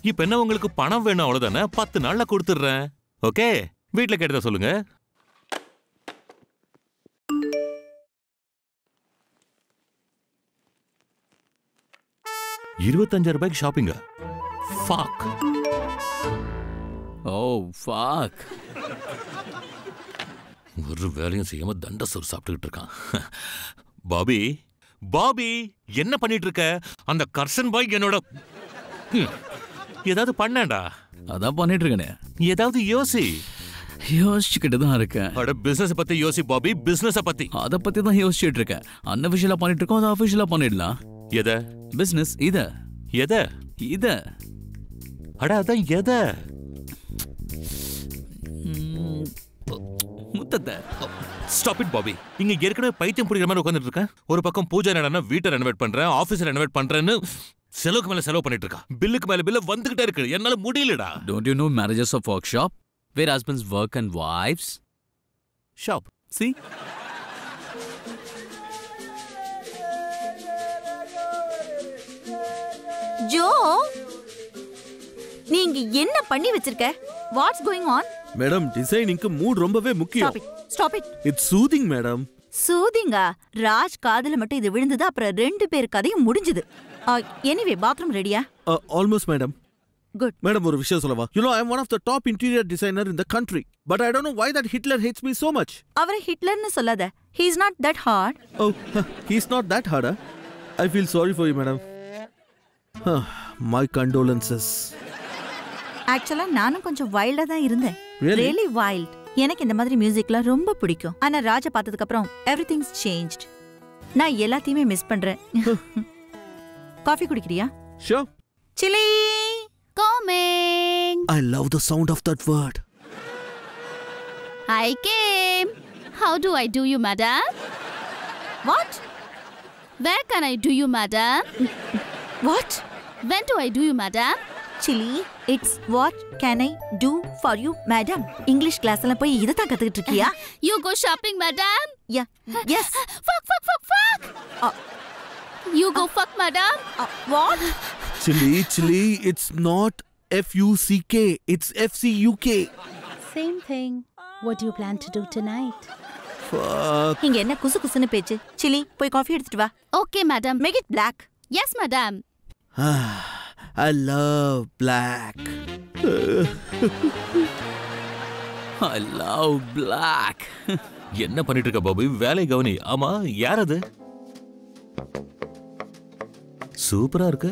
இப்ப என்ன உங்களுக்கு பணம் வேணும் அவ்வளவுதானே பத்து நாள்ல கொடுத்துடுறேன் ஓகே வீட்ல கேட்டதா சொல்லுங்க இருபத்தஞ்சாயிரம் ரூபாய்க்கு ஷாப்பிங்க ஃபாக் ஓ ஃபாக் ஒரு வேலையும் செய்யாம தண்ட சோறு சாப்பிட்டுக்கிட்டு இருக்கான் பாபி பாபி என்ன பண்ணிட்டு இருக்க அந்த கர்சன் பாய் என்னோட ஹம், ஏதாவது பண்ணேன்டா அதான் பண்ணிட்டு இருக்கேனே ஏதாவது யோசி யோசிச்சுக்கிட்டு தான் இருக்கேன் அட பிசினஸ் பத்தி யோசி பாபி பிசினஸ் பத்தி அதை பத்தி தான் யோசிச்சுட்டு இருக்கேன் அன்அஃபிஷியலா பண்ணிட்டு இருக்கோம் அதை அஃபிஷியலா பண்ணிடலாம் எத பிசினஸ் இத எத இத அட அதான் எத ம், முத்தத்தை ஸ்டாப் இட் பாபி இங்க ஏற்கனவே பைத்தியம் பிடிக்கிற மாதிரி உட்காந்துட்டு இருக்கேன் ஒரு பக்கம் பூஜை நடனா வீட்டை ரெனோவேட் பண்றேன் ஆபீஸ் ரெனோவேட் பண்றேன்னு செலவுக்கு மேல செலவு பண்ணிட்டு இருக்கான் பில்லுக்கு மேல பில்லு வந்துகிட்டே இருக்கு என்னால முடியலடா don't you know marriages of workshop where husbands work and wives shop சி ஜோ நீங்க என்ன பண்ணி வச்சிருக்க வாட்ஸ் கோயிங் ஆன் மேடம் டிசைனிங்க்கு மூட் ரொம்பவே முக்கியம் stop it stop it it's soothing madam சூதிங்கா ராஜ் காதுல மட்டும் இது விழுந்தது அப்புறம் ரெண்டு பேர் கதையும் முடிஞ்சது எனிவே பாத்ரூம் ரெடியா ஆல்மோஸ்ட் மேடம் குட் மேடம் ஒரு விஷயம் சொல்லவா you know I one of the top interior designer in the country but I don't know why that Hitler hates me so much அவரை ஹிட்லர்னு சொல்லாத he is not that hard oh he's not that ஹார்டா I feel sorry for you madam my condolences ஆக்சுவலா நானும் கொஞ்சம் வைல்டா தான் இருந்தேன் Really? Really wild எனக்கு இந்த மாதிரி மியூசிக்லாம் ரொம்ப பிடிக்கும் ஆனா ராஜா பார்த்ததுக்கு அப்புறம் எவ்ரி திங்ஸ் சேஞ்ச் நான் எல்லாத்தையுமே மிஸ் பண்றேன் காஃபி குடிக்கிறியா ஷோ Chili Coming! I love the sound of that word I came! How do I do you, madam? What Where can I do you, madam? What When do I do you, madam? Chili it's what can I do for you madam English class எல்லாம் போய் இதை தான் கத்துக்கிட்டு இருக்கியா You go shopping, madam? Yeah yes Fuck, fuck, fuck, fuck! You go fuck, madam? What silly silly it's not F U C K it's F C U K Same thing. What do you plan to do tonight? இங்க என்ன குசு குசுன்னு பேச்சு Chile போய் coffee எடுத்துட்டு வா Okay, madam. Make it black Yes, madam. I love black I love black என்ன பண்ணிட்டு இருக்க பாபு வேலை கவனி ஆமா யார் அது சூப்பரா இருக்கு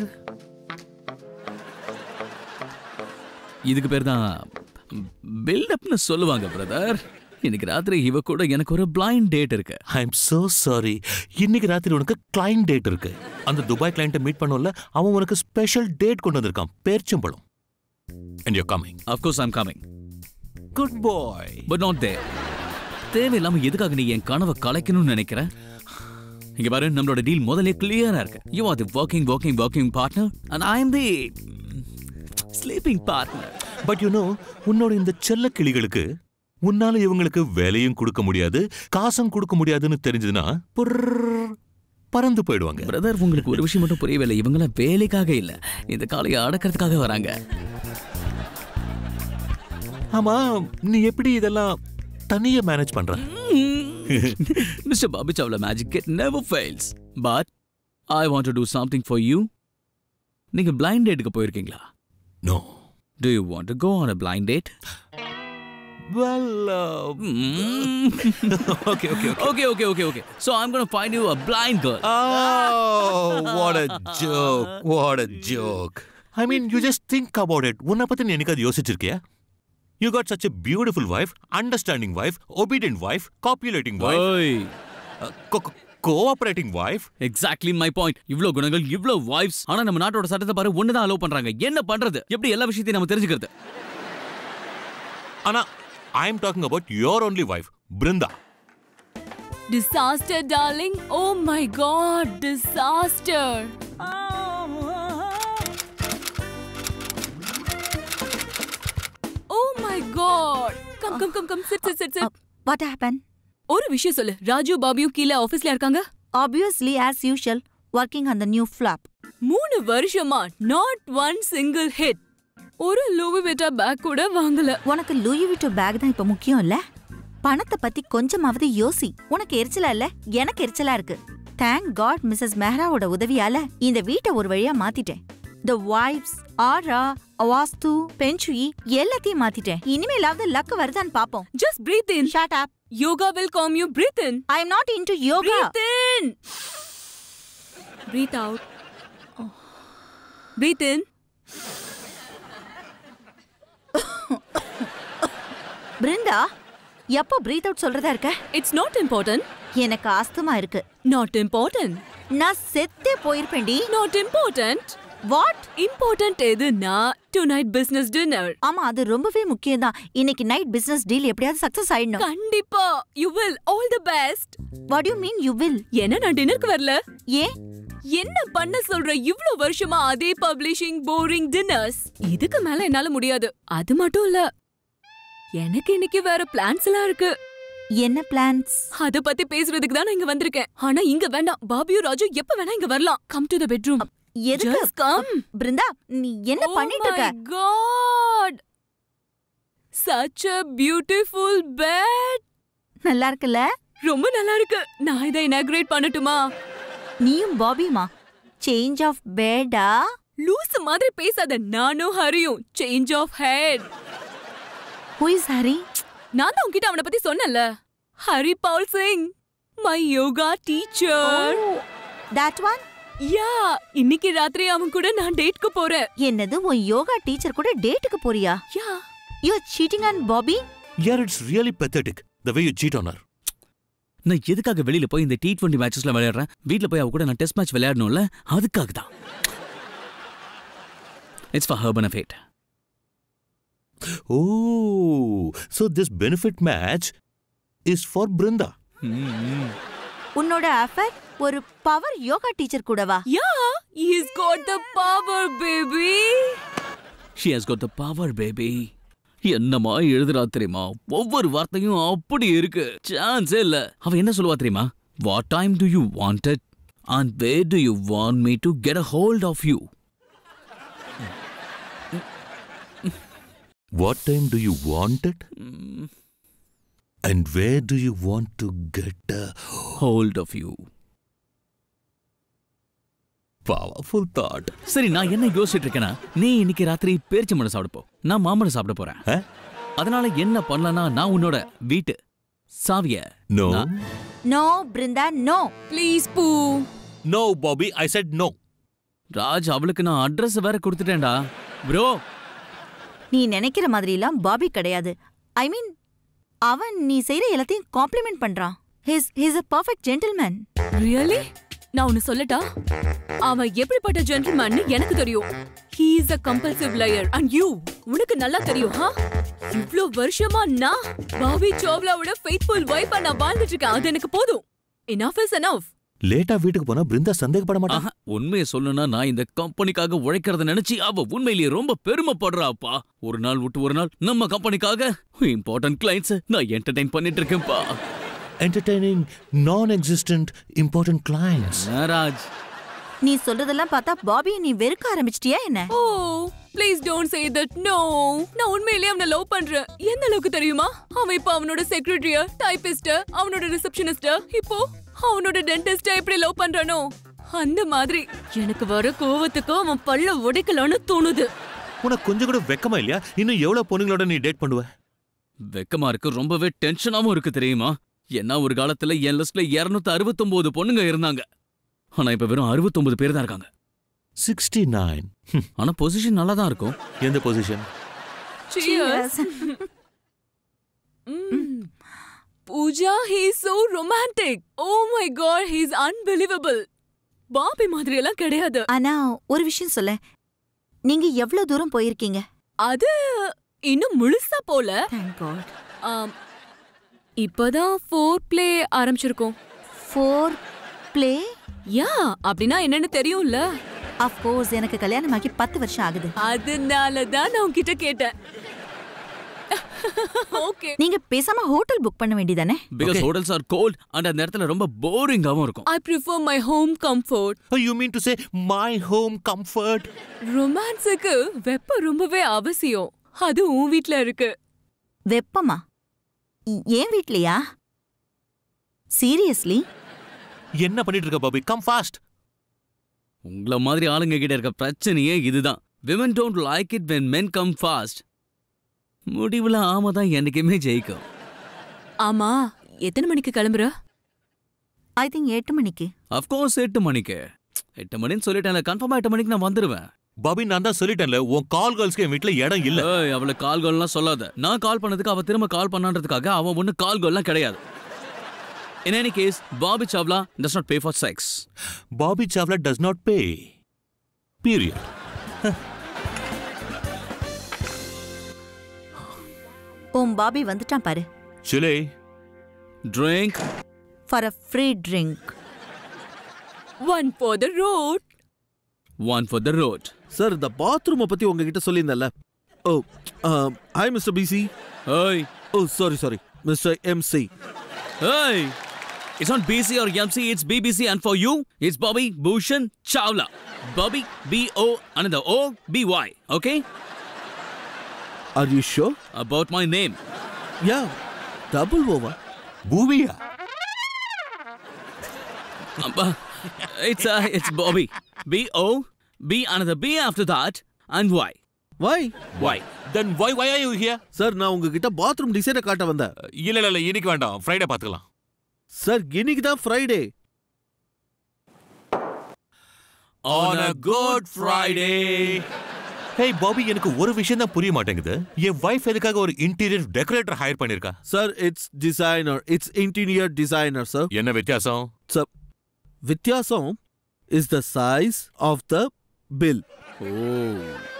இதுக்கு பேர் தான் பில்டப்னு சொல்லுவாங்க பிரதர் இன்னைக்கு ராத்திரி இவ கூட எனக்கு ஒரு பிளைண்ட் டேட் இருக்கு ஐ எம் சோ சாரி இன்னைக்கு ராத்திரி உனக்கு கிளைண்ட் டேட் இருக்கு அந்த துபாய் கிளைண்ட்டை மீட் பண்ணல அவன் உனக்கு ஸ்பெஷல் டேட் கொண்டு வந்திருக்கான் பேர்ச்சம்பழம் and you coming of course I'm coming good boy but not there தேவையில்லாம எதுக்காக நீ என் கனவை கலைக்கணும்னு நினைக்கிற இங்க பாரு நம்மளோட டீல் முதல்ல கிளியரா இருக்கு you are the working working working partner and I am the sleeping partner but you know உன்னோட இந்த செல்ல கிளிகளுக்கு உன்னால இவங்களுக்கு வேலையும் கொடுக்க முடியாது காசும் கொடுக்க முடியாதுன்னு தெரிஞ்சதுன்னா புர்ர் பறந்து போயிடுவாங்க பிரதர் உங்களுக்கு ஒரு விஷயம் மட்டும் புரியவில்லை இவங்கள வேலைக்காக இல்ல இந்த காலையை அடக்கிறதுக்காக வராங்க ஆமா நீ எப்படி இதெல்லாம் தனியா மேனேஜ் பண்ற mister Bobby Chawla magic it never fails but I want to do something for you நீங்க பிளைண்ட் டேட்டுக்கு போயிருக்கீங்களா no do you want to go on a blind date well okay, okay, okay. Okay, okay, okay, okay. So I'm gonna find you a blind girl. Oh, what a joke. What a joke. I mean, you just think about it. உன்னை பத்தி நீ என்னைக்காவது யோசிச்சிருக்கியா You got such a beautiful wife, understanding wife, obedient wife, copulating wife, Oi. uh, co- co- cooperating wife. Exactly my point இவ்ளோ குணங்கள் இவ்ளோ wife's ஆனா நம்ம நாட்டோட சட்டத்தை பாரு ஒன்னு தான் அலோவ் பண்றாங்க என்ன பண்றது எப்படி எல்லா விஷயத்தையும் நம்ம தெரிஞ்சுக்கிறது ஆனா I am talking about your only wife, Brinda. Disaster, darling. Oh my god, disaster. Oh my god. Come, come, come, come. Sit, sit, sit, sit. What happen ஒரு விஷயம் சொல்லு ராஜு பாபியும் கீழே ஆபீஸ்ல இருக்காங்க obviously as usual working on the new flop மூணு வருஷமா not one single hit ஒரு லூவி விட்டா பேக் கூட வாங்கல உனக்கு லூயி விட்டோ பேக் தான் இப்ப முக்கியம் இல்ல பணத்தை பத்தி கொஞ்சமாவது யோசி உனக்கு எரிச்சலா இல்ல எனக்கு எரிச்சலா இருக்கு தேங்க் காட் மிஸ்ஸஸ் மெஹ்ராவோட உதவியால இந்த வீட்டை ஒரு வழியா மாத்திட்டேன் த வைப்ஸ் ஆரா வாஸ்து பென்சுயி எல்லாத்தையும் மாத்திட்டேன் இனிமேலாவது லக் வருதான்னு பாப்போம் just breathe in shut up yoga will calm you breathe in I am not into yoga Breathe in. Breathe out. Breathe in. Brinda எப்போ பிரீத் அவுட் சொல்றதா இருக்க It's not important. எனக்கு ஆஸ்துமா இருக்கு Not important. நான் செத்தே போயிருப்பேன்டி Not important. வாட் Important எதுனா tonight business dinner. ஆமா அது ரொம்பவே முக்கியம் தான் இன்னைக்கு நைட் பிசினஸ் டீல் எப்படியாவது சக்சஸ் ஆயிடணும் கண்டிப்பா you will all the best. What you mean you will என்ன நான் டின்னருக்கு வரல ஏன் என்ன பண்ண சொல்ற இவ்ளோ வருஷமா அதே பப்ளிஷிங் போரிங் டின்னர்ஸ் இதுக்கு மேல என்னால முடியாது அது மட்டும் இல்ல எனக்கு இன்னைக்கு வேற பிளான்ஸ் எல்லாம் இருக்கு என்ன பிளான்ஸ் அத பத்தி பேசுறதுக்கு தான் நான் இங்க வந்திருக்கேன் ஆனா இங்க வேண்டாம் பாபியோ ராஜு எப்ப வேணா இங்க வரலாம் கம் டு த பெட்ரூம் எதுக்கு Just come. பிருந்தா நீ என்ன பண்ணிட்டு இருக்க god such a beautiful bed நல்லா இருக்குல்ல ரொம்ப நல்லா இருக்கு நான் இதை இனாகிரேட் பண்ணட்டுமா நீயும் பாபியுமா சேஞ்ச் ஆஃப் பேடா லூஸ் மாதிரி பேசாத நானும் ஹரியும் change of head who is Hari நான் தான் உன்கிட்ட அவனை பத்தி சொன்னேன்ல Hari Paul Singh my yoga teacher that one yeah இன்னைக்கு ராத்திரி அவன் கூட நான் டேட்க்கு போறேன் என்னது உன் யோகா டீச்சர் கூட டேட்டுக்கு போறியா yeah you cheating on Bobby Yeah, it's really pathetic the way you cheat on her. நான் எதுக்காக வெளியில போய் இந்த டி டுவெண்ட்டி மேட்சஸ்ல விளையாடுறேன் வீட்ல போய் அவ கூட நான் டெஸ்ட் மேட்ச் விளையாடணும்ல அதுக்காக தான் it's for her benefit Oh, so this benefit match is for Brinda. உன்னோட அஃபர் ஒரு பவர் யோகா டீச்சர் கூடவா yeah he's got the power baby she has got the power baby என்னமா எழுதுறா தெரியுமா ஒவ்வொரு வார்த்தையும் அப்படி இருக்கு சான்ஸே இல்ல அவ என்ன சொல்லுவா தெரியுமா what time do you want it and way do you want me to get a hold of you What time do you want it? And where do you want to get a hold of you powerful thought? சரி நான் என்ன யோசிச்சுட்டு இருக்கேன்னா நீ இன்னைக்கு ராத்திரி பேரிச்சை மரம் சாப்பிட போ நான் மாம்பழம் சாப்பிட போறேன் Huh? அதனால என்ன பண்ணலன்னா நான் உன்னோட வீட்டு சாவிய No. நான்- no Brinda no please poo No, Bobby, I said no. Raj அவளுக்கு நான் அட்ரஸ் வேற கொடுத்துட்டேன்டா ப்ரோ நீ நினைக்கிற மாதிரிலாம் பாபி கிடையாது ஐ மீன் அவன் நீ செய்யற எல்லாத்தையும் காம்ப்ளிமெண்ட் பண்றான் his his a perfect gentleman really நான் ஒன்னு சொல்லட்டா அவன் எப்படிப்பட்ட ஜென்டில்மேன் எனக்கு தெரியும் he is a compulsive liar and you உனக்கு நல்லா தெரியும் ஹா இவ்ளோ வருஷமா நான் பாபி சோவ்லாவோட ஃபெய்த்ஃபுல் வைஃபா நான் வாழ்ந்துட்டு இருக்கேன் அது எனக்கு போதும் enough is enough லேட்டா வீட்டுக்கு போனா பிருந்தா சந்தேகப்பட மாட்டா ஆஹா, உண்மையை சொல்லணும்னா நான் இந்த கம்பெனிக்காக உழைக்கிறத நினைச்சு அவ உண்மையிலேயே ரொம்ப பெருமைப்படுறாப்பா ஒரு நாள் விட்டு ஒரு நாள் நம்ம கம்பெனிக்காக இம்பார்ட்டன்ட் கிளைண்ட்ஸ் நான் என்டர்டைன் பண்ணிட்டு இருக்கேன்ப்பா entertaining non-existent important clients. என்ன ராஜ் நீ சொல்றதெல்லாம் பார்த்தா பாபியை நீ வெறுக்க ஆரம்பிச்சிட்டியா என்ன oh please don't say that no நான் உண்மையிலேயே அவனை லவ் பண்றேன் எந்த அளவுக்கு தெரியுமா அவன் இப்போ அவனோட செக்ரட்டரிய டைபிஸ்ட அவனோட ரிசப்ஷனிஸ்ட இப்போ அவனோட டென்டிஸ்ட எப்படி லவ் பண்றானோ அந்த மாதிரி எனக்கு வர கோவத்துக்கு அவன் பல்ல உடைக்கலான்னு தோணுது உனக்கு கொஞ்சம் கூட வெக்கமா இல்லையா இன்னும் எவ்வளவு பொண்ணுங்களோட நீ டேட் பண்ணுவ வெக்கமா இருக்கு ரொம்பவே டென்ஷனாவும் இருக்கு தெரியுமா என்ன ஒரு காலத்துல என் லிஸ்ட்ல 269 அறுபத்தொன்பது பொண்ணுங்க இருந்தாங்க ஆனா இப்ப வெறும் 69 பேர் தான் இருக்காங்க சிக்ஸ்டி நைன் ஆனா பொசிஷன் நல்லா தான் இருக்கும் எந்த position Cheers. Mm. Pooja, he's so romantic. Oh my god, he's unbelievable. Bobby மாதிரி எல்லாம் கிடையாது ஆனா ஒரு விஷயம் சொல்ல நீங்க எவ்வளவு தூரம் போயிருக்கீங்க அது இன்னும் முழுசா போல தேங்க் காட் ஆம், இப்பதான் ஃபோர் பிளே ஆரம்பிச்சிருக்கோம் ஃபோர் ப்ளே யா அப்படின்னா என்னன்னு தெரியும்ல ஆஃப் கோர்ஸ் எனக்கு கல்யாணமாகி பத்து வருஷம் ஆகுது அதனால தான் நான் உன்கிட்ட கேட்டேன் ஓகே நீங்க பேசாம ஹோட்டல் புக் பண்ண வேண்டியதானே because hotels are cold and அந்த இடத்துல ரொம்ப போரிங்காவும் இருக்கும் I prefer my home comfort you mean to say my home comfort ரொமான்ஸுக்கு வெப்பம் ரொம்பவே அவசியம் அது உன் வீட்ல இருக்கு வெப்பமா இ- ஏன் வீட்லயா சீரியஸ்லி என்ன பண்ணிட்டு இருக்க பாபி கம் ஃபாஸ்ட் உங்கள மாதிரி ஆளுங்க கிட்ட இருக்க பிரச்சனையே இதுதான் women don't like it when men come fast முடிவுல ஆமா தான் என்னைக்குமே ஜெயிக்கும் ஆமா எத்தனை மணிக்கு கிளம்புற ஐ திங்க் எட்டு மணிக்கு அஃப்கோர்ஸ் எட்டு மணிக்கு எட்டு மணின்னு சொல்லிட்டேன்ல கன்ஃபார்மா எட்டு மணிக்கு நான் வந்துருவேன் பாபி நான் தான் சொல்லிட்டேன்ல உன் கால் கேர்ள்ஸ்க்கு என் வீட்ல இடம் இல்ல ஏய் அவளை கால் கோல்லாம் சொல்லாத நான் கால் பண்ணதுக்கு அவ திரும்ப கால் பண்ணான்றதுக்காக அவன் ஒண்ணு கால் கோல்லாம் கிடையாது In any case, Bobby Chavla does not pay for sex. Bobby Chawla does not pay period உன் பாபி வந்துட்டான் பாரு Chili Drink. For a free drink one for the road One for the road. Sir இந்த பாத்ரூமை பத்தி உங்ககிட்ட சொல்லியிருந்தேன்ல oh hi mister PC Hey, oh sorry sorry mister MC hey! It's not BC or MC, it's BBC, and for you, it's Bobby Bhushan Chawla. Bobby, B O, another O, B Y, okay? Are you sure About my name. Yeah double ஓவா பூவியா Um, uh, it's, uh, it's Bobby. B O, B, another B after that, and Y. Y Why? Then why why are you here sir நான் உங்ககிட்ட bathroom டிசைனை காட்ட வந்தேன் இல்ல இல்ல இல்ல இன்னைக்கு வேண்டாம் ஃப்ரைடே பாத்துக்கலாம் சார் இன்னைக்கு தான் Friday On a good Friday. Hey Bobby எனக்கு ஒரு விஷயம் தான் புரிய மாட்டேங்குது என் வைஃப் எதுக்காக ஒரு இன்டீரியர் டெக்கரேட்டர் ஹையர் பண்ணிருக்கா sir it's designer it's interior designer sir என்ன வித்தியாசம் சார் வித்தியாசம் is the size of the bill Oh.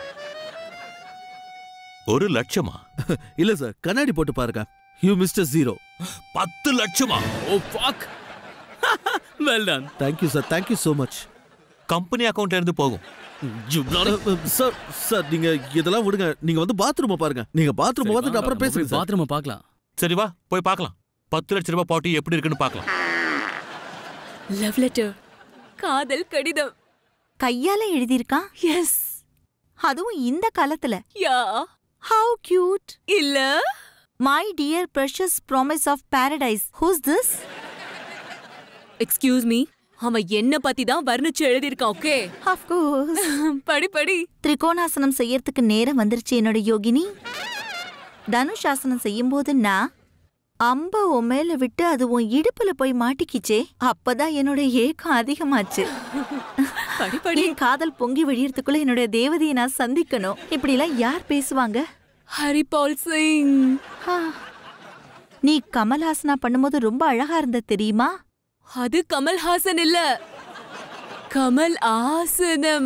ஒரு லட்சமா இல்ல சார் கண்ணாடி போட்டு பாருங்க யூ மிஸ்டர் ஜீரோ பத்து லட்சமா Oh, fuck! well done. Thank you sir thank you so much company அக்கவுண்ட்ல இருந்து போகும் You bloody... சார் சார் நீங்க இதெல்லாம் விடுங்க நீங்க வந்து பாத்ரூமை பாருங்க நீங்க பாத்ரூம் பார்த்துட்டு அப்புறம் பேசுங்க சார் பாத்ரூம் பார்க்கலாம் சரி வா போய் பார்க்கலாம் பத்து லட்ச ரூபாய் பாட்டி எப்படி இருக்குன்னு பார்க்கலாம் லவ் லெட்டர் காதல் கடிதம் கையால எழுதியிருக்கான் எஸ் அதுவும் இந்த காலத்துல யா ஹவு கியூட் இல்ல my dear precious promise of paradise whose this excuse me அவன் என்ன பத்தி தான் வர்ணிச்சு எழுதியிருக்கான் ஓகே அஃப்கோர்ஸ் படி படி திரிகோணாசனம் செய்யறதுக்கு நேரம் வந்துருச்சு என்னோட யோகினி தனுஷாசனம் செய்யும்போது நான் அம்ப உன் மேல விட்டு அது உன் இடுப்புல போய் மாட்டிக்கிச்சே அப்பதான் என்னோட ஏக்கம் அதிகமாச்சு படி படி என் காதல் பொங்கி வழியறதுக்குள்ள என்னோட தேவதையை நான் சந்திக்கணும் இப்படி எல்லாம் யார் பேசுவாங்க ஹரிபால் சிங் ஹா. நீ கமல்ஹாசனா பண்ணும்போது ரொம்ப அழகா இருந்த தெரியுமா அது கமல்ஹாசன் இல்ல கமல் ஆசனம்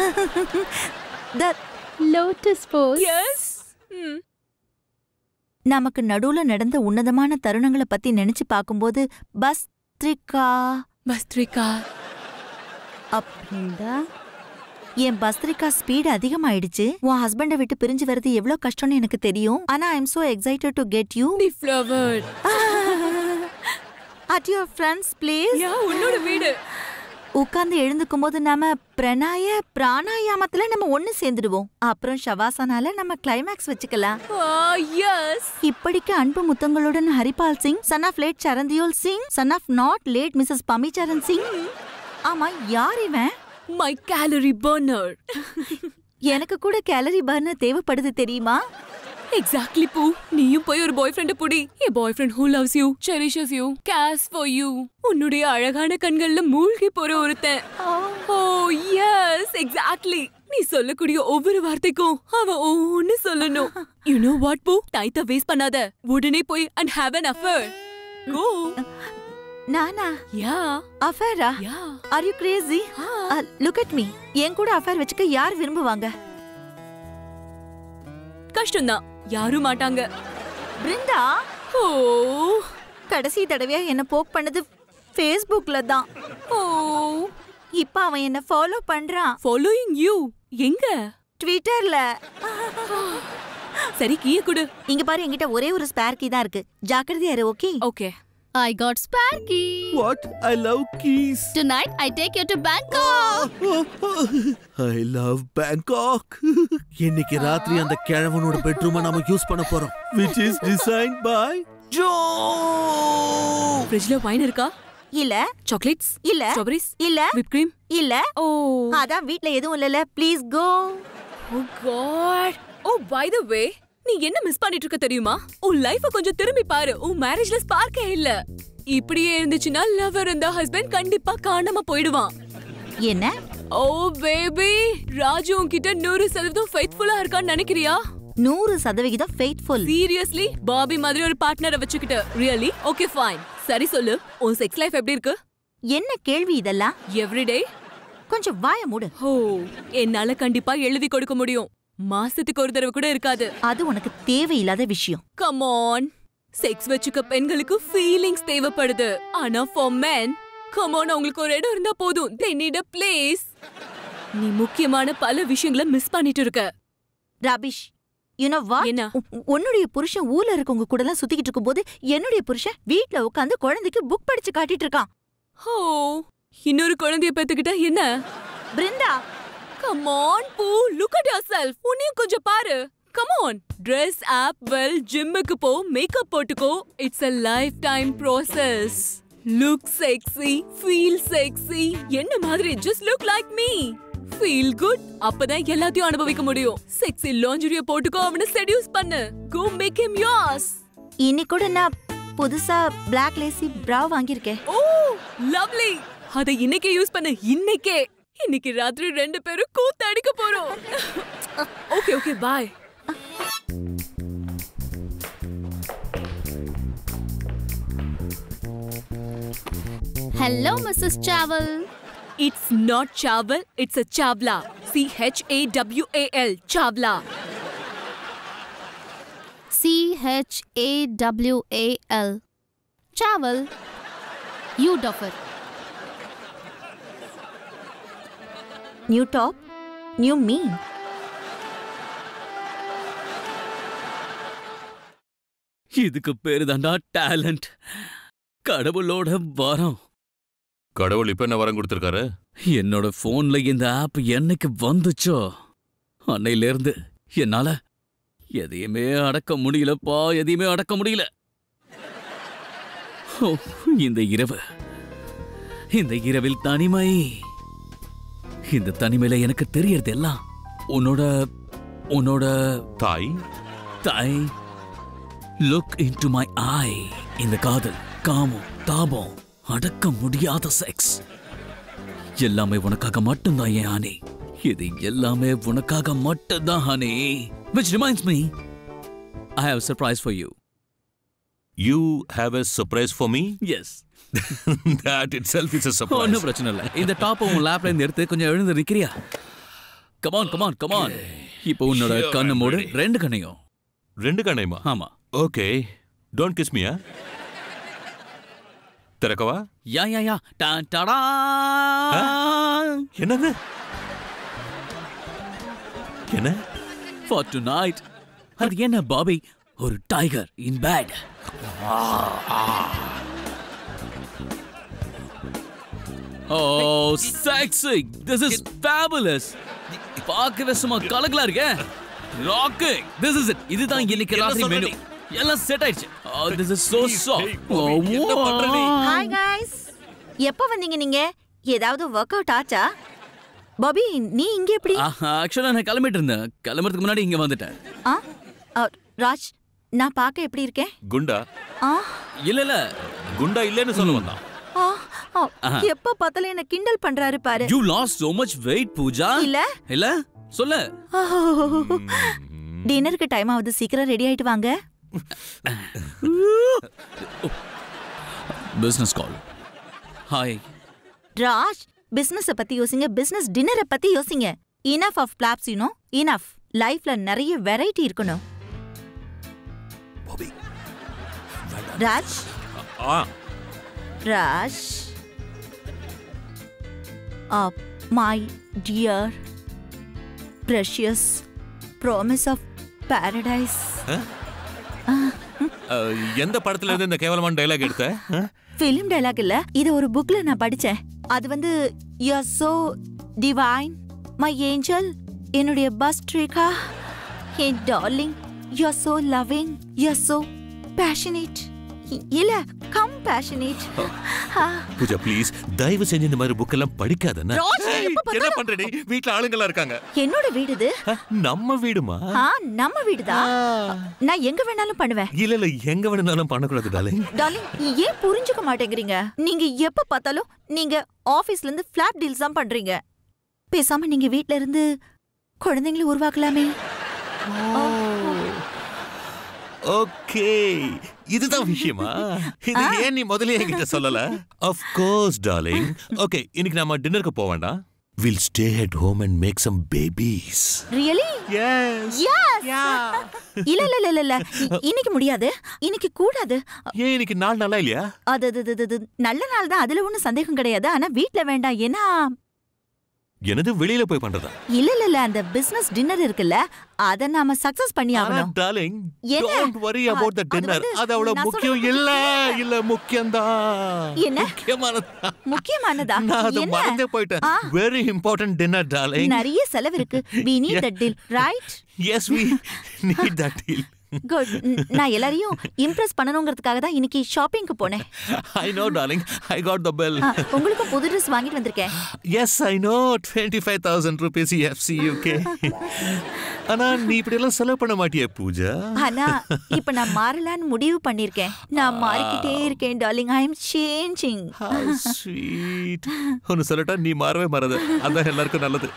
த Lotus pose. எஸ் நமக்கு நடுவுல நடந்த உன்னதமான தருணங்களை பத்தி நினைச்சு பார்க்கும்போது பஸ் த்ரிகா பஸ்திரிகா Aprinda. என் பஸ்திரிகா ஸ்பீடு அதிகமாயிடுச்சு உன் ஹஸ்பண்டை விட்டு பிரிஞ்சு வர்றது எவ்வளவு கஷ்டம்னு எனக்கு தெரியும் ஆனா I am so excited to get you the flower at your friend's place yeah உன்னோட வீடு உட்கார்ந்து எழுந்துக்கும் போது நாம பிரணாய பிராணாயாமத்துல நம்ம ஒண்ணு சேர்ந்துடுவோம் அப்புறம் ஷவாசனால நம்ம கிளைமேக்ஸ் வச்சுக்கலாம் எஸ் இப்படிக்கு அன்பு முத்தங்களுடன் Haripal Singh son of late Charandeol Singh son of not late Mrs Pamicharan Singh ஆமா யார் இவன் மை கேலரி பர்னர் எனக்கு கூட கேலரி பர்னர் தேவைப்படுது தெரியுமா எக்ஸாக்ட்லி பூ நீயும் போய் ஒரு பாய் ஃப்ரெண்ட புடி என் boy friend who loves you cherishes you cares for you உன்னுடைய அழகான கண்கள்ல மூழ்கி போற ஒருத்தன் ஓ எஸ் எக்ஸாக்ட்லி நீ சொல்லக்கூடிய ஒவ்வொரு வார்த்தைக்கும் அவன் ஒன்னு சொல்லணும் யூ நோ வாட் பூ டைத்த வேஸ்ட் பண்ணாத உடனே போய் and have an affair go நானா யா அஃபேரா yeah are you crazy look at me என் கூட அஃபேர் வச்சுக்க யார் விரும்புவாங்க கஷ்டம்தான் யாரும் மாட்டாங்க பிருந்தா ஓ கடைசி தடவையா என்ன போக் பண்ணது ஃபேஸ்புக்ல தான் ஓ இப்ப அவன் என்ன ஃபாலோ பண்றான் ஃபாலோயிங் யூ எங்க ட்விட்டர்ல சரி கீய குடு இங்க பாரு என்கிட்ட ஒரே ஒரு ஸ்பேர் கீ தான் இருக்கு ஜாக்கிரதையா இரு okay okay I got spare key. What? I love keys. Tonight I take you to Bangkok. I love Bangkok. இன்னைக்கு ராத்திரி அந்த கிழவனோட பெட்ரூமை நாம யூஸ் பண்ண போறோம் which is designed by Joe. ஃப்ரிட்ஜ்ல வைன் இருக்கா இல்ல சாக்லேட்ஸ் இல்ல ஸ்ட்ராபெரிஸ் இல்ல விப் கிரீம் இல்ல ஓ அதான் வீட்ல எதுவும் இல்லல please go oh God oh by the way நீ என்ன மிஸ் பண்ணிட்டு இருக்க தெரியுமா உன் லைஃப கொஞ்சம் திரும்பி பாரு உன் மேரேஜ்ல ஸ்பார்க்கே இல்ல இப்படியே இருந்துச்சுன்னா லவர் இருந்த ஹஸ்பண்ட் கண்டிப்பா காணாம போயிடுவான் என்ன ஓ பேபி ராஜு உன்கிட்ட நூறு சதவீதம் ஃபெய்த்ஃபுல்லா இருக்கான்னு நினைக்கிறியா நூறு சதவிகிதம் ஃபெய்த்ஃபுல் சீரியஸ்லி பாபி மாதிரி ஒரு பார்ட்னரை வச்சுக்கிட்டு ரியலி ஓகே ஃபைன் சரி சொல்லு உன் செக்ஸ் லைஃப் எப்படி இருக்கு என்ன கேள்வி இதெல்லாம் எவ்ரிடே கொஞ்சம் வாய மூடு ஓ என்னால கண்டிப்பா எழுதி கொடுக்க முடியும் மாசத்துக்கு ஒரு தடவை கூட இருக்காது அது உனக்கு தேவையில்லாத விஷயம் கம் ஆன் செக்ஸ் வச்சுக்க பெண்களுக்கு ஃபீலிங்ஸ் தேவைப்படுது ஆனா ஃபார் men கம் ஆன் அவங்களுக்கு ஒரு இடம் இருந்தா போதும் they need a place நீ முக்கியமான பல விஷயங்களை மிஸ் பண்ணிட்டு இருக்க ரபிஷ் யூனோ வா என்ன? உன்னுடைய புருஷன் ஊர்ல இருக்கவங்க கூட எல்லாம் சுத்திக்கிட்டு இருக்கும்போது என்னுடைய புருஷன் வீட்ல உட்காந்து குழந்தைக்கு புக் படிச்சு காட்டிட்டு இருக்கான் ஓ இன்னொரு குழந்தைய பெத்துக்கிட்டா என்ன பிருந்தா கம் ஆன் பூ லுக் அட் yourself உன்னையும் கொஞ்சம் பாரு come on dress up well ஜிம்முக்கு போ மேக்கப் போட்டுக்கோ it's a lifetime process look sexy feel sexy என்ன மாதிரி just look like me feel good அப்பதான் எல்லாத்தையும் அனுபவிக்க முடியும் செக்ஸி லாஞ்சரிய போட்டுக்கோ அவனை செடியூஸ் பண்ணு கோ மேக் him yours இன்னைக்கு கூட நான் புதுசா பிளாக் லேசி பிரா வாங்கியிருக்கேன் ஓ லவ்லி அத இன்னைக்கே யூஸ் பண்ணு இன்னைக்கே இன்னைக்கு ராத்திரி ரெண்டு பேரும் கூத்து அடிக்க போறோம் okay okay bye Hello, Mrs. Chaval. It's not Chaval it's uh Chawla C H A W A L Chawla C H A W A L. Chaval. You duffer. New top new me இதுக்கு பேரு தாண்டா டேலண்ட் கடவுளோட வரம் கடவுள் இப்ப என்ன வரம் கொடுத்திருக்காரு என்னோட போன்ல இந்த ஆப் என்னைக்கு வந்துச்சோ அன்னையில இருந்து என்னால எதையுமே அடக்க முடியலப்பா எதையுமே அடக்க முடியல ஓ, இந்த இரவு இந்த இரவில் தனிமை இந்த தனிமையில எனக்கு தெரியறது எல்லாம் உன்னோட உன்னோட தாய் தாய் லுக் இன்டு மை ஐ இந்த காதல் காமம் தாபம் அடக்க முடியாத செக்ஸ் எல்லாமே உனக்காக மட்டும்தான் என் ஹனி இது எல்லாமே உனக்காக மட்டும்தான் honey which reminds me I have a surprise for you you have a surprise for me yes that itself is a ஒன்றும் சர்ப்ரைஸ் பிரச்சனை இல்லை இந்த டாப் உன் லேப்ல இருந்து எடுத்து கொஞ்சம் எழுந்து நிக்கிறியா கமான் கமான் கமான் இப்போ உன்னோட Sure, கண்ணு I'm மூடு ready. ரெண்டு கண்ணையும் ரெண்டு கண்ணையுமா ஆமா ஓகே டோன்ட் கிஸ் மீயா திறக்கவா யா யா யா டான் டடா என்னது என்ன for tonight. அது என்ன பாபி ஒரு tiger in bed oh sexy this is fabulous பார்க்கவே சும்மா கலக்கலா இருக்கே ராக்கிங் திஸ் இஸ் இட் இதுதான் இன்னைக்கு என்ன ராத்திரி சொல்ற மெனு நீ? எல்லாம் செட் ஆயிடுச்சு oh this is so soft oh என்ன பண்ற நீ? ஹாய் காய்ஸ் எப்போ வந்தீங்க நீங்க ஏதாவது ஒர்க் அவுட் ஆச்சா பாபி நீ இங்க எப்படி ஆக்சுவலா நான் கிளம்பிட்டு இருந்தேன் கிளம்புறதுக்கு முன்னாடி இங்க வந்துட்டேன் ஆ ஆ, ராஜ் நான் பார்க்க எப்படி இருக்கேன் குண்டா ஆ இல்ல இல்ல குண்டா இல்லைன்னு சொல்ல வந்தான் ஆ, ஆ, எப்ப பார்த்தாலும் என்ன கிண்டல் பண்றாரு பாரு you lost so much weight Pooja இல்ல இல்ல சொல்லு டின்னருக்கு டைம் ஆகுது சீக்கிரம் ரெடி ஆயிட்டு வாங்க business call hi Raj business பத்தி யோசிங்க பிசினஸ் டின்னரை பத்தி யோசிங்க enough of flops you know enough லைஃப்ல நிறைய வெரைட்டி இருக்கணும் Raj ah Raj my dear precious promise of paradise ah, எந்த படத்துல இருந்து இந்த கேவலமான டைலாக் எடுத்த அஹ்? ஃபிலிம் டைலாக் இல்ல இது ஒரு புக்ல நான் படிச்சேன் அது வந்து you are so divine my angel என்னுடைய பஸ் ட்ரீகா என் darling you are so loving you are so passionate இல்ல கம் பேஷனேட் பூஜா ப்ளீஸ் தயவு செஞ்சு இந்த மாதிரி புக் எல்லாம் படிக்காதன்னா ரோஷ், எப்ப என்ன பண்ற நீ வீட்ல ஆளுங்கெல்லாம் இருக்காங்க என்னோட வீடு இது அஹ், நம்ம வீடுமா ஆ நம்ம வீடுதான் நான் எங்க வேணாலும் பண்ணுவேன் இல்ல இல்ல எங்க வேணும்னாலும் பண்ணக்கூடாது டாலிங் டார்லிங் ஏன் புரிஞ்சுக்க மாட்டேங்கிறீங்க நீங்க எப்ப பார்த்தாலும் நீங்க ஆபீஸ்ல இருந்து ஃபிளாட் டீல்ஸ் தான் பண்றீங்க பேசாம நீங்க வீட்ல இருந்து குழந்தைங்களை உருவாக்கலாமே ஓகே இதுதான் விஷயமா இது ஏன் நீ முதல்ல என்கிட்ட சொல்லல ஆஃப் கோர்ஸ் டார்லிங் ஓகே இன்னைக்கு நாம டின்னருக்கு போக வேண்டாம் will stay at home and make some babies really yes yes இல்ல இல்ல இல்ல இல்ல, இல்ல இ- இன்னைக்கு முடியாது இன்னைக்கு கூடாது ஏன் இன்னைக்கு நாள் நல்லா இல்லையா அது அது, அது, அது, நல்ல நாள் தான் அதுல ஒண்ணும் சந்தேகம் கிடையாது ஆனா வீட்ல வேண்டாம் ஏன்னா எனது வெளியில போய் பண்றதா இல்ல இல்ல இல்ல அந்த பிசினஸ் டின்னர் இருக்குல்ல அத நாம சக்சஸ் பண்ணி ஆகணும் டார்லிங் என்ன? டோன்ட் வரி அபௌட் த அது டின்னர் வந்து அது அவ்வளவு நான் முக்கியம் சொல்றது- இல்ல இல்ல முக்கியம்தான் என்ன? முக்கியமானதா முக்கியமானதா நான் அதை என்ன மறந்தே போயிட்டேன் ah. Very important dinner darling நிறைய செலவு இருக்கு we need that deal right yes we need that deal good நான் எல்லாரையும் இம்ப்ரெஸ் பண்ணணுங்கிறதுக்காக தான் இன்னைக்கு ஷாப்பிங்க்கு போனேன் I know darling I got the bell ah, உங்களுக்கும் புது ட்ரெஸ் வாங்கிட்டு வந்திருக்கேன் yes I know twenty five thousand rupees FC UK ஆனா நீ இப்படி எல்லாம் செலவு பண்ண மாட்டியே பூஜா ஆனா இப்ப நான் மாறலான்னு முடிவு பண்ணிருக்கேன் நான் மாறிக்கிட்டே இருக்கேன் darling I am changing How sweet. ஒன்னு சொல்லட்டா நீ மாறவே மாறாத அதான் எல்லாருக்கும் நல்லது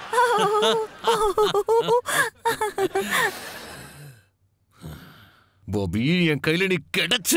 பாபி என் கையில நீ கிடைச்ச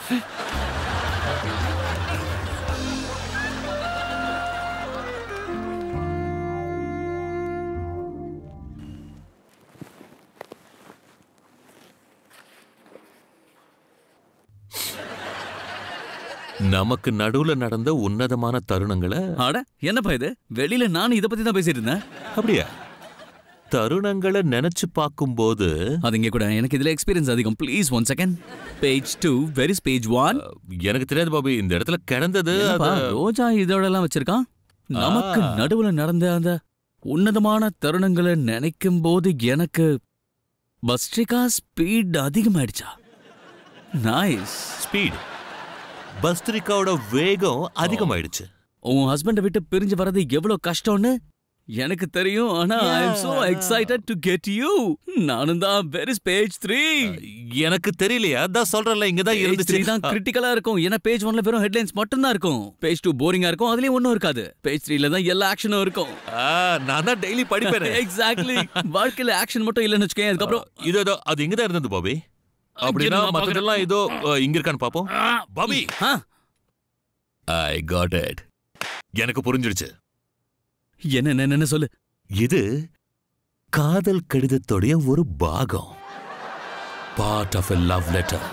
நமக்கு நடுவுல நடந்த உன்னதமான தருணங்களை அட என்னப்பா இது வெளியில நானும் இத பத்தி தான் பேசிட்டு இருந்தேன் அப்படியா தருணங்களை நினைச்சு பார்க்கும்போது அது இங்க கூட எனக்கு இதுல எக்ஸ்பீரியன்ஸ் அதிகம் please one second page two versus page one எனக்கு தெரியாது பாபி இந்த இடத்துல கிடந்தது அது- ரோஜா இதோட எல்லாம் வச்சிருக்கான் நமக்கு நடுவுல நடந்த அந்த உன்னதமான தருணங்களை நினைக்கும் போது எனக்கு பஸ்ட்ரிகா ஸ்பீட் அதிகமாயிடுச்சா நைஸ் ஸ்பீட் பஸ்திரிக்காவோட வேகம் அதிகமாயிடுச்சு உன் ஹஸ்பண்டை விட்டு பிரிஞ்சு வர்றது எவ்வளவு கஷ்டம்னு எனக்கு தெரியும் ஆனா I am so Yeah. Excited to get you நானும் தான் வெரிஸ் பேஜ் த்ரீ எனக்கு தெரியலையா அதான் சொல்றேன்ல இங்கதான் பேஜ் த்ரீ இருந்துச்சு தான் கிரிட்டிக்கலா இருக்கும் ஏன்னா பேஜ் ஒன்ல வெறும் ஹெட்லைன்ஸ் மட்டும் தான் இருக்கும் பேஜ் டூ போரிங்கா இருக்கும் அதுலயும் ஒண்ணும் இருக்காது பேஜ் த்ரீல தான் எல்லா ஆக்ஷனும் இருக்கும் ஆ, நான் தான் டெய்லி படிப்பேன் எக்ஸாக்ட்லி வாழ்க்கையில ஆக்ஷன் மட்டும் இல்லைன்னு வச்சுக்கேன் அதுக்கப்புறம் இதோ இதோ, அது இங்கதான் இருந்தது பாபி அப்படின்னா நான் மத்ததெல்லாம் இதோ அ, இங்க இருக்கான்னு பாப்போம் Bobby ah, I got it எனக்கு புரிஞ்சிடுச்சு என்ன என்ன, என்ன சொல்லு இது காதல் கடிதத்துடைய ஒரு பாகம் part of a love letter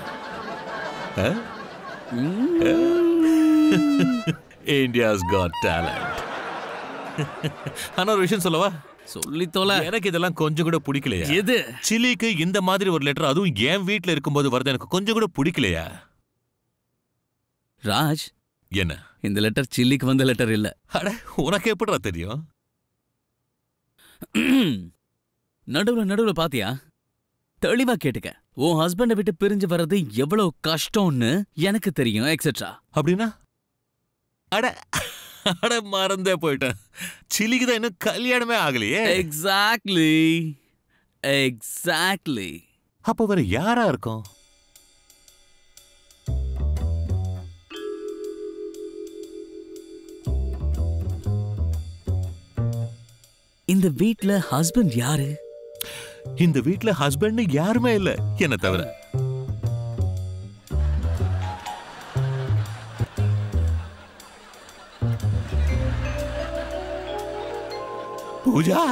India's got talent ஆனா ஒரு விஷயம் சொல்லவா சொல்லி தொலை எனக்கு இதெல்லாம் கொஞ்சம் கூட பிடிக்கலையா எது சிலிக்கு இந்த மாதிரி ஒரு லெட்டர் அதுவும் என் வீட்ல இருக்கும்போது வருது எனக்கு கொஞ்சம் கூட பிடிக்கலையா ராஜ் என்ன இந்த லெட்டர் சில்லிக்கு வந்த லெட்டர் இல்ல அட உனக்கு எப்படிடா தெரியும் நடுவுல நடுவுல பாத்தியா தெளிவா கேட்டுக்க உன் ஹஸ்பண்டை விட்டு பிரிஞ்சு வர்றது எவ்வளவு கஷ்டம்னு எனக்கு தெரியும் எக்ஸெட்ரா அப்படின்னா அட அட மறந்தே போயிட்டேன் சிலிக்கு தான் இன்னும் கல்யாணமே ஆகலையே எக்ஸாக்ட்லி எக்ஸாக்ட்லி அப்ப வேற யாரா இருக்கும் இந்த வீட்ல ஹஸ்பண்ட் யாரு இந்த வீட்ல ஹஸ்பண்ட் யாருமே இல்ல என்ன தவிர Pooja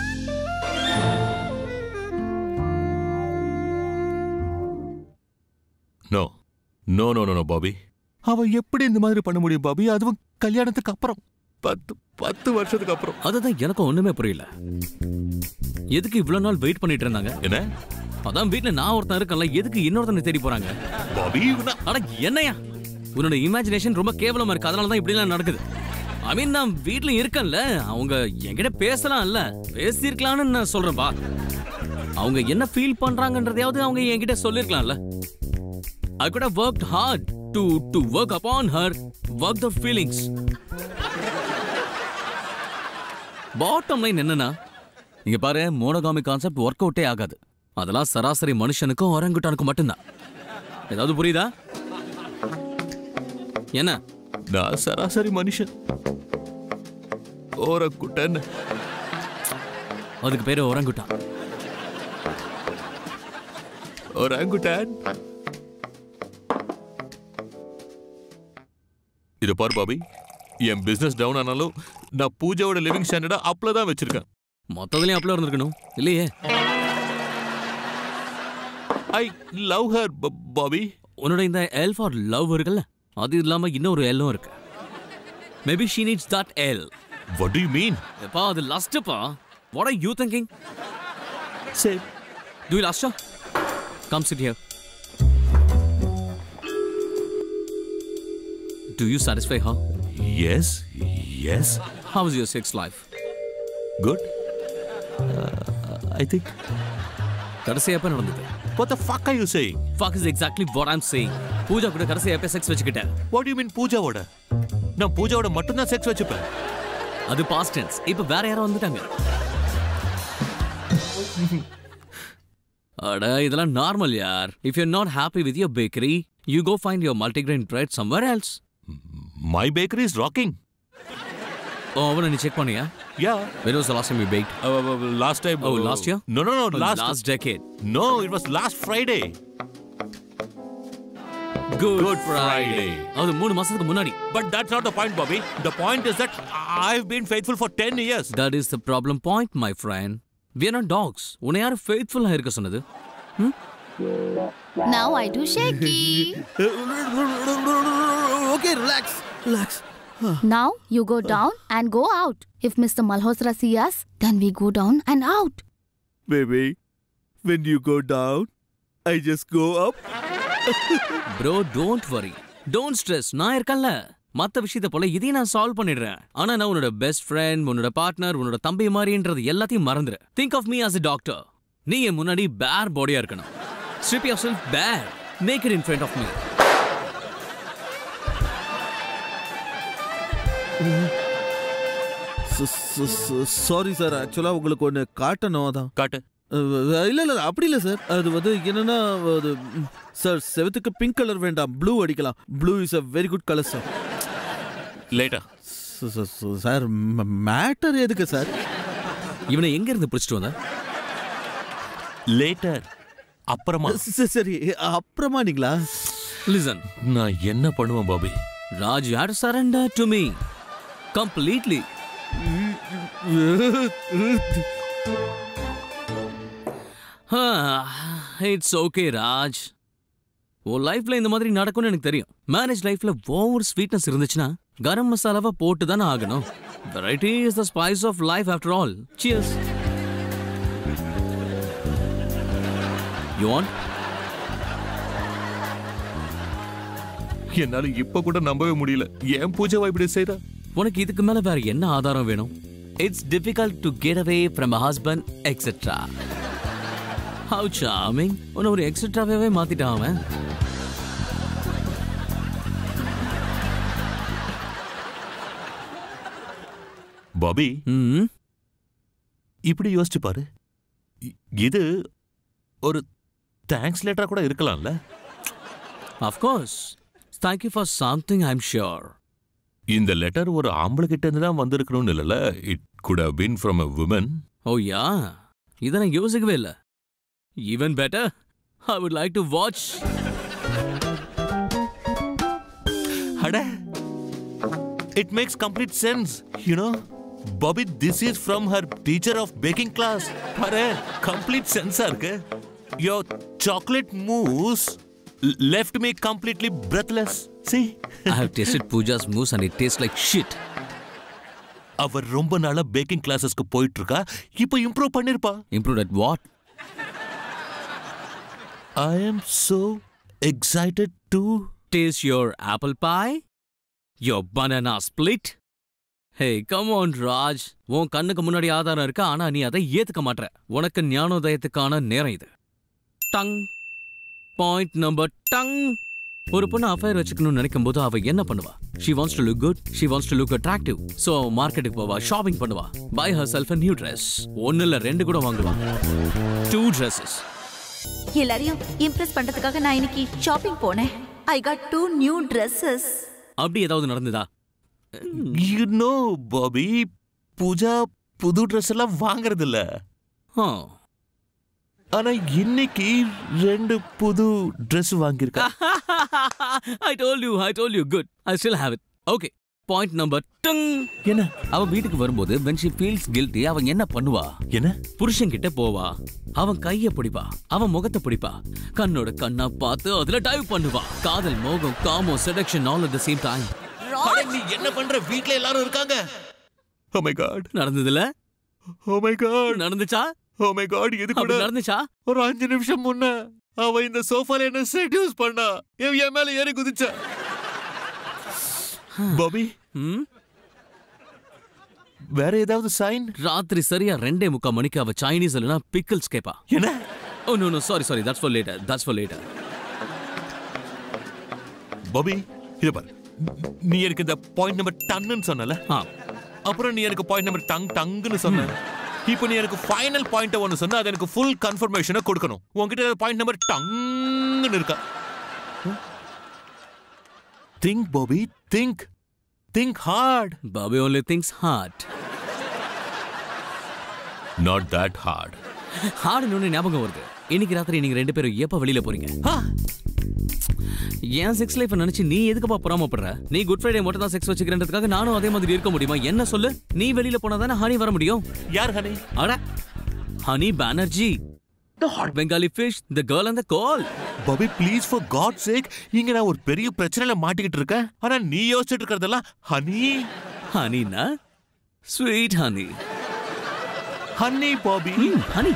no no no no Bobby அவ எப்படி இந்த மாதிரி பண்ண முடியும் பாபி அதுவும் கல்யாணத்துக்கு அப்புறம் பத்து பத்து வருஷத்துக்கு அப்புறம் அதுதான் எனக்கும் ஒண்ணுமே புரியல எதுக்கு இவ்வளவு நாள் வெயிட் பண்ணிட்டு இருந்தாங்க என்ன அதான் வீட்ல நான் ஒருத்தன் இருக்கேன்ல எதுக்கு இன்னொருத்தனை தேடி போறாங்க பாபி உன்ன- அட என்னையா உன்னோட இமேஜினேஷன் ரொம்ப கேவலமா இருக்கு அதனால தான் இப்படிலாம் நடக்குது ஐ மீன் நான் வீட்ல இருக்கேன்ல அவங்க என்கிட்ட பேசலாம்ல பேசியிருக்கலாம்னு நான் சொல்றேன்பா அவங்க என்ன ஃபீல் பண்றாங்கன்றதையாவது அவங்க என்கிட்ட சொல்லிருக்கலாம்ல I could have worked hard to to work upon her work the feelings bottom line என்னன்னா இங்க பாரு மோனோகாமி கான்செப்ட் ஒர்க் அவுட்டே ஆகாது அதெல்லாம் சராசரி மனுஷனுக்கும் ஒரங்குட்டானுக்கும் மட்டும்தான் ஏதாவது புரியுதா என்ன நான் சராசரி மனுஷன் ஓர குட்டன் அதுக்கு பேரு ஒரங்குட்டான் ஒராங்குட்டான் இது பாரு பாபி என் பிசினஸ் டவுன் ஆனாலும் நான் பூஜாவோட லிவிங் ஸ்டாண்டர்டா அப்ல தான் வச்சிருக்கேன் மொத்தத்துலயும் அப்பல இருந்திருக்கணும் இல்லையே ஐ லவ் ஹர் பாபி உன்னோட இந்த எல் ஃபார் லவ் இருக்குல்ல அது இல்லாம இன்னொரு எல்லும் இருக்கு maybe she needs that L what do you mean எப்பா அது லாஸ்ட்ப்பா வாட் ஆர் யூ திங்கிங் சரி டு யூ லாஸ்டா come sit here do you satisfy her yes yes how is your sex life good I think கடைசி எப்ப நடந்தது what the fuck are you saying fuck is exactly what I'm saying Pooja கூட கடைசி எப்ப sex வச்சுக்கிட்டேன் what do you mean பூஜாவோட நான் பூஜாவோட மட்டும்தான் sex வச்சுப்பேன் அது பாஸ்ட் டென்ஸ் இப்ப வேற யாரோ வந்துட்டாங்க அட இதெல்லாம் நார்மல் யார் if you not happy with your bakery you go find your multigrain bread somewhere else my bakery is rocking oh அவனை நீ செக் பண்ணியா yeah when was the last time you baked uh, uh, uh, last time Oh, uh, last year? no no no Oh, last last decade no it was last friday good, Good Friday. அது மூணு மாசத்துக்கு முன்னாடி but that's not the point bobby the point is that i've been faithful for 10 years that is the problem point my friend we are not dogs உன்னை யாரு ஃபெய்த்ஃபுல்லா இருக்க சொன்னது Now I do shaky. Okay, relax, relax. now you go down and go out. If Mr. Malhotra see us, then we go down and out. Baby, when you go down, I just go up. Bro don't worry don't stress நான் இருக்கேன்ல மத்த விஷயத்த போல இதையும் நான் solve பண்ணிடுறேன் ஆனா நான் உன்னோட பெஸ்ட் ஃப்ரெண்ட் உன்னோட பார்ட்னர் உன்னோட தம்பி மாதிரின்றது எல்லாத்தையும் மறந்துரு think of me as a doctor நீ என் முன்னாடி பேர் பாடியா இருக்கணும் strip yourself bare make it in front of me sorry sir ஆக்சுவலாக உங்களுக்கு ஒன்று காட்டணும் அதான் காட்டு அஹ், இல்ல இல்ல அப்படி இல்ல சார் அது வந்து என்னன்னா அது ம், சார் செவத்துக்கு பிங்க் கலர் வேண்டாம் ப்ளூ அடிக்கலாம் blue is a very good colour sir later sir matter எதுக்கு சார் இவனை எங்க இருந்து பிடிச்சிட்டு வந்த later அப்புறமா ச- சரி அப்புறமா நீங்களா லிசன் நான் என்ன பண்ணுவேன் Bobby Raj you had surrender to me completely it's okay Raj உன் லைஃப்ல இந்த மாதிரி நடக்கும்னு எனக்கு தெரியும் மேரேஜ் லைஃப்ல ஓவர் ஸ்வீட்னஸ் இருந்துச்சுன்னா கரம் மசாலாவை போட்டு தானே ஆகணும் variety is the spice of life after all cheers you want என்னால இப்ப கூட நம்பவே முடியல ஏன் பூஜாவா இப்படி செய்யறா உனக்கு இதுக்கு மேல வேற என்ன ஆதாரம் வேணும் it's difficult to get away from husband extra how charming உன்னை ஒரு எக்ஸெட்ராவே மாத்திட்டான் அவன் பாபி ம் இப்படி யோசிச்சு பாரு இ- இது ஒரு தேங்க்ஸ் லெட்டரா கூட இருக்கலாம்ல Of course. Thank you for something, I'm sure. இந்த லெட்டர் ஒரு ஆம்பளை கிட்ட இருந்து தான் வந்திருக்கணும்னு இல்லல it could have been from a woman Oh, yeah? இதை நான் யோசிக்கவே இல்லை even better I would like to watch அட it makes complete sense you know Bobby this is from her teacher of baking class பாரு complete சென்ஸா இருக்கு your chocolate mousse left me completely breathless see I have tasted Pooja's mousse and it taste like shit அவர் ரொம்ப நாளா baking கிளாஸஸ்க்கு போயிட்டு இருக்கா இப்போ improve பண்ணிருப்பா improve at what I am so excited to. Taste your apple pie? Your banana split? Hey come on Raj உன் கண்ணுக்கு முன்னாடி ஆதாரம் இருக்கு ஆனா நீ அதை ஏத்துக்க மாட்ற உனக்கு ஞானோதயத்துக்கான நேரம் இது டங் பாயிண்ட் நம்பர் டங் ஒரு பொண்ணு அஃபயர் வச்சுக்கணும்னு நினைக்கும் போது அவ என்ன பண்ணுவா she wants to look good she wants to look attractive so மார்க்கெட்டுக்கு போவா ஷாப்பிங் பண்ணுவா by herself new dress ஒன்னு இல்ல ரெண்டு கூட வாங்குவா டூ ட்ரெஸ்ஸஸ் எல்லாரையும் இம்ப்ரெஸ் பண்றதுக்காக நான் இன்னைக்கு ஷாப்பிங் போனேன் I got two new dresses அப்படி ஏதாவது நடந்ததா You know, Bobby, பூஜா புது ட்ரெஸ் எல்லாம் வாங்குறது இல்ல ஆ ஆனா இன்னைக்கு ரெண்டு புது Dress வாங்கியிருக்கா I told you, I told you. Good. I still have it. Okay. Point number டங் என்ன அவ வீட்டுக்கு வரும்போது when she feels guilty அவன் என்ன பண்ணுவா என்ன புருஷன் கிட்ட போவா அவன் கைய பிடிப்பா அவன் முகத்தை பிடிப்பா கண்ணோட கண்ணா பார்த்து அதுல டைவ் பண்ணுவா காதல் மோகம் காமோ seduction all at the same time அட, நீ என்ன பண்ற வீட்ல எல்லாரும் இருக்காங்க ஓ மை காட் நடந்ததுல ஓ மை காட் நடந்துச்சா ஓ மை காட் இது அப்படி கூட நடந்துச்சா ஒரு அஞ்சு நிமிஷம் முன்ன அவ இந்த சோஃபால என்ன செட்யூஸ் பண்ணா என் என் மேல ஏறி குதிச்சா பாபி ம் வேற ஏதாவது சைன் ராத்திரி சரியா ரெண்டே முக்கா மணிக்கு அவ சைனீஸ் இல்லனா பிக்கிள்ஸ் கேப்பா என்ன oh no no sorry sorry that's for later that's for later Bobby இது பாரு நீ எனக்கு இந்த பாயிண்ட் நம்பர் டன்னு சொன்னல ஆ அப்புறம் நீ எனக்கு பாயிண்ட் நம்பர் டங் டங்குன்னு சொன்ன இப்போ நீ எனக்கு ஃபைனல் பாயிண்ட் ஒன்னு சொன்னா அது எனக்கு ஃபுல் கன்ஃபர்மேஷனை கொடுக்கணும் உன்கிட்ட பாயிண்ட் நம்பர் டங்குன்னு இருக்கா think Bobby think think hard Bobby only thinks hard not that hard ஹார்டுன்னு ஒண்ணு ஞாபகம் வருது இன்னைக்கு ராத்திரி நீங்க ரெண்டு பேரும் எப்ப வெளியில போறீங்க ஏன் செக்ஸ் லைஃப் நினைச்சு நீ எதுக்குப்பா பொறாமப்படுற நீ குட் ஃப்ரைடே மட்டும் தான் செக்ஸ் வச்சுக்கிறன்றதுக்காக நானும் அதே மாதிரி இருக்க முடியுமா என்ன சொல்லு நீ வெளியில போனா தானே ஹனி வர முடியும் யார் ஹனி அட honey Banerjee the hot Bengali fish the girl அந்த call Bobby please for God sake இங்க நான் ஒரு பெரிய பிரச்சனையில மாட்டிக்கிட்டு இருக்கேன் ஆனா நீ யோசிச்சுட்டு இருக்கிறதெல்லாம் ஹனி ஹனினா sweet honey honey Bobby honey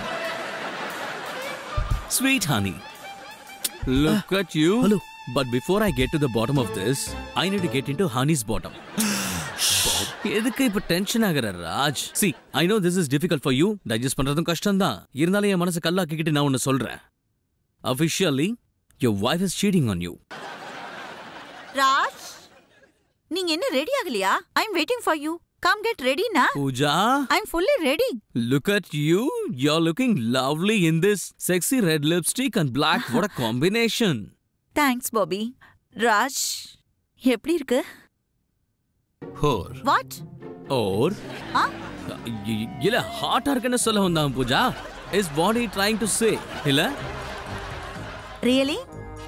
sweet honey look at you Hello. But before I get to the bottom of this I need to get into honey's bottom எதுக்கு இப்ப டென்ஷன் ஆகுற Raj see I know this is difficult for you digest பண்றதும் கஷ்டம் தான் இருந்தாலும் என் மனசு கல்லாக்கிக்கிட்டு நான் ஒன்னு சொல்றேன் officially your wife is cheating on you Raj நீங்க என்ன ரெடி ஆகலையா I am waiting for you come get ரெடினா Pooja I am fully ready Look at you. You're looking lovely in this sexy red lipstick and black. What a combination. Thanks Bobby Raj எப்படி இருக்கு ஹோர் what Or ஆ இ- இல்ல ஹாட்டா இருக்குன்னு சொல்ல வந்தான் Pooja is Bobby trying to say இல்ல really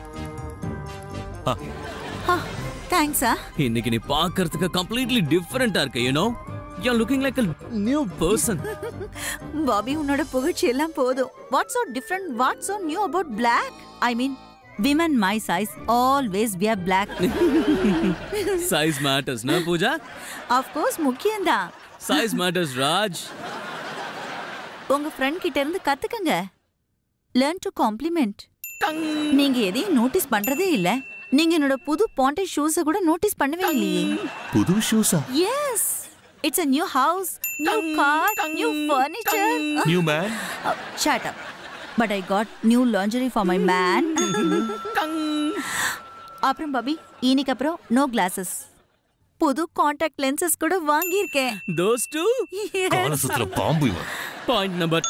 தேங்க்ஸா இன்னைக்கு நீ பார்க்கிறதுக்கு கம்ப்ளீட்லி டிஃபரெண்டா இருக்க you know you are looking like a new person Bobby உன்னோட புகழ்ச்சி எல்லாம் போதும் what so different what so new about black I mean women my size always wear black size matters நா பூஜா ஆஃப் கோர்ஸ் முக்கியம்தான் size matters Raj உங்க friend கிட்ட இருந்து கத்துக்கங்க learn to complement நீங்க எதையும் நோட்டீஸ் பண்றதே இல்ல நீங்க என்னோட புது பாண்டே ஷூஸ கூட நோட்டீஸ் பண்ணவே இல்லையே புது ஷூஸா yes it's a new house new car new furniture new man shut up but I got new lingerie for my man அப்புறம் பபி இன்னைக்கு அப்புறம் நோ கிளாஸஸ் புது காண்டாக்ட் லென்சஸ் கூட வாங்கியிருக்கேன் தோஸ் டூ கால சுத்துற பாம்பு இவன் பாயிண்ட் நம்பர்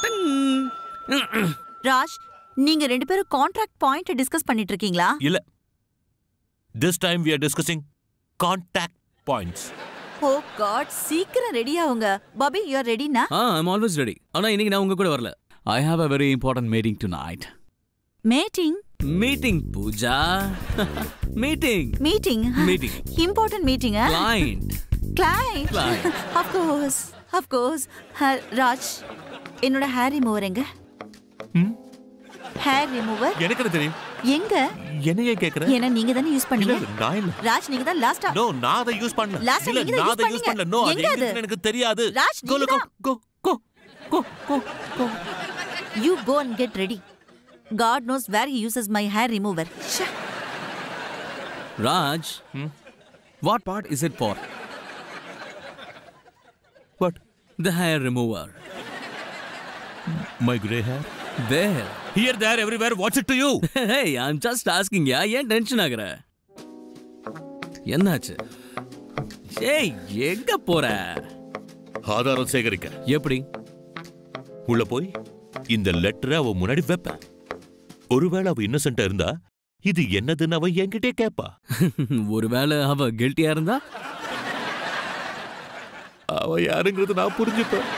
ராஜ் நீங்க ரெண்டு பேரும் கான்ட்ராக்ட் பாயிண்ட் டிஸ்கஸ் பண்ணிட்டு இருக்கீங்களா இல்ல this time we are discussing contact points oh god சீக்கிரம் ரெடி ஆவுங்க பாபி யூ ஆர் ரெடினா ஆ ஐம் ஆல்வேஸ் ரெடி ஆனா இன்னைக்கு நான் உங்க கூட வரல I have a very important meeting tonight meeting meeting Pooja meeting meeting Meeting. Important meeting client client Client. Of course of course Raj என்னோட ஹேர் ரிமூவர் எங்க hair remover எனக்கு என்ன தெரியும் எங்க என்ன ஏன் கேக்குற ஏன்னா நீங்க தானே யூஸ் இல்ல பண்ணீங்க இல்ல, நான் இல்ல ராஜ் நீங்க தான் லாஸ்டா நோ நான் அதை யூஸ் பண்ணல Last time இல்ல நீங்க தான் நான் use அதை யூஸ் பண்ணீங்க. பண்ணல நோ அது எங்க எங்க அது? இருக்குன்னு எனக்கு தெரியாது ராஜ், கோ நீங்க கோ தான். Go go go go go you go and get ready god knows where he uses my hair remover Raj what part is it for what the hair remover my grey hair there here there everywhere what's it to you hey I am just asking yeah ஏன் tension ஆகுற என்னாச்சு ஏய் எங்க போற ஆதாரம் சேகரிக்க எப்படி உள்ள போய் இந்த லெட்டரை அவ முன்னாடி வைப்பேன் ஒருவேளை அவ இன்னசென்ட்டா இருந்தா இது என்னதுன்னு அவ என்கிட்டே கேப்பா ஒருவேளை அவ கில்ட்டியா இருந்தா அவ யாருங்கிறது நான் புரிஞ்சுப்பேன்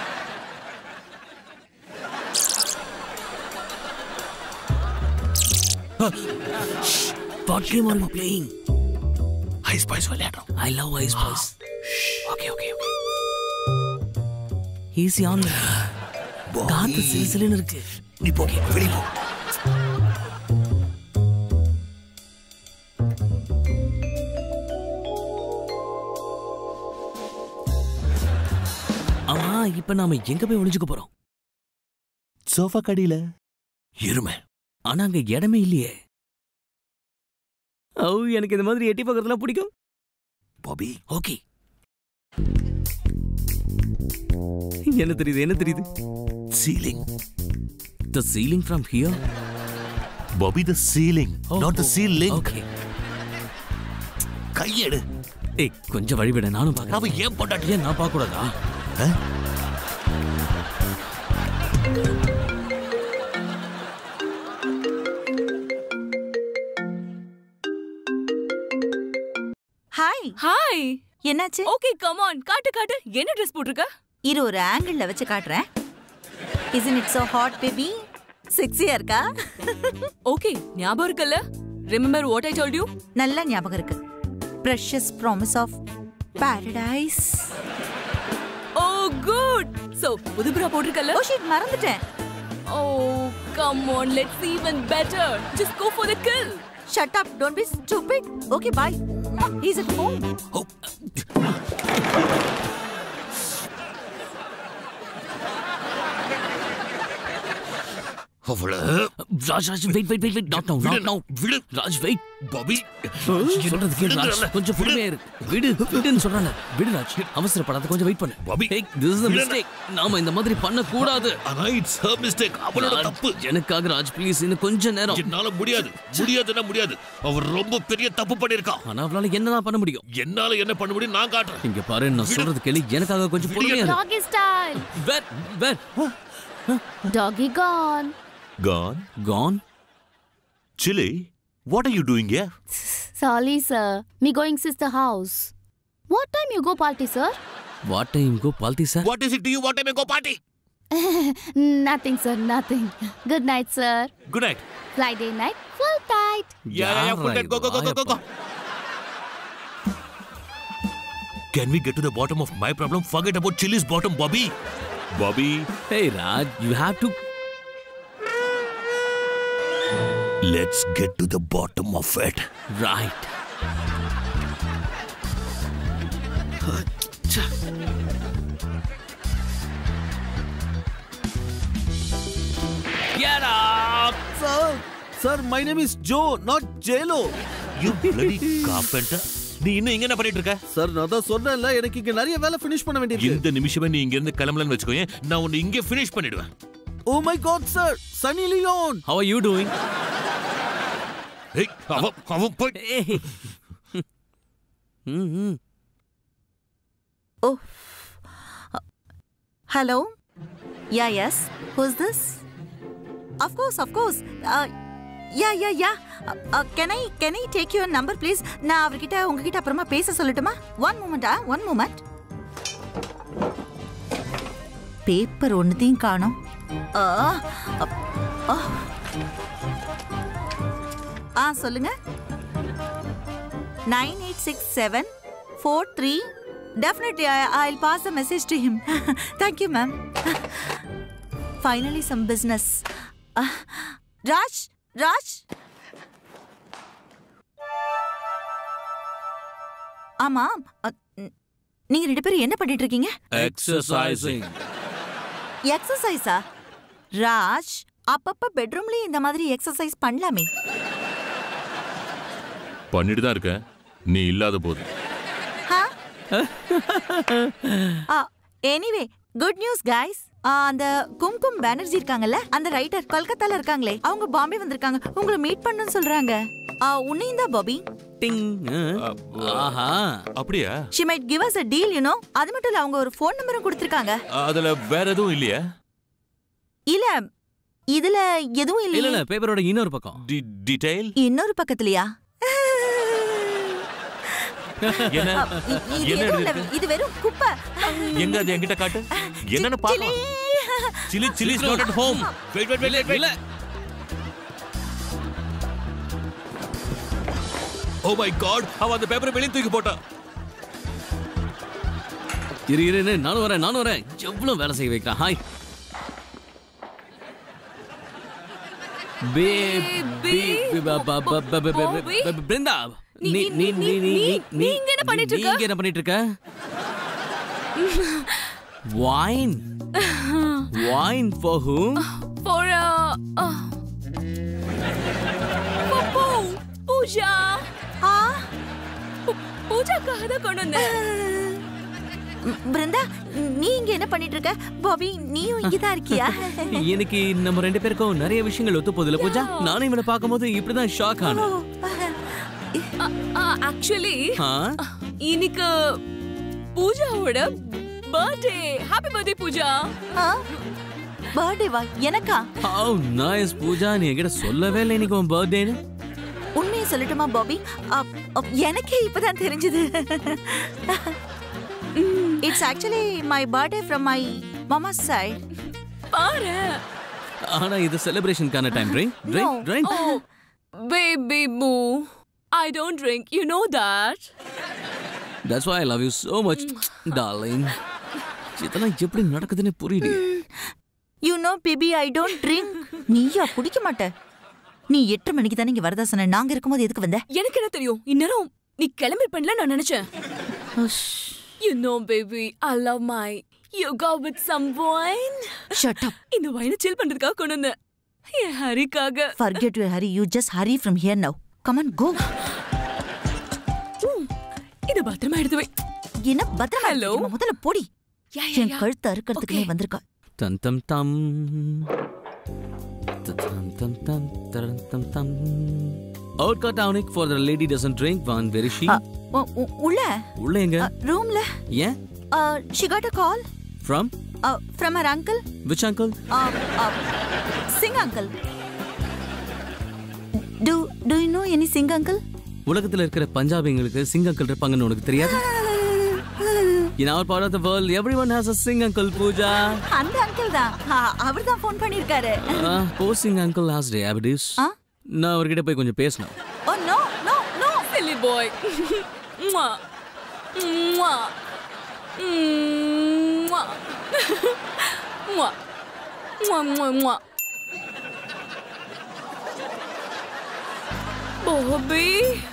what game are you playing I spies விளையாடுறோம் I love ice boys okay okay okay easy on காத்து சிலுசிலுன்னு இருக்கு நீ போகே வெளியே போ ஆமா இப்ப நாம எங்க போய் ஒளிஞ்சுக்க போறோம் சோஃபா கடியில இருமை ஆனா அங்க இடமே இல்லையே ஓ எனக்கு இந்த மாதிரி எட்டி பார்க்கறதுலாம் பிடிக்கும் பாபி ஓகே என்ன தெரியுது என்ன தெரியுது ceiling the ceiling from here Bobby the ceiling not the ceiling okay கையெடு ஏய் கொஞ்சம் வழிவிட நானும் பார்க்கறேன் அவ ஏன் பொண்டாட்டி ஏன் நான் பார்க்க கூடாதா ஹாய் ஹாய் என்னாச்சு ஓகே கம் ஆன் காட்டு காட்டு என்ன ட்ரெஸ் போட்டிருக்க இரு ஒரு ஆங்கிள் வச்சு காட்டுறேன் is it so hot baby செக்ஸியா இருக்கா ஓகே ஞாபகம் இருக்குல்ல remember what I told you நல்ல ஞாபகம் இருக்கு precious promise of paradise oh good so புது bra போட்டிருக்கல்ல ஓ ஷிட் மறந்துட்டேன் oh come on let's even better just go for the kill shut up don't be stupid okay bye is it home அவள Raj Raj wait wait wait wait not now not now விடு Raj wait Bobby சொல்றது கேளு ராஜ் கொஞ்சம் பொறுமையா இரு விடு விடுன்னு சொல்றானே விடு ராஜ் அவசரப்படாத கொஞ்சம் வெயிட் பண்ணு Bobby, Hey, this is a விடு. mistake நாம இந்த மாதிரி பண்ண கூடாது ஆனா இட்ஸ் ஹர் மிஸ்டேக் அவளோட ராஜ், தப்பு எனக்காக ராஜ் ப்ளீஸ் இன்னும் கொஞ்ச நேரம் என்னால முடியாது முடியாதுன்னா முடியாது அவர் ரொம்ப பெரிய தப்பு பண்ணிருக்கா ஆனா அவளால என்னதான் பண்ண முடியும் என்னால என்ன பண்ண முடியும் நான் காட்டுறேன் இங்க பாரு நான் சொல்றது கேளு எனக்காக கொஞ்சம் பொறுமையா இரு Doggy style. Where where Doggy gone. Gone gone Chili what are you doing here Sorry, sir. Me going sister house. What time you go party, sir? what time go palti sir what is it to you what time go party nothing, sir. Nothing. Good night, sir. Good night Friday night, full tight. Yeah yeah yeah full go go go go go Can we get to the bottom of my problem? Forget about Chili's bottom, Bobby. Bobby, hey raj you have to let's get to the bottom of it. right get up sir sir my name is Joe not Jello You bloody carpenter. நீ இன்னும் இங்க என்ன பண்ணிட்டு இருக்க sir நான் தான் சொன்னேன்ல எனக்கு இங்க நிறைய வேலை ஃபினிஷ் பண்ண வேண்டியிருக்கு இந்த நிமிஷமே நீ இங்க இருந்து கிளம்பலன்னு வச்சுக்கோயேன் நான் உன்னை இங்கே ஃபினிஷ் பண்ணிடுவேன் oh my god sir Sunny Leone how are you doing ஏய் அவன் அவன் போய் hey mm-hmm. Oh hello yeah yes who's this of course of course yeah yeah yeah can I can I take your number please நான் அவர்கிட்ட உங்ககிட்ட அப்புறமா பேச சொல்லட்டுமா ஒன் மூமெண்டா ஒன் மூமெண்ட் பேப்பர் ஒன்றுத்தையும் காணோம் ஆ, அப், ஆ. ஆ சொல்லுங்க nine eight six seven four three definitely I pass the message to him thank you ma'am finally some business Raj Raj ஆமா அ, ந- நீங்க ரெண்டு பேரும் என்ன பண்ணிட்டு இருக்கீங்க exercising எக்ஸசைஸா ராஜ் அப்பப்ப பெட்ரூம்லயும் இந்த மாதிரி எக்ஸசைஸ் பண்ணலாமே பண்ணிட்டு தான் இருக்கேன் நீ இல்லாத போது எனிவே குட் நியூஸ் கைஸ் அந்த கும்கும் பானர்ஜி இருக்காங்கல்ல அந்த ரைட்டர் கொல்கத்தால இருக்காங்களே அவங்க பாம்பே வந்திருக்காங்க உங்களை மீட் பண்ணணும்னு சொல்றாங்க ஆ, உன்னையும் தான் பாபி டிங் ஆஹா அப்படியா she might give us a deal you know அது மட்டும் இல்ல அவங்க ஒரு ஃபோன் நம்பரும் கொடுத்திருக்காங்க அதுல வேற எதுவும் இல்லையா இல்ல இதுல எதுவும் இல்ல இல்ல இல்ல பேப்பரோட இன்னொரு பக்கம் டீடைல் இன்னொரு பக்கத்துலயா என்ன இ- இது என்ன எதுவும் இல்ல, எழுதிருக்கு? இது வெறும் குப்பை எங்க அது என்கிட்ட காட்டு என்னன்னு பாக்கலாம் Chili Chili is not at home wait wait wait இல்ல வெயிட் ஓ மை காட் அவ அந்த பேப்பரை வெளிய தூக்கி போட்டா இரு இரு இரு, நானும் வரேன் நானும் வரேன் எவ்வளவு வேலை செய்ய வைக்கிறான் ஹாய் பே பே பே- ப- ப- ப- ப- ப- ப- Bobby? ப- ப- பிருந்தா நீ- நீ நீ நீ- நீ நீ நீ- நீ நீ இங்க என்ன பண்ணிட்டு நீ இருக்க? இங்க என்ன பண்ணிட்டு இருக்க wine wine for whom For uh, uh, for Poo, Pooja ஆ, பூ- பூஜாக்காக தான் கொண்டு வந்தேன் ம், பிருந்தா நீ இங்க என்ன பண்ணிட்டு இருக்க பாபி நீயும் இங்கதான் இருக்கியா இன்னைக்கு நம்ம ரெண்டு பேருக்கும் நிறைய விஷயங்கள் ஒத்து போகுதுல பூஜா நானும் இவனை பார்க்கும்போது இப்படிதான் ஷாக் ஆனேன் ஆக்சுவலி ஆ? இன்னைக்கு பூஜாவோட birthday happy birthday Pooja birthday வா எனக்கா How nice பூஜா நீ என்கிட்ட சொல்லவே இல்லை இன்னைக்கு உன் பர்த்டேன்னு உண்மையை சொல்லட்டுமா பாபி அப், அப், எனக்கே இப்பதான் தெரிஞ்சது it's actually my birthday from my மாமா சைட் பாரு ஆனா இது செலிப்ரேஷனுக்கான time drink drink No. Drink Oh, baby boo. I don't drink. You know that. That's why I love you so much darling இதெல்லாம் எப்படி நடக்குதுன்னு புரியல you know baby I don't drink நீயா குடிக்க மாட்ட நீ எட்டு மணிக்கு தானே இங்க வரதா சொன்ன நாங்க இருக்கும்போது எதுக்கு வந்த எனக்கு என்ன தெரியும் இந்நேரம் நீ கிளம்பிருப்பேன்ல நான் நினைச்சேன் You know, baby, I love my yoga with some wine. Shut up இந்த வைனை சில் பண்றதுக்காக கொண்டு வந்தேன் என் ஹரிக்காக forget your Hari you just hurry from here now come on go ம், இத பத்திரமா எடுத்து வை என்ன பத்திரமா Hello? இருக்கீங்க? முதல்ல போடி யா, யா, என் யா. கழுத்து அறுக்கிறதுக்கு நீ Okay. வந்திருக்கா தம் தம் தம் தம் தம் தம் தரம் தம் தம் Vodka tonic for the lady doesn't drink one very she அ, உ- உ- உள்ள உள்ள எங்க ரூம்ல ஏன் she got a call from from her uncle which uncle Singh uncle do do you know any Singh uncle உலகத்துல இருக்கிற பஞ்சாபிங்களுக்கு சிங் அங்கிள் இருப்பாங்கன்னு உனக்கு தெரியாது In our part of the world, everyone has a sing uncle, Pooja. அந்த அங்கிள் தான் அவர் தான் phone பண்ணிருக்காரு Uh, poor sing uncle has diabetes. ஆ? நான் அவர்கிட்ட போய் கொஞ்சம் பேசணும் oh no no no Silly boy. Mwah. Mwah. Mwah. Mwah. Mwah, mwah, mwah. Bobby.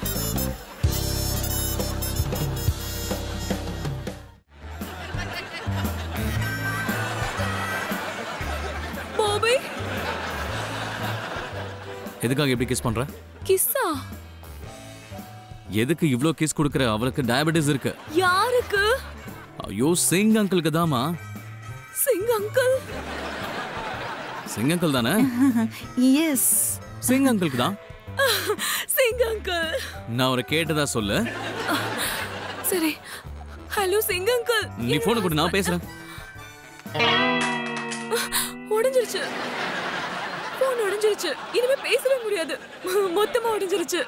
Bobby. எதுக்காக எப்படி கிஸ் பண்ற கிஸ்ஸா எதுக்கு இவ்ளோ கிஸ் கொடுக்குற அவளுக்கு டயபெட்டிஸ் இருக்கு யாருக்கு ஐயோ சிங் அங்கிளுக்கு தாமா சிங் அங்கிள் சிங் அங்கிள் தானே எஸ் சிங் அங்கிளுக்கு தான் சிங் அங்கிள் நான் அவரை கேட்டதா சொல்லு சரி ஹலோ சிங் அங்கிள் நீ போனை கொடு நான் பேசுறேன் உடைஞ்சிருச்சு போன் உடைஞ்சிருச்சு இனிமே பேசவே முடியாது மொத்தமா உடைஞ்சிருச்சு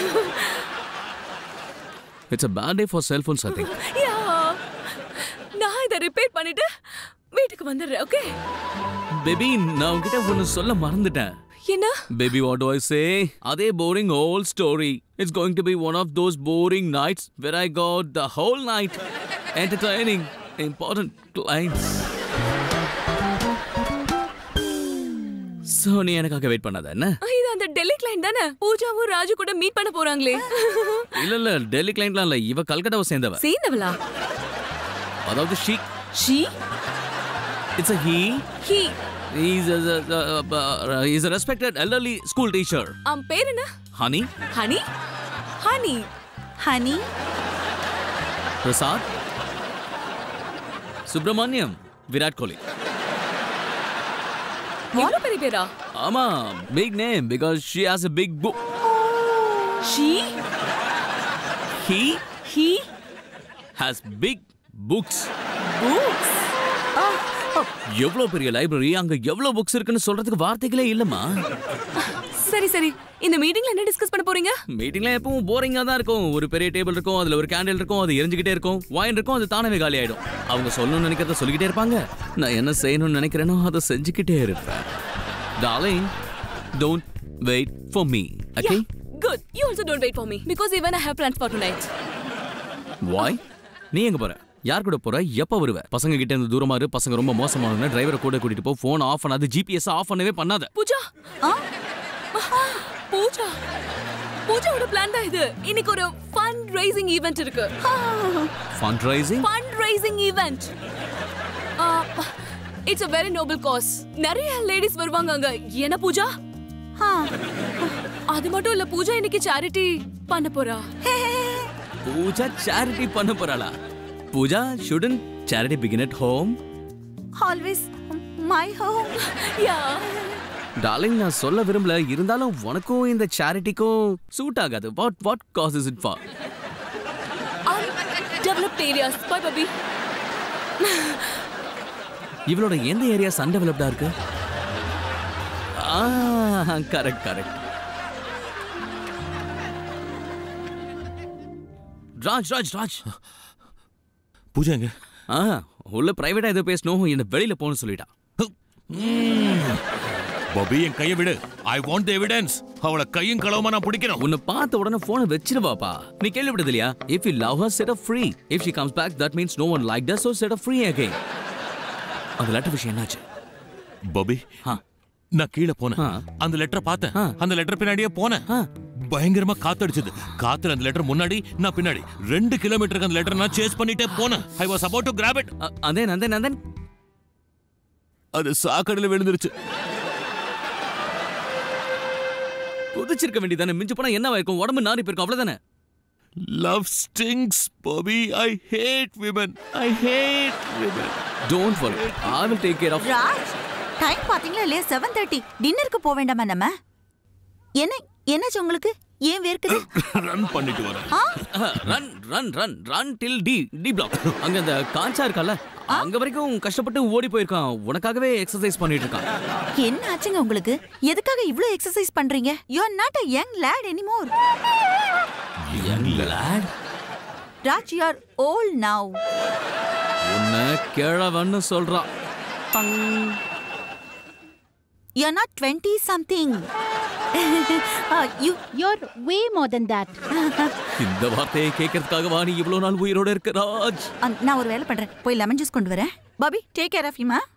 இட்ஸ் a bad day for cell phones i think யா நான் இதை ரிப்பேர் பண்ணிட்டு வீட்டுக்கு வந்துடுறேன் ஓகே பேபி நான் உன்கிட்ட ஒன்னு சொல்ல மறந்துட்டேன் என்ன Baby, what do I say? அதே boring old story. It's going to be one of those boring nights where I got the whole night entertaining important clients. So நீ எனக்காக வெயிட் பண்ணாத என்ன இது அந்த டெல்லி கிளைண்ட் தானே பூஜாவும் ராஜு கூட மீட் பண்ண போறாங்களே இல்ல இல்ல டெல்லி கிளைண்ட்லாம் இல்ல இவ கல்கட்டாவை சேர்ந்தவ சேர்ந்தவளா அதாவது she she it's a he he He's a, a, a, a, he's a respected elderly school teacher. அவன் பேர் என்ன Honey, honey honey honey Prasad, Subramaniam, Virat Kohli. இவ்வளவு பெரிய பேரா ஆமா big name because she has a big book. She He he has big books. Books எவ்வளவு பெரிய library அங்க எவ்வளவு புக்ஸ் இருக்குன்னு சொல்றதுக்கு வார்த்தைகளே இல்லம்மா சரி சரி இந்த மீட்டிங்ல என்ன டிஸ்கஸ் பண்ண போறீங்க மீட்டிங்ல எப்பவும் போரிங்கா தான் இருக்கும் ஒரு பெரிய டேபிள் இருக்கும் அதுல ஒரு கேண்டில் இருக்கும் அது எரிஞ்சுக்கிட்டே இருக்கும் வாயின் இருக்கும் அது தானவே காலி ஆயிடும் அவங்க சொல்லணும்னு நினைக்கிறத சொல்லிக்கிட்டே இருப்பாங்க நான் என்ன செய்யணும்னு நினைக்கிறேனோ அதை செஞ்சுக்கிட்டே இருப்பேன் darling don't wait for me okay good you also don't wait for me because even I have plans for tonight why நீ எங்க போற யார் கூட போற எப்ப வருவ பசங்க கிட்ட இருந்து தூரமா இரு பசங்க ரொம்ப மோசமான டிரைவரை கூட கூட்டிட்டு போ போன் ஆஃப் பண்ணாது ஜிபிஎஸ் ஆஃப் பண்ணவே பண்ணாத பூஜா ஆ பூஜா பூஜாவோட பிளான் தான் இது இன்னைக்கு ஒரு ஃபண்ட் ரைசிங் ஈவென்ட் இருக்கு fund raising fund raising event it's a very noble cause நிறைய லேடிஸ் வருவாங்க அங்க என்ன பூஜா ஆ, அது மட்டும் இல்ல பூஜா இன்னைக்கு சேரிட்டி பண்ண போறா பூஜா சேரிட்டி பண்ண போறாளா Pooja shouldn't charity begin at home always my home yeah darling நான் சொல்ல விரும்பல இருந்தாலும் உனக்கும் இந்த சேரிட்டிக்கும் சூட் ஆகாது what what cause is it for developed areas by Bobby இவளோட எந்த ஏரியா அன்டெவலப்டா இருக்கு ஆ கரெக்ட் கரெக்ட் ராஜ் ராஜ் ராஜ் பூஜா எங்க ஆ உள்ள பிரைவேட்டா ஏதோ பேசணும் என்ன வெளியில போகணும்னு சொல்லிட்டா பாபி என் கையை விடு ஐ வாண்ட் தி எவிடன்ஸ் அவளை கையும் களவுமா நான் பிடிக்கணும் உன்னை பார்த்த உடனே போனை வச்சிருவாப்பா நீ கேள்விப்பட்டது இல்லையா if you love her set free if she comes back that means no one like that so set free again அந்த லெட்டர் விஷயம் என்னாச்சு பாபி ஆ. நான் கீழே போனேன் ஆ. அந்த லெட்டரை பார்த்தேன் ஆ. அந்த லெட்டர் பின்னாடியே போனேன் ஆ. பயங்கரமா காத்தடிச்சது காத்துல அந்த லெட்டர் முன்னாடி நான் பின்னாடி ரெண்டு கிலோமீட்டருக்கு அந்த லெட்டர் நான் சேஸ் பண்ணிட்டே போனேன் I was about to grab it அ- அதேன் அதேன் அதேன் அது சாக்கடையில விழுந்துருச்சு குதிச்சிருக்க வேண்டியதானே மிஞ்சு போனா என்ன இருக்கும் உடம்பு நாரி போயிருக்கும் அவ்வளவுதானே love stings Bobby I hate women I hate women don't worry I will take care of Raj time பாத்தீங்களா இல்லையா செவன் தேர்ட்டி டின்னருக்கு போக வேண்டாமா நம்ம என்ன என்னாச்சு உங்களுக்கு ஏன் வேர்க்குது ரன் பண்ணிட்டு வரேன் run run run run till T T block அங்க அந்த காஞ்சா இருக்கல அங்க வரைக்கும் கஷ்டப்பட்டு ஓடி போயிருக்கான் உனக்காகவே எக்ஸசைஸ் பண்ணிட்டு இருக்கான் என்ன ஆச்சுங்க உங்களுக்கு எதுக்காக இவ்ளோ எக்ஸசைஸ் பண்றீங்க you are not a young lad anymore Young lad, Raj you are old now உன்னை கிழவன்னு சொல்றான் you are not twenty something you You're way more than that. இந்த வார்த்தையை கேட்கறதுக்காகவா நீ இவ்வளவு நாள் உயிரோட இருக்க ராஜ் நான் ஒரு வேலை பண்றேன் போய் லெமன் ஜூஸ் கொண்டு வரேன் பாபி டேக் கேர் ஆஃப் யூமா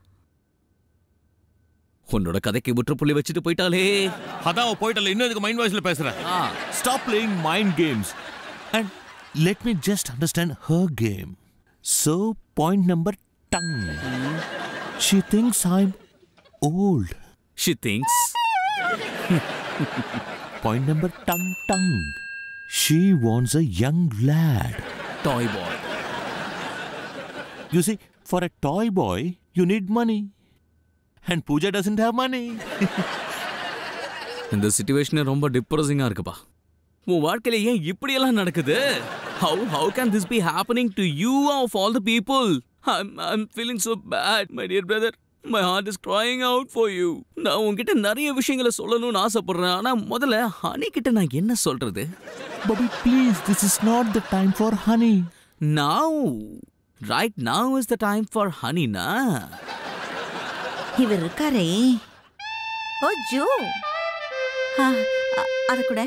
உன்னோட கதைக்கு முற்றுப்புள்ளி வச்சுட்டு போயிட்டாலே அதான் அவ போயிட்டல இன்னும் இதுக்கு மைண்ட் வாய்ஸ்ல பேசுறேன் ஆ, Stop playing mind games and let me just understand her game. So, point number tongue. She thinks I'm old. she thinks Point number tongue tongue. She wants a young lad. toy boy. You see, for a toy boy, you need money. And Pooja doesn't have money. இந்த situation ரொம்ப டிப்ரெசிங்கா இருக்குப்பா உன் வாழ்க்கையில ஏன் இப்படியெல்லாம் நடக்குது how how can this be happening to you of all the people I'm I'm feeling so bad my dear brother my heart is crying out for you நான் உன்கிட்ட நிறைய விஷயங்களை சொல்லணும்னு ஆசைப்படுறேன் ஆனா முதல்ல ஹனி கிட்ட நான் என்ன சொல்றது Bobby, please, this is not the time for honey. now right now is the time for honey na இவர் இருக்காரே ஓ ஜோ ஆ, அ- அத கூட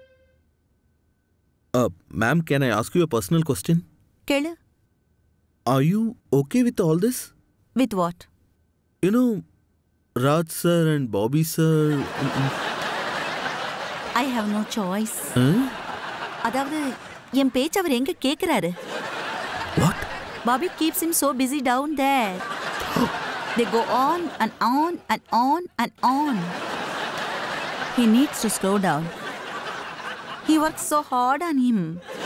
Uh, ma'am, can I ask you a personal question? கேளு Are you okay with all this? வித் வாட் You know, Raj sir and Bobby sir. mm, mm, I have no choice huh? அதாவது என் பேச்சு அவர் எங்க கேக்குறாரு What? Bobby keeps him so busy down there They go on and on and on and on. He needs to slow down. He works so hard on him.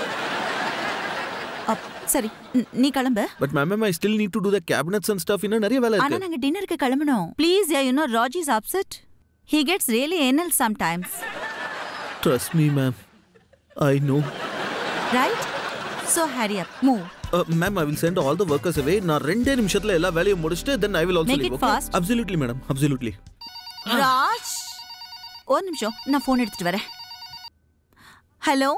அப், சரி ந- நீ கிளம்பு but ma'am ma'am I still need to to the cabinets and stuff இன்னும் நிறைய வேலை ஆனா இருக்கு நாங்க டின்னருக்கு கிளம்பணும் please yeah you know Raj is upset he gets really anal sometimes trust me ma'am I know right so hurry up move ma'am I will send all the workers away நான் ரெண்டே நிமிஷத்துல எல்லா வேலையும் முடிச்சுட்டு then I will also Make leave it okay fast. Absolutely madam absolutely Raj ஒரு நிமிஷம் நான் phone எடுத்துட்டு வரேன் ஹலோ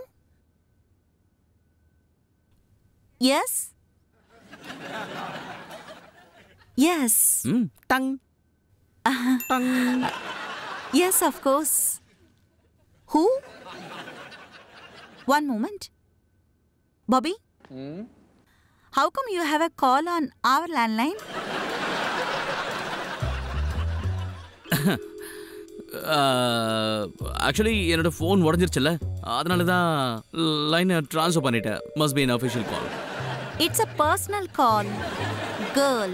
எஸ் எஸ் ம் டங் டங் yes of course who one moment bobby how come you have a call on our landline actually என்னோட phone உடஞ்சிருச்சுல்ல அதனால தான் லைனை ட்ரான்ஸ்ஃபர் பண்ணிட்டேன் must be an official call it's a personal call girl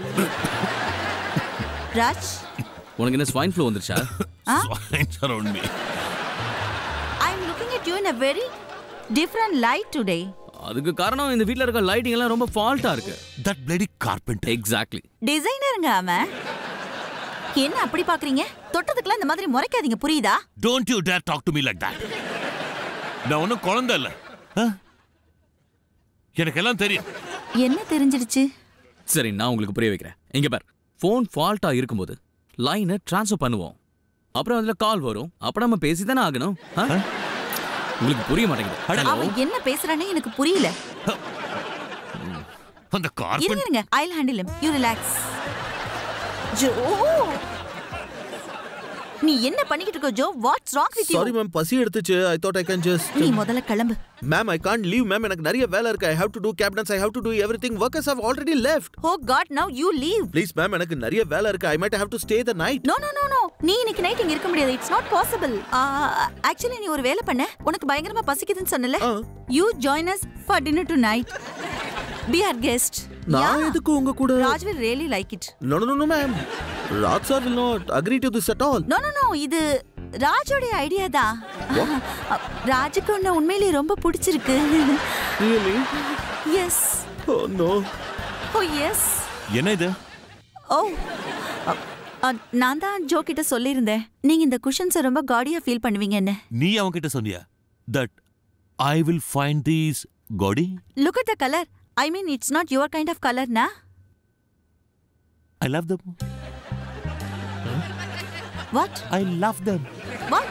raj உனக்கு என்ன ஸ்வைன் ஃப்ளூ வந்துருச்சா Swines around me. i'm looking at you in a very different light today அதுக்கு காரணம் இந்த வீட்ல இருக்க லைட்டிங் எல்லாம் ரொம்ப ஃபால்ட்டா இருக்கு That bloody carpenter. எக்ஸாக்ட்லி டிசைனருங்க அவன் என்ன அப்படி பாக்குறீங்க தொட்டதுக்கெல்லாம் இந்த மாதிரி முறைக்காதீங்க புரியுதா Don't you dare talk to me like that. நான் ஒன்றும் குழந்தை இல்லை ஆ? எனக்கு எல்லாம் தெரியும் என்ன தெரிஞ்சிடுச்சு சரி நான் உங்களுக்கு புரிய வைக்கிறேன் இங்க பார் ஃபோன் ஃபால்ட்டா இருக்கும்போது லைனை ட்ரான்ஸ்ஃபர் பண்ணுவோம் அப்புறம் அதுல கால் வரும் அப்புறம் நம்ம பேசி தானே ஆகணும் ஆ? உங்களுக்கு புரிய மாட்டேங்குது Hello? அவன் என்ன பேசுறானே எனக்கு புரியல அந்த இருங்க கார்பெண்ட் இருங்க I'll handle him you relax Joe நீ என்ன பண்ணிக்கிட்டு இருக்க Joe what's wrong with you sorry ma'am பசி எடுத்துச்சு I thought I can just நீ முதல்ல கிளம்பு ma'am I can't leave ma'am எனக்கு நிறைய வேலை இருக்கு I have to do cabinets I have to do everything workers have already left oh god now you leave please ma'am எனக்கு நிறைய வேலை இருக்கு I might have to stay the night no no no no நீ இன்னைக்கு night இங்க இருக்க முடியாது it's not possible actually நீ ஒரு வேலை பண்ண உனக்கு பயங்கரமா பசிக்குதுன்னு சொன்னல ஆ. You join us for dinner tonight be our guest நான் எதுக்கு உங்க கூட Raj will really like it no no no ma'am Raj sir will not agree to this at all no no no இது ராஜோட ஐடியா தான் ராஜுக்கு உன்னை உண்மையிலேயே ரொம்ப பிடிச்சிருக்கு really yes oh no oh yes என்ன இது ஓ நான் தான் ஜோ கிட்ட சொல்லியிருந்தேன் நீங்க இந்த குஷன்ஸை ரொம்ப காடியா ஃபீல் பண்ணுவீங்கன்னு நீ அவன்கிட்ட சொன்னியா that I will find these gaudy look at the colour I mean it's not your kind of கலர்னா I love them what I love them what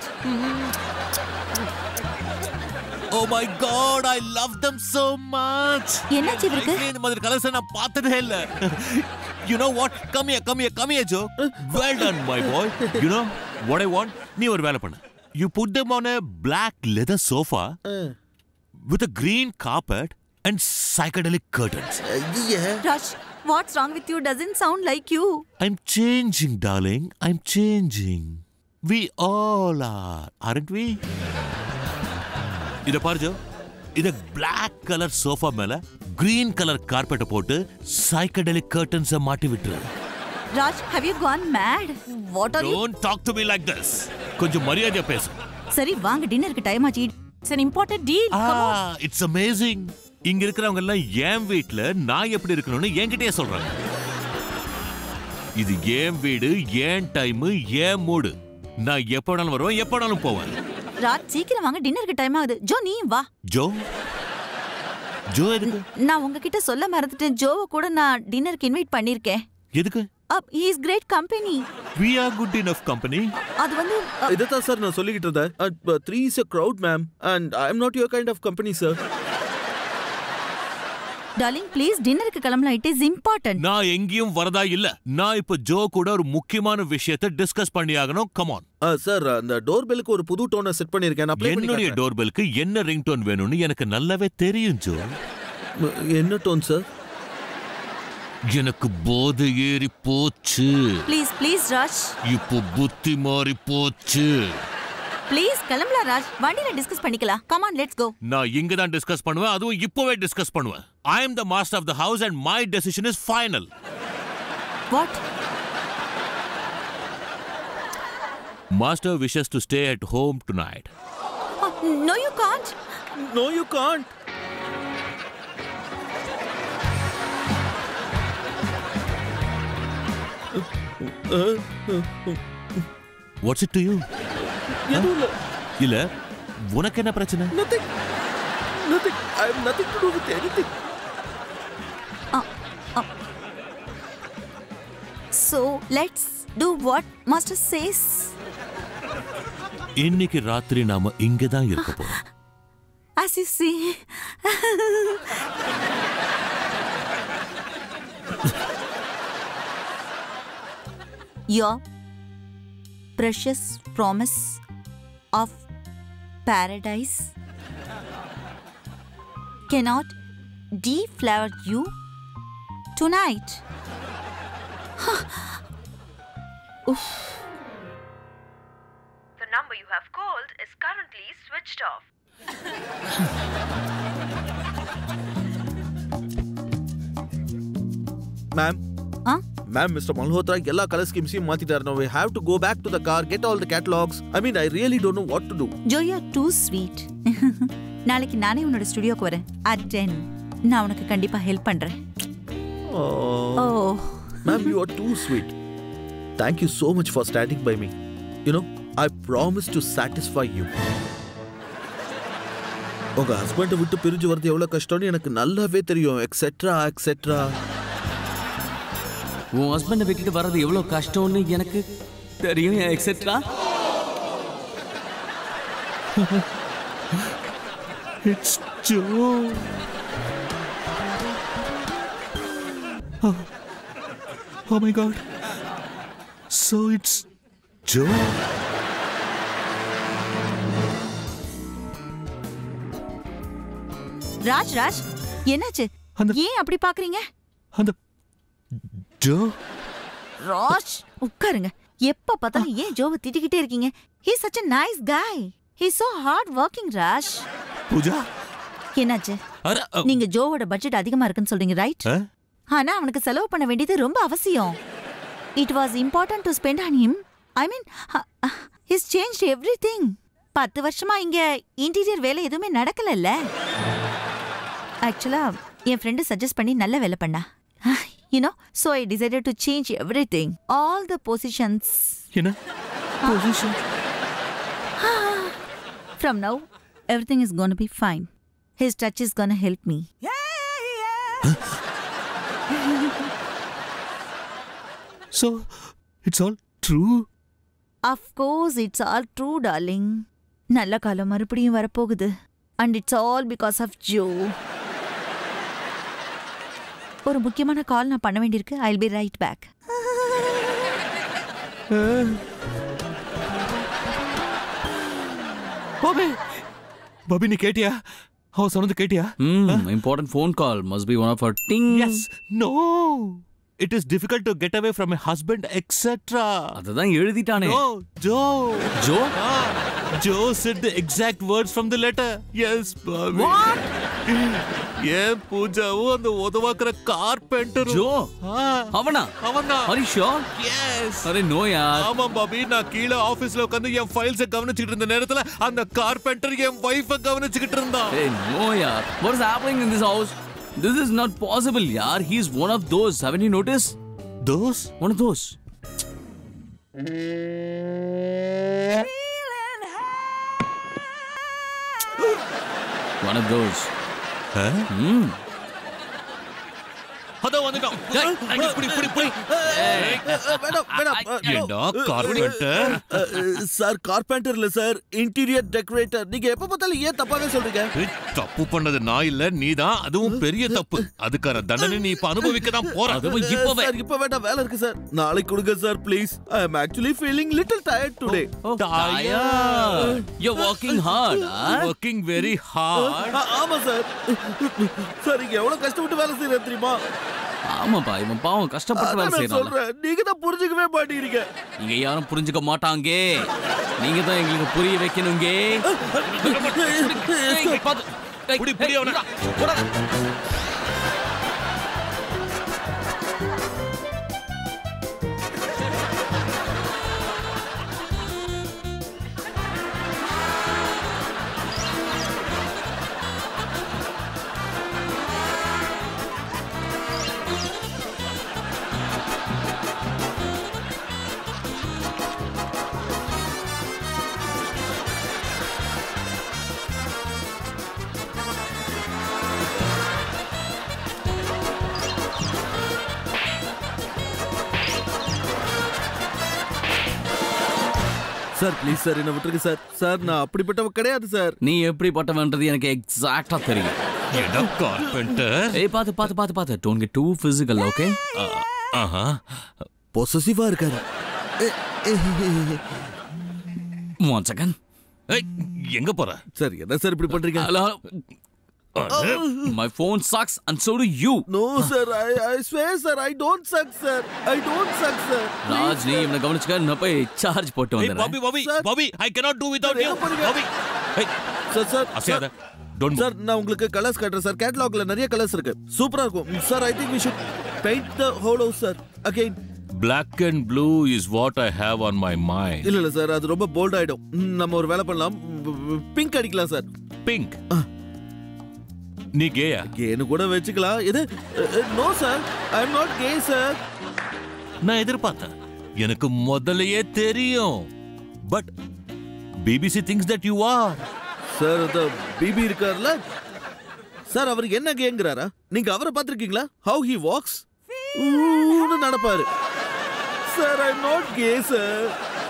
oh my god I love them so much என்னாச்சு இவருக்கு? Life ல இந்த மாதிரி colours நான் பார்த்ததே இல்ல you know what come here come here come here Joe well done my boy you know what I want நீ ஒரு வேலை பண்ணு you put them on a black leather sofa with a green carpet and psychedelic curtains ஐயே Raj what's wrong with you doesn't sound like you I'm changing, darling. I'm changing. We all are, aren't we? இத பாரு Joe இத black colour sofa மேல green colour கார்பெட்டை போட்டு psychedelic curtains மாட்டி விட்டுரு Raj have you gone mad what are you don't talk to me like this கொஞ்சம் மரியாதையா பேசு சரி வாங்க டின்னருக்கு டைம் ஆச்சு it's an important deal ah come on it's amazing இங்க இருக்கிறவங்க எல்லாம் என் வீட்ல நான் எப்படி இருக்கணும்னு என்கிட்டயே சொல்றாங்க இது ஏன் வீடு ஏன் டைம் ஏன் மூடு நான் எப்ப வேணாலும் வருவேன் எப்ப வேணாலும் போவேன் ராஜ் சீக்கிரம் வாங்க டின்னருக்கு டைம் ஆகுது ஜோ நீ வா ஜோ ஜோ எதுக்கு நான் உங்ககிட்ட சொல்ல மறந்துட்டேன் ஜோவை கூட நான் டின்னருக்கு இன்வைட் பண்ணிருக்கேன் எதுக்கு up he is great company we are good enough company அது வந்து அ, இதைத்தான் சார் நான் சொல்லிக்கிட்டு இருந்தேன் three is a crowd ma'am and I am not your kind of company sir darling please டின்னருக்கு கிளம்பலாம் இட் இஸ் இம்பார்ட்டன்ட் நான் எங்கேயும் வரதா இல்ல நான் இப்ப ஜோ கூட ஒரு முக்கியமான விஷயத்தை டிஸ்கஸ் பண்ணி ஆகணும் கமான் சார் அந்த டோர் பெல்லுக்கு ஒரு புது டோனை செட் பண்ணியிருக்கேன் அப்ளை என்னுடைய டோர் பெல்க்கு என்ன ரிங் டோன் வேணும்னு எனக்கு நல்லாவே தெரியும் ஜோ என்ன டோன் சார் எனக்கு போதை ஏறி போச்சு ப்ளீஸ் ப்ளீஸ் ராஜ் இப்போ புத்தி மாறி போச்சு ப்ளீஸ் கிளம்பலாம் ராஜ் வண்டியில டிஸ்கஸ் பண்ணிக்கலாம் கம் ஆன் லெட்ஸ் கோ நான் இங்க தான் டிஸ்கஸ் பண்ணுவேன் அதுவும் இப்போவே டிஸ்கஸ் பண்ணுவேன் I am the master of the house and my decision is final what Master wishes to stay at home tonight. No you can't no you can't What's it to you? எதுவும் இல்ல இல்ல உனக்கு என்ன பிரச்சனை nothing nothing I have nothing to do with anything so let's do what master says இன்னைக்கு ராத்திரி நாம இங்க தான் இருக்க போறோம் as you see your precious promise of paradise cannot deflower you tonight. The number you have called is currently switched off. Ma'am Huh? Ma'am mister Malhotra எல்லா colour ஸ்கீம்ஸையும் மாத்திட்டாரு no we have to go back to the car get all the catalogues I mean I really don't know what to do Joe, you're too sweet. நாளைக்கு நானே உன்னோட ஸ்டுடியோக்கு வரேன் at ten நான் உனக்கு கண்டிப்பா ஹெல்ப் பண்றேன் oh ma'am you are too sweet thank you so much for standing by me you know I promise to satisfy you உங்க ஹஸ்பண்டை விட்டு பிரிஞ்சு வரது எவ்வளவு கஷ்டம்னு எனக்கு நல்லாவே தெரியும் எக்ஸெட்ரா எக்ஸெட்ரா உன் ஹஸ்பண்டை விட்டுட்டு வர்றது எவ்வளவு கஷ்டம்னு எனக்கு தெரியும் etcetera It's Joe. Oh. oh my god. So it's Joe. Raj Raj என்னாச்சு அந்த- ஏன் அப்படி பாக்குறீங்க அந்த Joe? ராஜ் உட்காருங்க எப்ப பார்த்தாலும் ஏன் ஜோவை திட்டிக்கிட்டே இருக்கீங்க he such a nice guy he so hard working Raj Pooja என்னாச்சு அர, அ, நீங்க ஜோவோட பட்ஜெட் அதிகமா இருக்குன்னு சொல்றீங்க ரைட் ஆ? ஆனா அவனுக்கு செலவு பண்ண வேண்டியது ரொம்ப அவசியம் it was important to spend on him I mean his change everything பத்து வருஷமா இங்க இன்டீரியர் வேலை எதுவுமே நடக்கலல்ல ஆக்சுவலா என் ஃப்ரெண்டு சஜஸ்ட் பண்ணி நல்ல வேலை பண்ணா you know so I decided to change everything all the positions என்ன position from now everything is gonna be fine his touch is gonna help me So it's all true. Of course it's all true darling நல்ல காலம் மறுபடியும் வரப்போகுது and it's all because of Joe ஒரு முக்கியமான call நான் பண்ண வேண்டியிருக்கு I be right back Bobby Bobby நீ கேட்டியா அவ சொன்னது கேட்டியா ம் important phone call must be one of our thing yes no it is difficult to get away from a husband etcetera அததான் எழுதிட்டானே no Joe Joe Joe said the exact words from the letter yes Bobby ஏன் பூஜாவும் அந்த உதவாக்குற carpenter Joe அவனா அவன்தான் are you sure yes அரே no யார் ஆமா பாபி நான் கீழே ஆபீஸ்ல உட்கார்ந்து என் ஃபைல்ஸை கவனிச்சுக்கிட்டு இருந்த நேரத்துல அந்த கார்பெண்டர் என் வைஃபை கவனிச்சுக்கிட்டு இருந்தான் Hey, no, yaar. What is happening in this house? This is not possible, yaar. He's one of those. Haven't you noticed? Those One of those. One of those. Hmm. அதோ வந்துட்டான் டேய், புடி, புடி, புடி, புடி. வேணாம் வேணாம் ஏண்டா கார்பெண்டர் சார் கார்பெண்டர் இல்ல சார் இன்டீரியர் டெக்கரேட்டர் நீங்க எப்ப பார்த்தாலும் ஏன் தப்பாவே சொல்றீங்க ஏய், தப்பு பண்ணது நான் இல்ல நீதான் அதுவும் பெரிய தப்பு அதுக்கான தண்டனை நீ இப்ப அனுபவிக்க தான் போற அதுவும் இப்பவே. சார் இப்ப வேண்டாம் வேலை இருக்கு சார் நாளைக்கு கொடுங்க sir please I am actually feeling little tired today Tired. You're working hard, huh? Working very hard ஆமா சார் சார் நீங்க எவ்வளவு கஷ்டப்பட்டு வேலை செய்யறது தெரியுமா ஆமாப்பா இவன் பாவம் கஷ்டப்பட்டு அதான் வேலை நான் செய்யறான் சொல்றேன் நீங்க தான் புரிஞ்சுக்கவே மாட்டேங்கிறீங்க நீங்க யாரும் புரிஞ்சுக்க மாட்டாங்க நீங்க தான் எங்களுக்கு புரிய வைக்கணுங்க ஏய், பாத்து. ஏய், புடி, புடி ஏய், அவனை. போடா. சார் ப்ளீஸ் சார் என்ன விட்டுருங்க சார் சார் நான் அப்படிப்பட்டவ கிடையாது சார் நீ எப்படிப்பட்டவன்றது எனக்கு எக்ஸாக்டா தெரியும் ஏடா கார்பெண்டர் ஏய் பாத்து பாத்து பாத்து பாத்து don't get too physical okay ஆஹா பொசசிவா இருக்காரு ஒன் செகண்ட் ஏய், எங்க போற சார் என்ன சார் இப்படி பண்றீங்க hello my phone sucks and so do you no sir I I swear sir I don't suck sir I don't suck sir Raj நீ இவனை கவனிச்சுக்க நான் போய் சார்ஜ் போட்டு ஏய் பாபி வந்துடுறேன் Bobby Sir. Bobby I cannot do without Sir, you என்ன பண்ணுங்க? Bobby ஏய் சார் சார் அசையாத டோன்ட் சார் நான் உங்களுக்கு கலர்ஸ் காட்டுறேன் சார் கேட்டலாக்ல நிறைய கலர்ஸ் இருக்கு சூப்பரா இருக்கும் sir I think we should paint the whole house sir again Black and blue is what I have on my mind. இல்ல இல்ல சார் அது ரொம்ப போல்ட் ஆயிடும் ம், நம்ம ஒரு வேலை பண்ணலாம் பிங்க் அடிக்கலாம் சார் Pink. நீ கேயா கேனு கூட வச்சுக்கலாம் இது no sir I am not gay sir நான் எதிர்பார்த்தேன் எனக்கு முதல்லயே தெரியும் but BBC things that you are sir அந்த பிபி இருக்கார்ல சார் அவருக்கு என்ன கேங்கிறாரா நீங்க அவரை பார்த்திருக்கீங்களா ஹவு ஹி வாக்ஸ் நடப்பாரு sir I not gay sir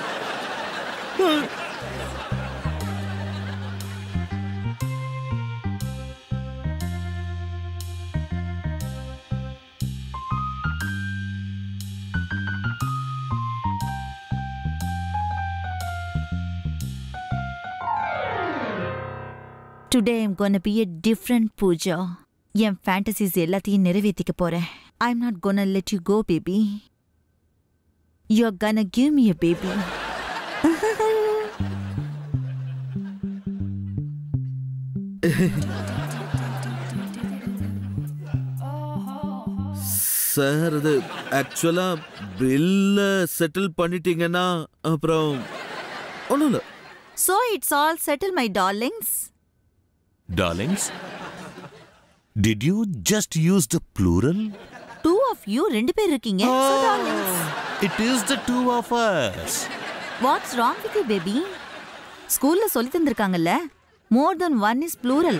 today I'm gonna be a different Pooja என் ஃபேண்டசிஸ் எல்லாத்தையும் நிறைவேற்றிக்க போறேன் I am not gonna let you go baby you are gonna give me a baby sir அது ஆக்சுவலா பில்ல settle பண்ணிட்டீங்கன்னா அப்புறம் ஒன்றும் இல்லை so it's all settle my darlings Darlings, did you just use the plural? Two of you ரெண்டு பேர் இருக்கீங்க So, darlings, It is the two of us. what's wrong with you baby ஸ்கூல்ல சொல்லி தந்திருக்காங்கல்ல more then one is plural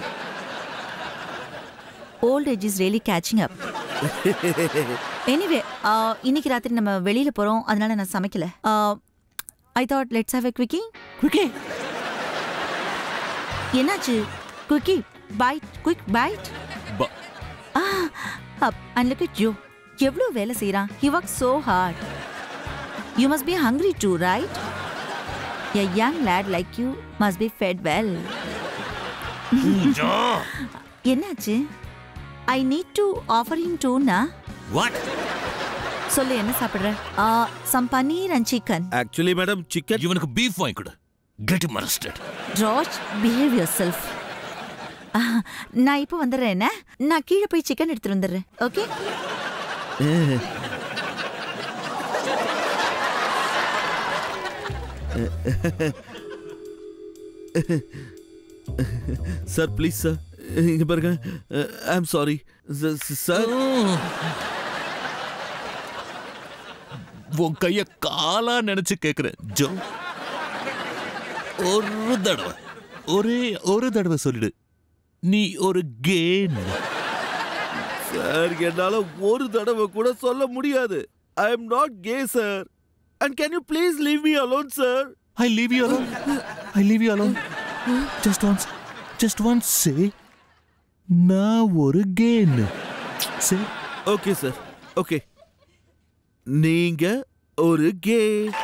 old age is really catching up anyway இன்னைக்கு ராத்திரி நம்ம வெளியில போறோம் அதனால நான் சமைக்கல I thought let's have a quickie quickie என்னாச்சு quickie bite quick bite But up and look at you எவ்வளோ வேலை செய்கிறான் he work so hard you must be hungry too right a young lad like you must be fed well என்னாச்சு I need to offer him டூனா what? சொல்லு என்ன சாப்பிடுற some paneer and chicken actually madam chicken இவனுக்கு beef வாங்கி கொடு get him arrested. Raj behave yourself நான் இப்போ வந்துடுறேன் என்ன நான் கீழே போய் சிக்கன் எடுத்துட்டு வந்துடுறேன் ஓகே சார் ப்ளீஸ் சார் இங்க பாருங்க ஐ எம் சாரி சார் உன் கைய காலா நினைச்சு கேக்குறேன் ஜோ ஒரு தடவை ஒரே ஒரு தடவை சொல்லிடு நீ ஒரு கேன் சார் என்னால ஒரு தடவை கூட சொல்ல முடியாது I am not gay sir and can you please leave me alone sir I leave you alone I leave you alone just once just once say நான் ஒரு can say okay sir okay நீங்க ஒரு gay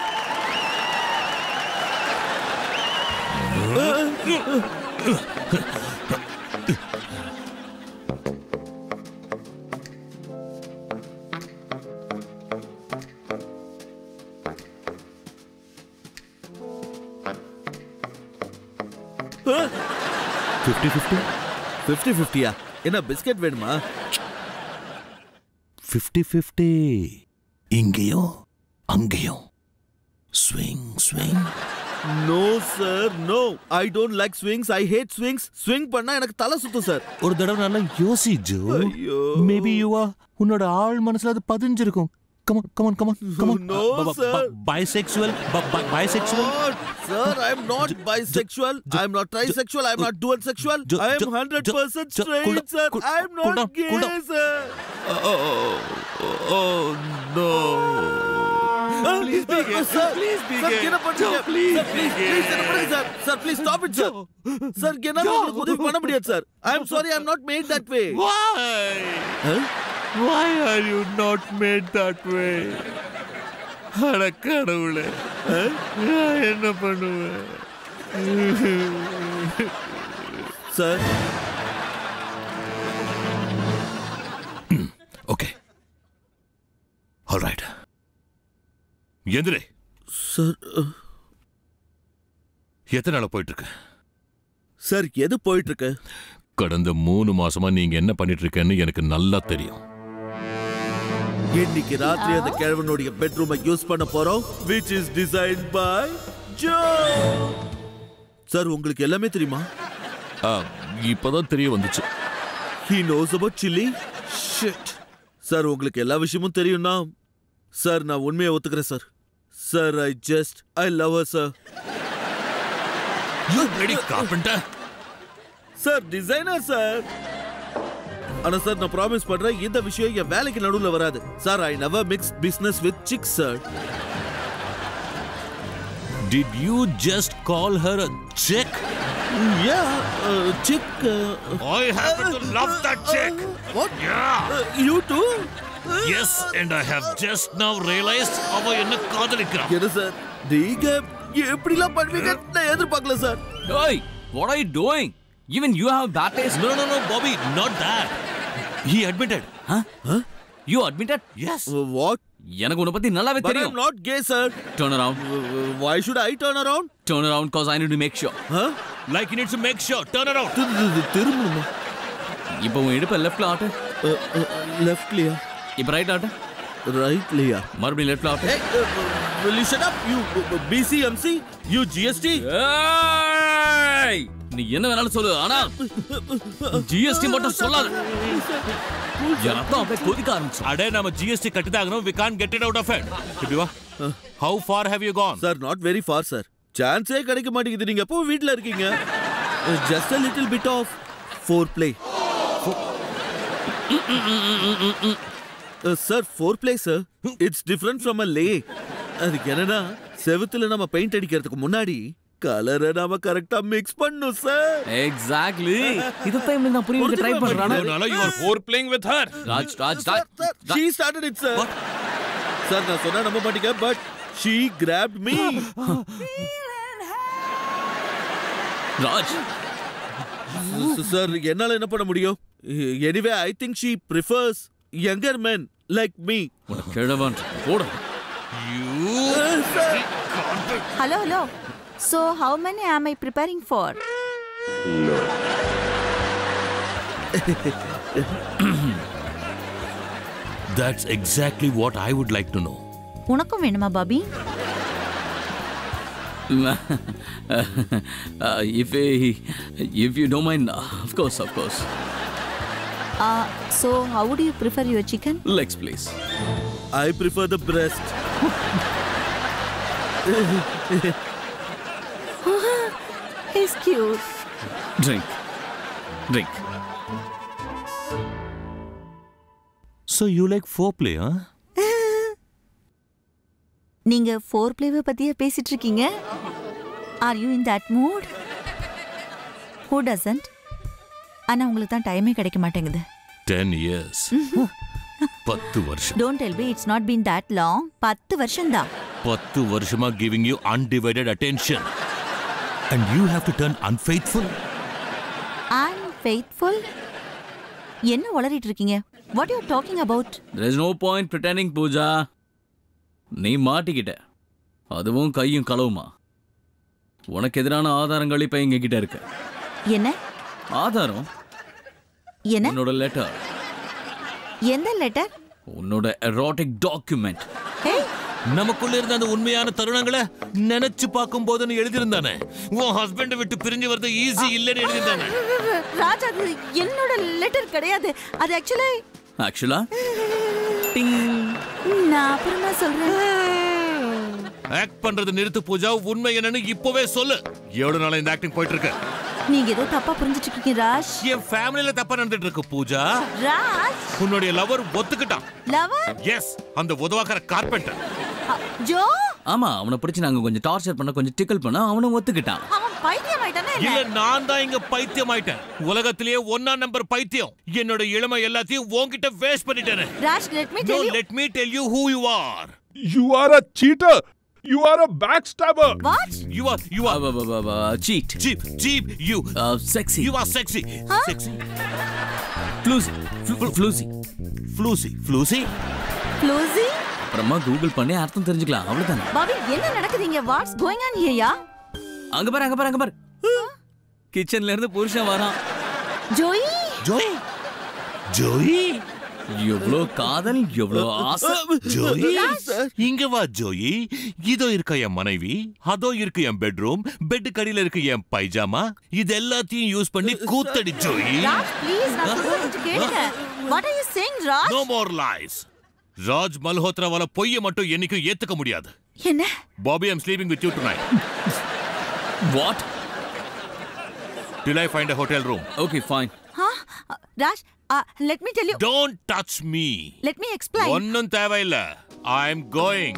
fifty fifty fifty ஃபிஃப்டியா என்ன biscuit வேணுமா fifty fifty இங்கேயும் அங்கேயும் swing swing no sir no I don't like swings I hate swings swing பண்ணா எனக்கு தலை சுத்தும் சார் ஒரு தடவை நல்லா யோசி ஜோ ஐயோ. மேபி யூவா உன்னோட ஆள் மனசுல அது பதிஞ்சிருக்கும் come on come on come on come on No, sir. Bisexual bisexual What? Sir, I'm not bisexual. I'm not trisexual. I'm not dual sexual. Jo- I am Jo- 100% Jo- Jo- straight, cool down, sir. cool- I'm cool not down, gay, cool down. sir. Oh, oh, oh no. please be gay. Sir, Please be sir, gay. என்ன பண்றீங்க? Joe, please Sir, be please, gay. please, என்ன பண்ணுங்க, sir? Sir, please stop it, sir. Sir, என்னால உங்களுக்கு உதவி பண்ண முடியாது, sir. I am sorry, I am not made that way. Why? Huh? Why are you not made that way? அட கடவுளே நான் என்ன பண்ணுவேன் Sir, ஓகே ஆல்ரைட் எந்திரே sir, uh, எத்தனை நாளா போயிட்டு இருக்கு sir, எது போயிட்டு இருக்கு கடந்த மூணு மாசமா நீங்க என்ன பண்ணிட்டு இருக்கேன்னு எனக்கு நல்லா தெரியும் இன்னைக்கு ராத்திரி அந்த கிழவனுடைய பெட்ரூமை யூஸ் பண்ண போறோம் which is designed by Joe. Sir உங்களுக்கு எல்லாமே தெரியுமா ஆ, இப்பதான் தெரிய வந்துச்சு he knows about chili shit sir உங்களுக்கு எல்லா விஷயமும் தெரியும்னா சார் நான் உண்மையை ஒத்துக்கிறேன் sir sir I just I love her sir you bloody carpenter sir designer sir ஆனா சார் நான் ப்ராமிஸ் பண்றேன் இந்த விஷயம் என் வேலைக்கு நடுவுல வராது sir I never mix business with chick sir did you just call her a chick yeah chick I happen to love that chick what yeah you too yes and I have just now realised அவ என்ன காதலிக்கிறான் என்ன sir நீங்க எப்படிலாம் பண்ணுவீங்க நான் எதிர்பார்க்கல sir Hey, what are you doing? Even you have bad taste. No, no, no, Bobby, not that. He admitted. Huh? You admitted? Yes. What எனக்கு உன்னை பத்தி நல்லாவே பட் ஐ தெரியும் am not gay sir Turn around. why should i turn around Turn around cause I need to make sure. huh Like he needs to make sure. Turn around. திரும்பணுமா இப்போ உன் இடுப்பை லெஃப்ட்ல ஆட்டு லெஃப்ட்லியா இப்போ ரைட் ஆட்டு ரைட்லியா மறுபடியும் லெஃப்ட்ல ஆட்டு Hey, uh, will you shut up? You uh, BCMC? You GST? ஏய்! நீ என்ன வேணாலும் சொல்லு ஆனா ஜிஎஸ்டி மட்டும் சொல்லாத என் ரத்தம் அப்படியே கொதிக்க ஆரம்பிச்சு அடே நம்ம ஜிஎஸ்டி கட்டிதாகணும் we can get it out of it இப்படி வா how far have you can Sir, not very far, sir. சான்ஸே கிடைக்க மாட்டேங்குது நீங்க எப்போ வீட்ல இருக்கீங்க just a little bit of foreplay sir foreplay sir it's different from a lay அதுக்கு என்னன்னா செவுத்துல நம்ம பெயிண்ட் அடிக்கிறதுக்கு முன்னாடி கலரை நாம கரெக்டா மிக்ஸ் பண்ணும் சார் எக்ஸாக்ட்லி இது டைம்ல நான் புரிய வைக்க ட்ரை பண்றானா அதனால you are foreplaying with her Raj Raj sir Raj sir she started it sir sir நான் சொன்னா நம்ப மாட்டீங்க but she grabbed me Raj sir என்னால என்ன பண்ண முடியும் anyway I think she prefers younger men like me உனக்கு கிழவன் போடு hello hello so how many am I preparing for that's exactly what I would like to know உனக்கும் வேணுமா Bobby if if you don't mind of course of course so how do you prefer your chicken legs please I prefer the breast is cute drink drink so you like foreplay ஆ நீங்க ஃபோர் பிளேவை பத்தியே பேசிட்டு இருக்கீங்க are you in that mood who doesn't ஆனா உங்களுக்கு தான் டைமே கிடைக்க மாட்டேங்குது டென் இயர்ஸ் பத்து வருஷம் don't tell be it's not been that long பத்து வருஷம் தான் பத்து வருஷமா giving you undivided attention and you have to turn unfaithful I'm faithful என்ன உளறிட்டு இருக்கீங்க what you talking about there is no point pretending Pooja நீ மாட்டிக்கிட்ட அதுவும் கையும் களவுமா உனக்கு எதிரான ஆதாரங்கள் இப்ப எங்க கிட்ட இருக்கு என்ன ஆதாரம் என்ன உன்னோட லெட்டர் எந்த லெட்டர் உன்னோட எரோட்டிக் டாக்குமெண்ட் ஹே நமக்குள்ள இருந்த அந்த உண்மையான தருணங்களை நினைச்சு பார்க்கும் போதுன்னு எழுதியிருந்தானே உன் ஹஸ்பண்ட் விட்டு பிரிஞ்சு வரது ஈஸி இல்லைன்னு எழுதியிருந்தானே ராஜா அது என்னோட லெட்டர் கிடையாது அது ஆக்சுவலி ஆக்சுவலா நான் அப்புறமா சொல்றேன் ஆக்ட் பண்றது நிறுத்து பூஜா உண்மை என்னன்னு இப்பவே சொல்லு எவ்வளவு நாளா இந்த ஆக்டிங் போயிட்டு இருக்கு நீங்க ஏதோ தப்பா புரிஞ்சிட்டு இருக்கீங்க ராஜ் என் ஃபேமிலில தப்பா நடந்துட்டு இருக்கு பூஜா ராஜ் உன்னுடைய லவர் ஒத்துக்கிட்டான் லவர் எஸ் அந்த உதவாக்கற கார்பெண்டர் ஜோ ஆமா அவனை பிடிச்சு நாங்க கொஞ்சம் டார்ச்சர் பண்ண கொஞ்சம் டிக்கல் பண்ண அவனும் ஒத்துக்கிட்டான் அவன் பைத்தியம் ஆயிட்டானா இல்ல என்ன நான் தான் இங்க பைத்தியம் ஆயிட்டேன் உலகத்திலேயே ஒன்னா நம்பர் பைத்தியம் என்னோட இளமை எல்லாத்தையும் உன்கிட்ட வேஸ்ட் பண்ணிட்டேனே Raj let me No, tell you let me tell you who you are. You are a cheater. You are a backstabber. What You are, you are cheat cheap, cheap. You, sexy you are sexy, sexy. Floozy floozy Flusy, flusy. க்ளோசி அப்புறமா Google பண்ணி அர்த்தம் தெரிஞ்சுக்கலாம் அவ்வளவுதானே Bobby என்ன நடக்குதுங்க what's going on here yeah அங்க பாரு அங்க பாரு அங்க பாரு கிச்சன்ல இருந்து புருஷன் வரான் ஜோயி Joey, Joey, எவ்வளோ காதல் எவ்வளோ ஆசை Joey. இங்க வா ஜோயி இதோ இருக்க என் மனைவி அதோ இருக்கு என் பெட்ரூம் பெட் கடியில இருக்கு என் பைஜாமா இது எல்லாத்தையும் யூஸ் பண்ணி கூத்தடி ஜோயி ராஜ் ப்ளீஸ் நான் சொல்றது கேளுங்க what are you saying Raj no more lies Raj மல்ஹோத்ராவால பொய்ய மட்டும் என்னைக்கும் ஏத்துக்க முடியாது என்ன Bobby I'm sleeping with you tonight what Till I find a hotel room. Okay fine ஹா Raj let me tell you Don't touch me. Let me explain ஒன்னும் தேவையில்ல ஐ எம் கோயிங்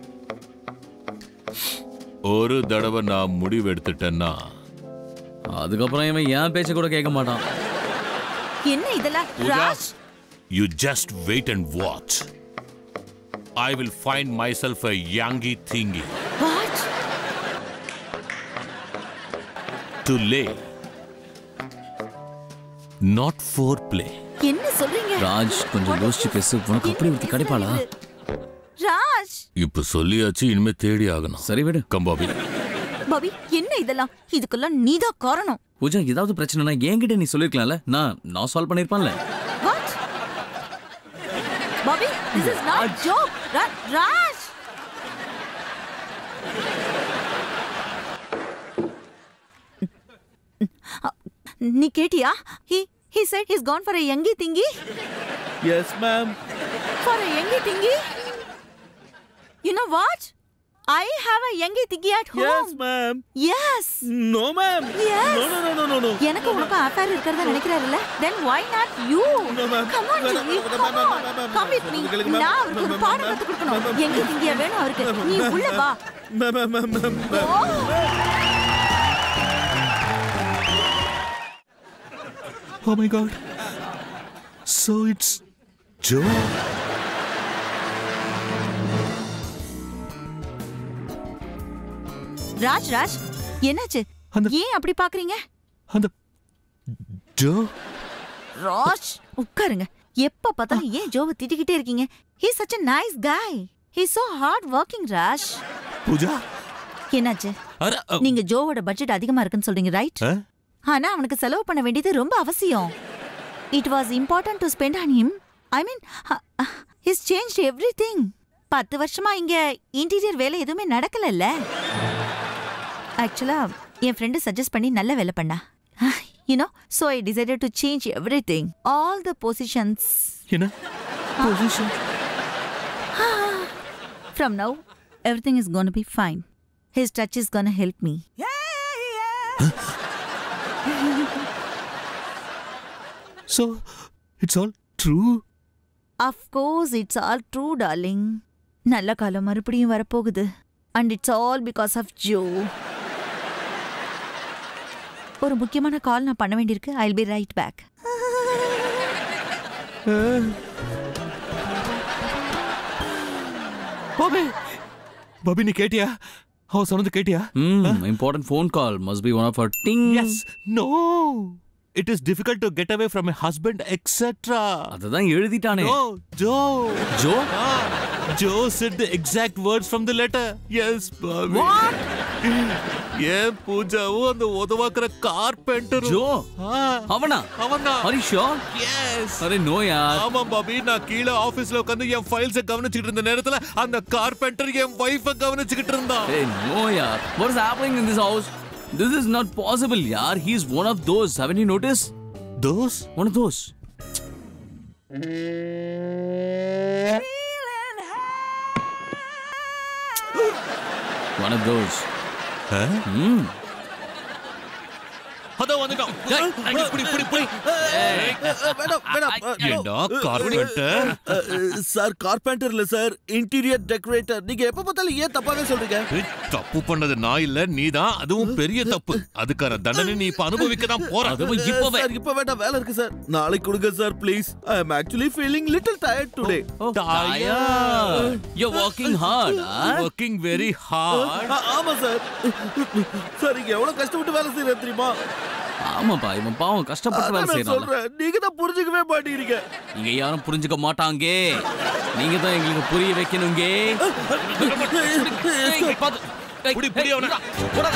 ஒரு தடவை நான் முடிவு எடுத்துட்டேன்னா அதுக்கப்புறம் இவன் ஏன் பேச்ச கூட கேட்க மாட்டான் என்ன இதெல்லாம் Pooja Raj you just wait and watch I will find myself a யாங்கி thingy what to lay not foreplay என்ன சொல்றீங்க ராஜ் கொஞ்சம் யோசிச்சு பேசு உனக்கு அப்படி ஒருத்தி கிடைப்பாளா ராஜ் இப்ப சொல்லியாச்சு இனிமே தேடி ஆகணும் சரி விடு கம்பாபி பாபி என்ன இதெல்லாம் இதுக்கெல்லாம் நீதான் காரணம் பூஜா ஏதாவது பிரச்சனைனா என்கிட்ட நீ சொல்லிருக்கலாம்ல நான் நான் சால்வ் பண்ணிருப்பான்ல what Bobby this is not joke Raj நீ கேட்டியா he he said his con for a yankee thingy yes ma'am for a yankee thingy you know what I have a yankee thingy at his home ma'am yes no ma'am Yes. No no no no no எனக்கு உனக்கு affair இருக்கிறதா நினைக்கிறாருல்ல தென் why not you No, ma'am. come on வேணாம், Jimmy, வேணாம், come வேணாம், on வேணாம், come with me கேளுங்க, ma'am. நான் அவருக்கு ஒரு ma'am, பாடம் ma'am, கத்து கொடுக்கணும் ma'am, எங்க திங்கியா வேணும் அவருக்கு நீ உள்ள வா ma'am ma'am ma'am ma'am oh Oh my god. So it's Joe? Raj Raj என்னாச்சு அந்த- ஏன் அப்படி பாக்குறீங்க அந்த ஜோ ராஜ் உட்காருங்க எப்ப பார்த்தாலும் ஏன் ஜோவை திட்டிக்கிட்டே இருக்கீங்க he such a nice guy he so hard working Raj Pooja என்னாச்சு அர அ, நீங்க ஜோவோட பட்ஜெட் அதிகமா இருக்குன்னு சொல்றீங்க ரைட் ஆ? ஆனா அவனுக்கு செலவு பண்ண வேண்டியது ரொம்ப அவசியம் it was important to spend on him I mean his change everything பத்து வருஷமா இங்க இன்டீரியர் வேலை எதுவுமே நடக்கலல்ல ஆக்சுவலா என் ஃப்ரெண்டு சஜஸ்ட் பண்ணி நல்ல வேலை பண்ணா you know so I decided to change everything all the positions என்ன position from now everything is gonna be fine his touch is gonna help me So it's all true? Of course it's all true darling நல்ல காலம் மறுபடியும் வரப்போகுது and it's all because of Joe ஒரு முக்கியமான call நான் பண்ண வேண்டியிருக்கு I be right back Bobby Bobby நீ கேட்டியா அவ சொன்னது கேட்டியா ம் important phone call must be one of our thing yes no it is difficult to get away from a husband etcetera அததான் எழுதிட்டானே no Joe Joe Joe said the exact words from the letter yes Bobby ஏன் பூஜாவும் அந்த உதவாக்குற carpenter Joe அவனா அவன்தான் ஹரி sure yes அரே நோ யார் ஆமா பாபி நான் கீழே ஆபீஸ்ல உட்காந்து என் ஃபைல்ஸ கவனிச்சுக்கிட்டு இருந்த நேரத்துல அந்த கார்பெண்டர் என் வைஃப கவனிச்சுக்கிட்டு இருந்தான் Hey, no, yaar. What is happening in this house? This is not possible, yaar. He's one of those. Haven't you noticed? Those One of those. One of those. Hmm. அதோ வந்துட்டோம் டேய், அங்க புடி புடி புடி வேணாம் வேணாம் ஏண்டா கார்பெண்டர் சார் கார்பெண்டர் இல்ல சார் இன்டீரியர் டெக்கரேட்டர் நீங்க எப்ப பார்த்தாலும் ஏன் தப்பாவே சொல்றீங்க ஏய், தப்பு பண்ணது நான் இல்ல நீதான் அதுவும் பெரிய தப்பு அதுக்கான தண்டனை நீ இப்ப அனுபவிக்க தான் போற அதுவும் இப்பவே சார் இப்ப வேண்டாம் வேலை இருக்கு சார் நாளைக்கு கொடுங்க sir please I am actually feeling little tired today tired. You're working hard, huh? Working very hard ஆமா சார் சார் இங்க எவ்வளவு கஷ்டப்பட்டு வேலை செய்யறேன் தெரியுமா ஆமாப்பா இவன் பாவம் கஷ்டப்பட்டு அதான் வேலை நான் செய்யறான் சொல்றேன் நீங்க தான் புரிஞ்சுக்கவே மாட்டேங்கிறீங்க நீங்க யாரும் புரிஞ்சுக்க மாட்டாங்க நீங்க தான் எங்களுக்கு புரிய வைக்கணுங்க ஏய், பாத்து. ஏய், புடி, புடி ஏய், அவனை. போடா.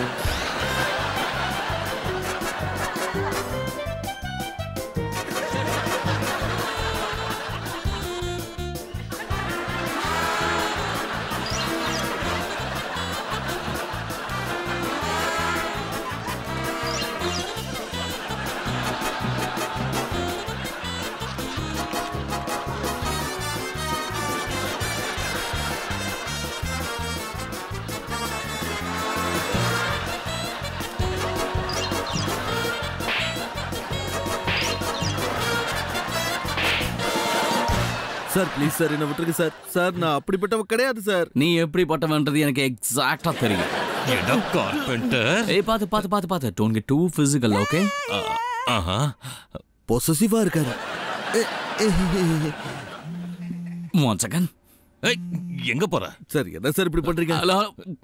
சார் ப்ளீஸ் சார் என்ன விட்டுருங்க சார் சார் நான் அப்படிப்பட்டவ கிடையாது சார் நீ எப்படிப்பட்டவன்றது எனக்கு எக்ஸாக்டா தெரியும் ஏண்டா கார்பெண்டர் ஏய் பாத்து பாத்து பாத்து பாத்து don't get too physical okay ஆஹா பொசசிவா இருக்காரு ஒன் செகண்ட் ஏய், எங்க போற சார் என்ன சார் இப்படி பண்றீங்க hello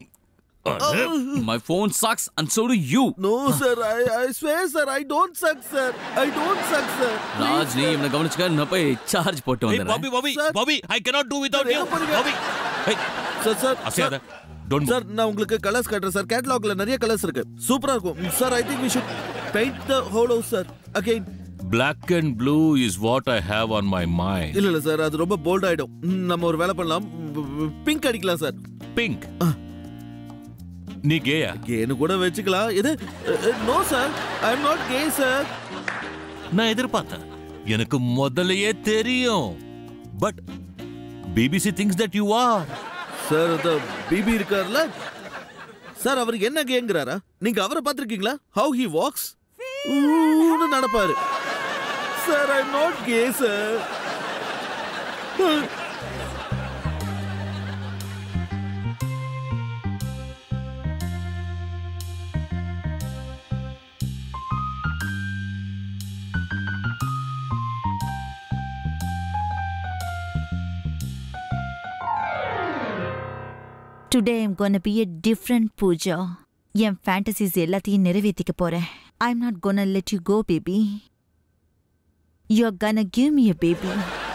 my phone sucks and so do you no sir I I swear sir I don't suck sir I don't suck sir Raj நீ இவனை கவனிச்சுக்க நான் போய் சார்ஜ் போட்டு ஏய் பாபி வந்துடுறேன் Bobby Sir. Bobby I cannot do without Sir, you என்ன பண்ணுங்க? Bobby ஏய் சார் சார் அசையாத டோன்ட் சார் நான் உங்களுக்கு கலர்ஸ் காட்டுறேன் சார் கேட்டலாக்ல நிறைய கலர்ஸ் இருக்கு சூப்பரா இருக்கும் sir I think we should paint the whole house sir again black and blue is what I have on my mind இல்ல இல்ல சார் அது ரொம்ப போல்ட் ஆயிடும் ம், நம்ம ஒரு வேலை பண்ணலாம் பிங்க் அடிக்கலாம் சார் pink நீ கேயா கேனு கூட வச்சுக்கலாம் இது no sir I am not gay sir நான் எதிர்பார்த்தேன் எனக்கு முதல்லயே தெரியும் but BBC things that you are sir அந்த பிபி இருக்கார்ல சார் அவருக்கு என்ன கேங்கிறாரா நீங்க அவரை பார்த்திருக்கீங்களா ஹவு ஹி வாக்ஸ் நடப்பாரு sir I not gay sir today I'm gonna be a different Pooja என் ஃபேண்டசிஸ் எல்லாத்தையும் நிறைவேற்றிக்க போறேன் I am not gonna let you go baby you are gonna give me a baby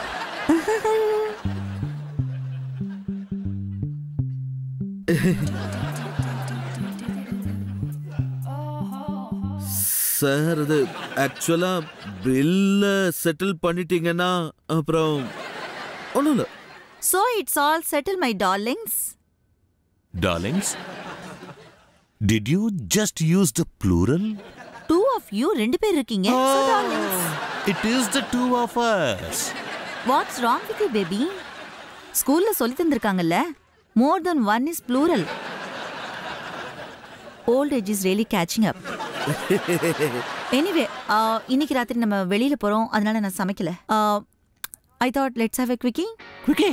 sir அது ஆக்சுவலா பில்ல settle பண்ணிட்டீங்கன்னா அப்புறம் ஒன்றும் இல்லை so it's all settle my darlings darlings did you just use the plural two of you ரெண்டு பேர் இருக்கீங்க So, darlings. it is the two of us what's wrong with you baby ஸ்கூல்ல சொல்லி தந்திருக்காங்கல்ல more then one is plural old age is really catching up anyway இன்னைக்கு ராத்திரி நம்ம வெளியில போறோம் அதனால நான் சமைக்கல I thought let's have a quickie quickie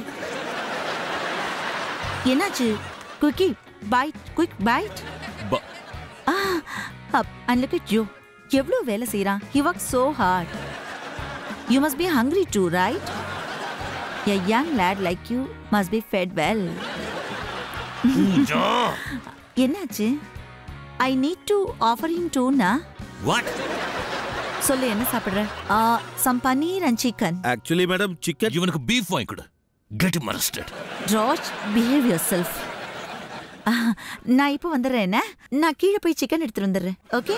என்னாச்சு quickie bite quick bite Ba- up and look at you எவ்வளவு வேலை செய்றான் he work so hard you must be hungry too right a young lad like you must be fed well என்னாச்சு I need to offer in tuna what சொல்லு என்ன சாப்பிடுற some paneer and chicken actually madam chicken இவனுக்கு beef வாங்கி கொடு get him arrested Raj behave yourself நான் இப்போ வந்துடுறேன் என்ன நான் கீழே போய் சிக்கன் எடுத்துட்டு வந்துடுறேன் ஓகே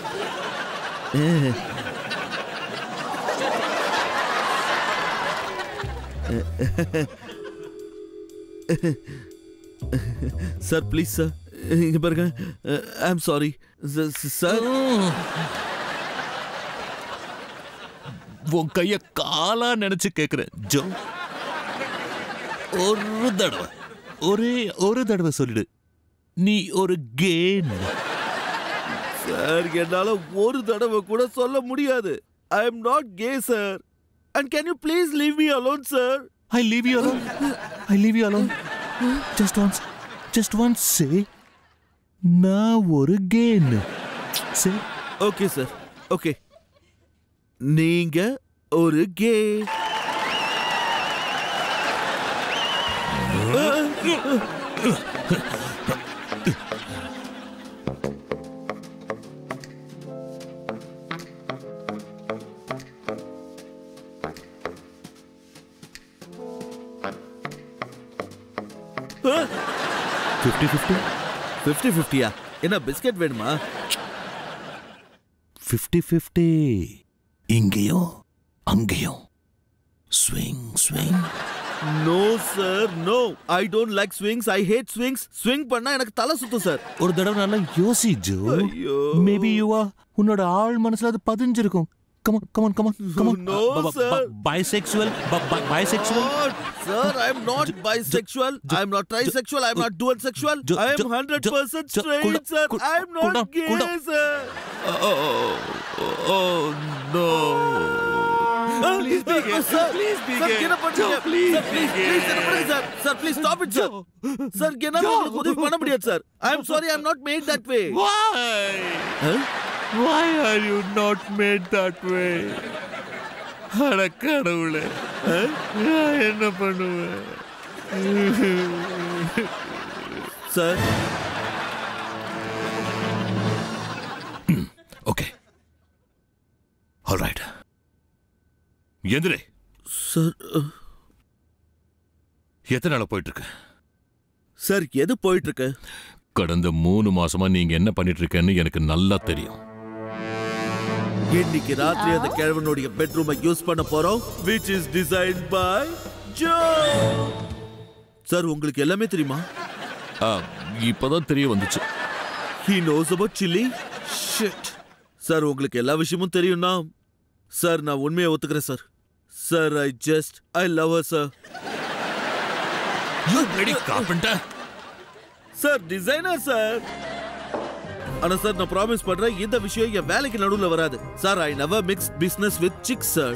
சார் ப்ளீஸ் சார் இங்க பாருங்க ஐ எம் சாரி சார் உன் கைய காலா நினைச்சு கேக்குறேன் ஜோ ஒரு தடவை ஒரே ஒரு தடவை சொல்லிடு நீ ஒரு கேன் சார் என்னால ஒரு தடவை கூட சொல்ல முடியாது I am not gay sir and can you please leave me alone sir I leave you alone. I leave you alone. Just once. Just once say. நான் ஒரு கேன்னு say ஓகே சார் ஓகே நீங்க ஒரு கே ஃபிஃப்டி ஃபிஃப்டி ஃபிஃப்டி ஃபிஃப்டியா என்ன biscuit வேணுமா fifty fifty இங்கேயும் அங்கேயும் swing swing no sir no I don't like swings I hate swings swing பண்ணா எனக்கு தலை சுத்தும் சார் ஒரு தடவை நல்லா யோசி ஜோ ஐயோ. மேபி யூவா உன்னோட ஆள் மனசுல அது பதிஞ்சிருக்கும் come on come on come on come on No, sir. Bisexual bisexual God, sir, I'm not bisexual. I'm not trisexual. I'm not dual sexual. Jo- I am Jo- 100% Jo- Jo- straight, cool down, sir. cool- I'm cool not down, gay, cool down. sir. Oh, oh no. Please be gay. Sir, Please be sir, gay. என்ன பண்றீங்க? Joe, please Sir, please, be please, gay. என்ன பண்ணுங்க, sir. Sir, please stop it, sir. Sir, என்னால Joe. உங்களுக்கு உதவி பண்ண முடியாது, sir. I'm sorry, I'm not made that way. Why? Huh? Why are you not made that way? அட கடவுளே நான் என்ன பண்ணுவேன் Sir, ஓகே ஆல்ரைட் எந்திரே sir, uh, எத்தனை நாளா போயிட்டு இருக்கு sir, எது போயிட்டு இருக்கு கடந்த மூணு மாசமா நீங்க என்ன பண்ணிட்டு இருக்கேன்னு எனக்கு நல்லா தெரியும் இன்னைக்கு ராத்திரி அந்த கிழவனுடைய பெட்ரூமை யூஸ் பண்ண போறோம் which is designed by Joe. Sir உங்களுக்கு எல்லாமே தெரியுமா ஆ, இப்பதான் தெரிய வந்துச்சு He knows about chili? Shit. Sir உங்களுக்கு எல்லா விஷயமும் தெரியும்னா சார் நான் உண்மையை ஒத்துக்கிறேன் sir sir I just I love her sir You bloody carpenter. Sir designer sir ஆனா சார் நான் ப்ராமிஸ் பண்றேன் இந்த விஷயம் என் வேலைக்கு நடுவுல வராது sir I never mix business with chicks sir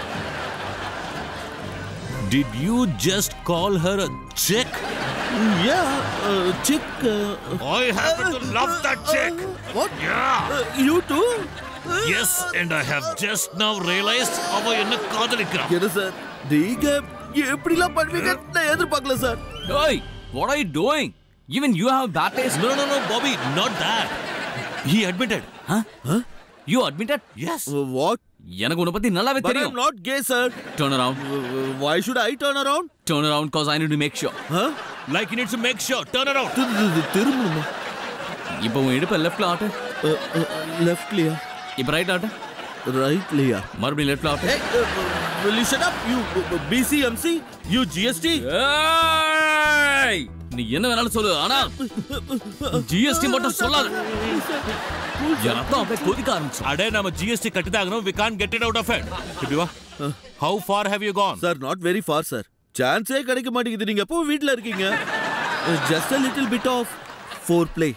Did you just call her a chick? Yeah chick I happen to love that chick. What Yeah. You too Yes, and I have just now realized அவ என்ன காதலிக்கிறான். என்ன sir நீங்க எப்படிலாம் பண்ணுவீங்க நான் எதிர்பார்க்கல sir Hey, what are you doing? Even you have bad taste. No, no, no, Bobby, not that. He admitted. Huh? You admitted? Yes. What எனக்கு உன்னை பத்தி நல்லாவே பட் ஐ தெரியும் am not gay sir Turn around. Why should I turn around Turn around cause I need to make sure. Like you need to make sure. Turn around. திரும்பணுமா இப்போ உன் இடுப்பை லெஃப்ட்ல ஆட்டு லெஃப்ட்லியா இப்போ ரைட் ஆட்டு ரைட்லியா மறுபடியும் லெஃப்ட்ல ஆட்டு Hey, uh, will you shut up? You uh, BCMC? You GST? ஏய்! நீ என்ன வேணாலும் சொல்லு ஆனா ஜிஎஸ்டி மட்டும் சொல்லாத என் ரத்தம் அப்படியே கொதிக்க ஆரம்பிச்சு அடே நம்ம GST கட்டிதாகணும். We can't get it out of it. இப்படி வா. How far have you gone? Sir, not very far, sir. சான்ஸே கிடைக்க மாட்டேங்குது நீங்க எப்போ வீட்ல இருக்கீங்க just a little bit of foreplay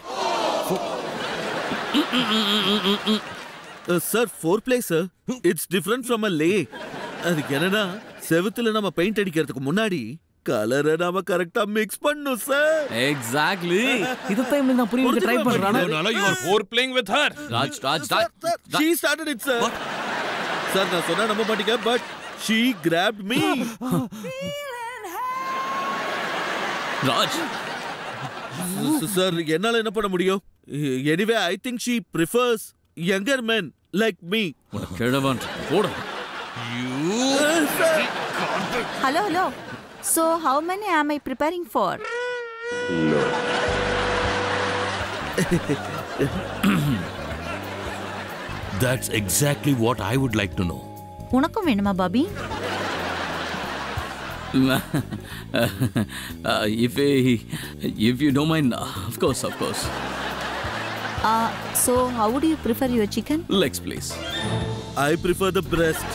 sir foreplay sir it's different from a lay அதுக்கு என்னன்னா செவுத்துல நம்ம பெயிண்ட் அடிக்கிறதுக்கு முன்னாடி கலரை நாம கரெக்டா மிக்ஸ் பண்ணும் சார் எக்ஸாக்ட்லி இதைத்தான் இப்படி நான் புரிய வைக்க ட்ரை பண்றானா No, Nala, you are foreplaying with her. Raj Raj sir Raj sir she started it sir sir நான் சொன்னா நம்ப மாட்டீங்க but she grabbed me Raj sir என்னால என்ன பண்ண முடியும் anyway I think she prefers younger men like me உன கிழவன் போடு hello hello so how many am I preparing for That's exactly what I would like to know. உனக்கும் வேணுமா Bobby if if you don't mind of course of course so how do you prefer your chicken legs please I prefer the breast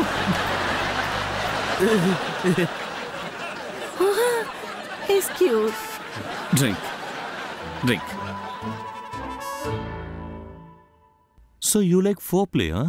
is cute drink drink so you like foreplay ஆ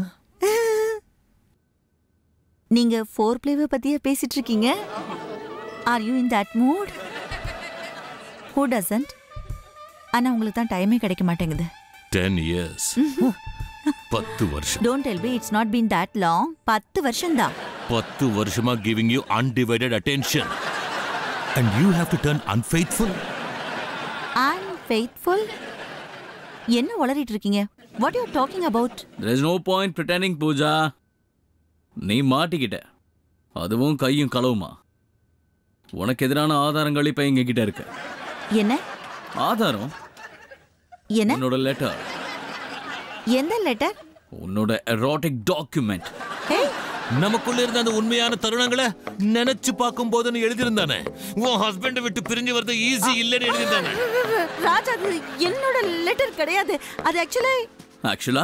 நீங்க ஃபோர் பிளேவை பத்தியே பேசிட்டு இருக்கீங்க are you in that mood who doesn't ஆனா உங்களுக்கு தான் டைமே கிடைக்க மாட்டேங்குது டென் இயர்ஸ் பத்து வருஷம் don't tell be it's not been that long பத்து வருஷம் தான் பத்து வருஷமா giving you undivided attention and you have to turn unfaithful unfaithful என்ன உளறிட்டு இருக்கீங்க what you talking about there is no point pretending Pooja நீ மாட்டிக்கிட்ட அதுவும் கையும் களவுமா உனக்கு எதிரான ஆதாரங்கள் இப்ப எங்க கிட்ட இருக்கு என்ன ஆதாரம் என்ன உன்னோட லெட்டர் எந்த லெட்டர் உன்னோட எரோட்டிக் டாக்குமெண்ட் ஹே நமக்குள்ள இருந்த அந்த உண்மையான தருணங்களை நினைச்சு பார்க்கும் போதுன்னு எழுதியிருந்தானே உன் ஹஸ்பண்ட் விட்டு பிரிஞ்சு வரது ஈஸி இல்லைன்னு எழுதியிருந்தானே ராஜா அது என்னோட லெட்டர் கிடையாது அது ஆக்சுவலி ஆக்சுவலா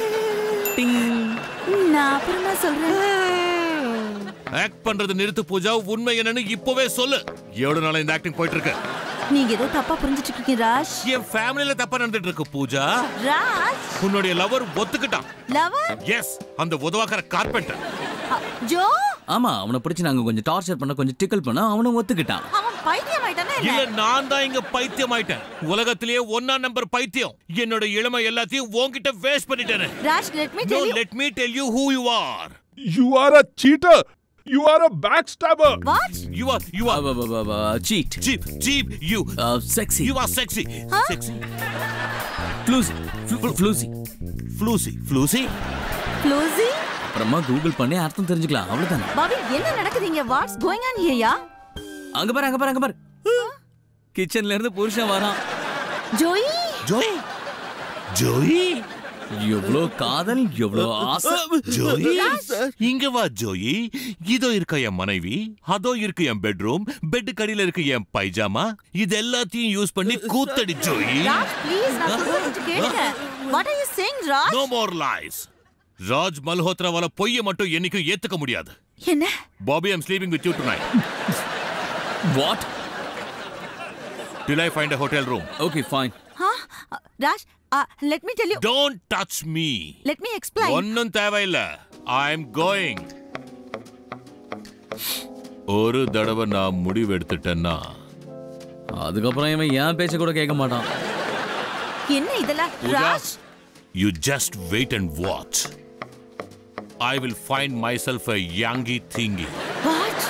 நான் அப்புறமா சொல்றேன் ஆக்ட் பண்றது நிறுத்து பூஜா உண்மை என்னன்னு இப்பவே சொல்லு எவ்வளவு நாளா இந்த ஆக்டிங் போயிட்டு இருக்கு நீங்க ஏதோ தப்பா புரிஞ்சிட்டு இருக்கீங்க ராஜ் என் ஃபேமிலில தப்பா நடந்துட்டு இருக்கு பூஜா ராஜ் உன்னுடைய லவர் ஒத்துக்கிட்டான் லவர் எஸ் அந்த உதவாக்கற கார்பெண்டர் ஜோ ஆமா அவனை பிடிச்சு நாங்க கொஞ்சம் டார்ச்சர் பண்ண கொஞ்சம் டிக்கல் பண்ண அவனும் ஒத்துக்கிட்டான் அவன் பைத்தியம் ஆயிட்டானே இல்ல என்ன நான் தான் இங்க பைத்தியம் ஆயிட்டேன் உலகத்திலேயே ஒன்னா நம்பர் பைத்தியம் என்னோட இளமை எல்லாத்தையும் உன்கிட்ட வேஸ்ட் பண்ணிட்டேனே Raj let me No, tell you let me tell you who you are. You are a cheater. You are a backstabber. What You are, you are cheat cheap, cheap. You, sexy you are sexy, sexy. Floozy floozy Floosy, floosy. க்ளோசி அப்புறமா Google பண்ணி அர்த்தம் தெரிஞ்சுக்கலாம் அவ்வளவுதானே Bobby என்ன நடக்குது இங்க what's going on here yeah அங்க பாரு அங்க பாரு அங்க பாரு கிச்சன்ல இருந்து புருஷன் வரான் ஜோய் Joey, Joey, எவ்வளோ காதல் எவ்வளோ ஆசை Joey. இங்க வா ஜோயி இதோ இருக்க என் மனைவி அதோ இருக்கு என் பெட்ரூம் பெட் கடியில இருக்கு என் பைஜாமா இது எல்லாத்தையும் யூஸ் பண்ணி கூத்தடி ஜோயி ராஜ் ப்ளீஸ் நான் சொல்றது கொஞ்சம் கேளுங்க what are you saying Raj no more lies Raj மல்ஹோத்ராவால பொய்ய மட்டும் என்னைக்கும் ஏத்துக்க முடியாது என்ன Bobby I'm sleeping with you tonight what Till I find a hotel room. Okay fine ஹா Raj let me tell you Don't touch me. Let me explain ஒன்னும் தேவையில்ல ஐ எம் கோயிங் ஒரு தடவை நான் முடிவு எடுத்துட்டேன்னா அதுக்கப்புறம் இவன் ஏன் பேச்ச கூட கேட்க மாட்டான் என்ன இதெல்லாம் Pooja Raj you just wait and watch I will find myself a யாங்கி thingy what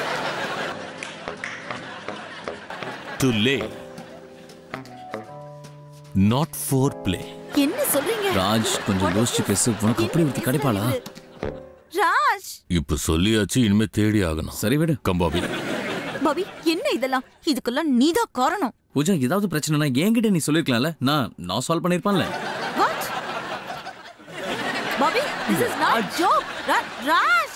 to lay not foreplay என்ன சொல்றீங்க ராஜ் கொஞ்சம் யோசிச்சு பேசு உனக்கு அப்படி ஒருத்தி கிடைப்பாளா ராஜ் இப்ப சொல்லியாச்சு இனிமே தேடி ஆகணும் சரி விடு கம்பாபி பாபி என்ன இதெல்லாம் இதுக்கெல்லாம் நீதான் காரணம் பூஜா ஏதாவது பிரச்சனைனா என்கிட்ட நீ சொல்லிருக்கலாம்ல நான் நான் சால்வ் பண்ணிருப்பான்ல what Bobby this is not joke Raj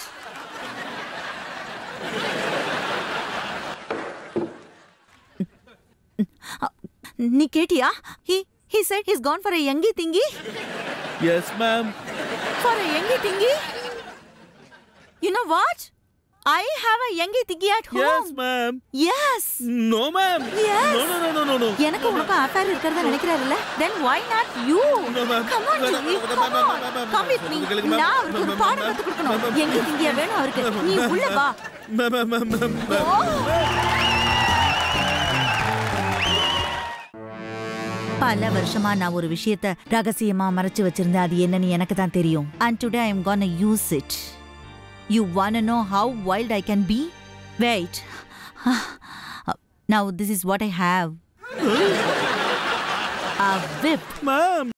நீ கேட்டியா he he said he's gone for a youngie thingy yes ma'am for a youngie thingy you know what i have a youngie thingy at home yes ma'am yes no ma'am Yes. No no no no no எனக்கு உனக்கு affair இருக்கிறதா நினைக்கிறாருல்ல then why not you No, ma'am. come on No, no, Jimmy, no, come ma'am, on ma'am, ma'am, come with me கேளுங்க, ma'am. நான் அவருக்கு ஒரு Ma'am, பாடம் ma'am, கத்து கொடுக்கணும் ma'am, எங்க திங்கிய வேணும் அவருக்கு நீ உள்ள வா மேம் மேம் மேம் மேம் பல வருஷமா நான் ஒரு விஷயத்த ரகசியமா மறைச்சு வச்சிருந்தேன் அது என்னன்னு எனக்கு தான் தெரியும் and today I am gonna use it you wanna know how wild I can be wait now this is what I have a whip ma'am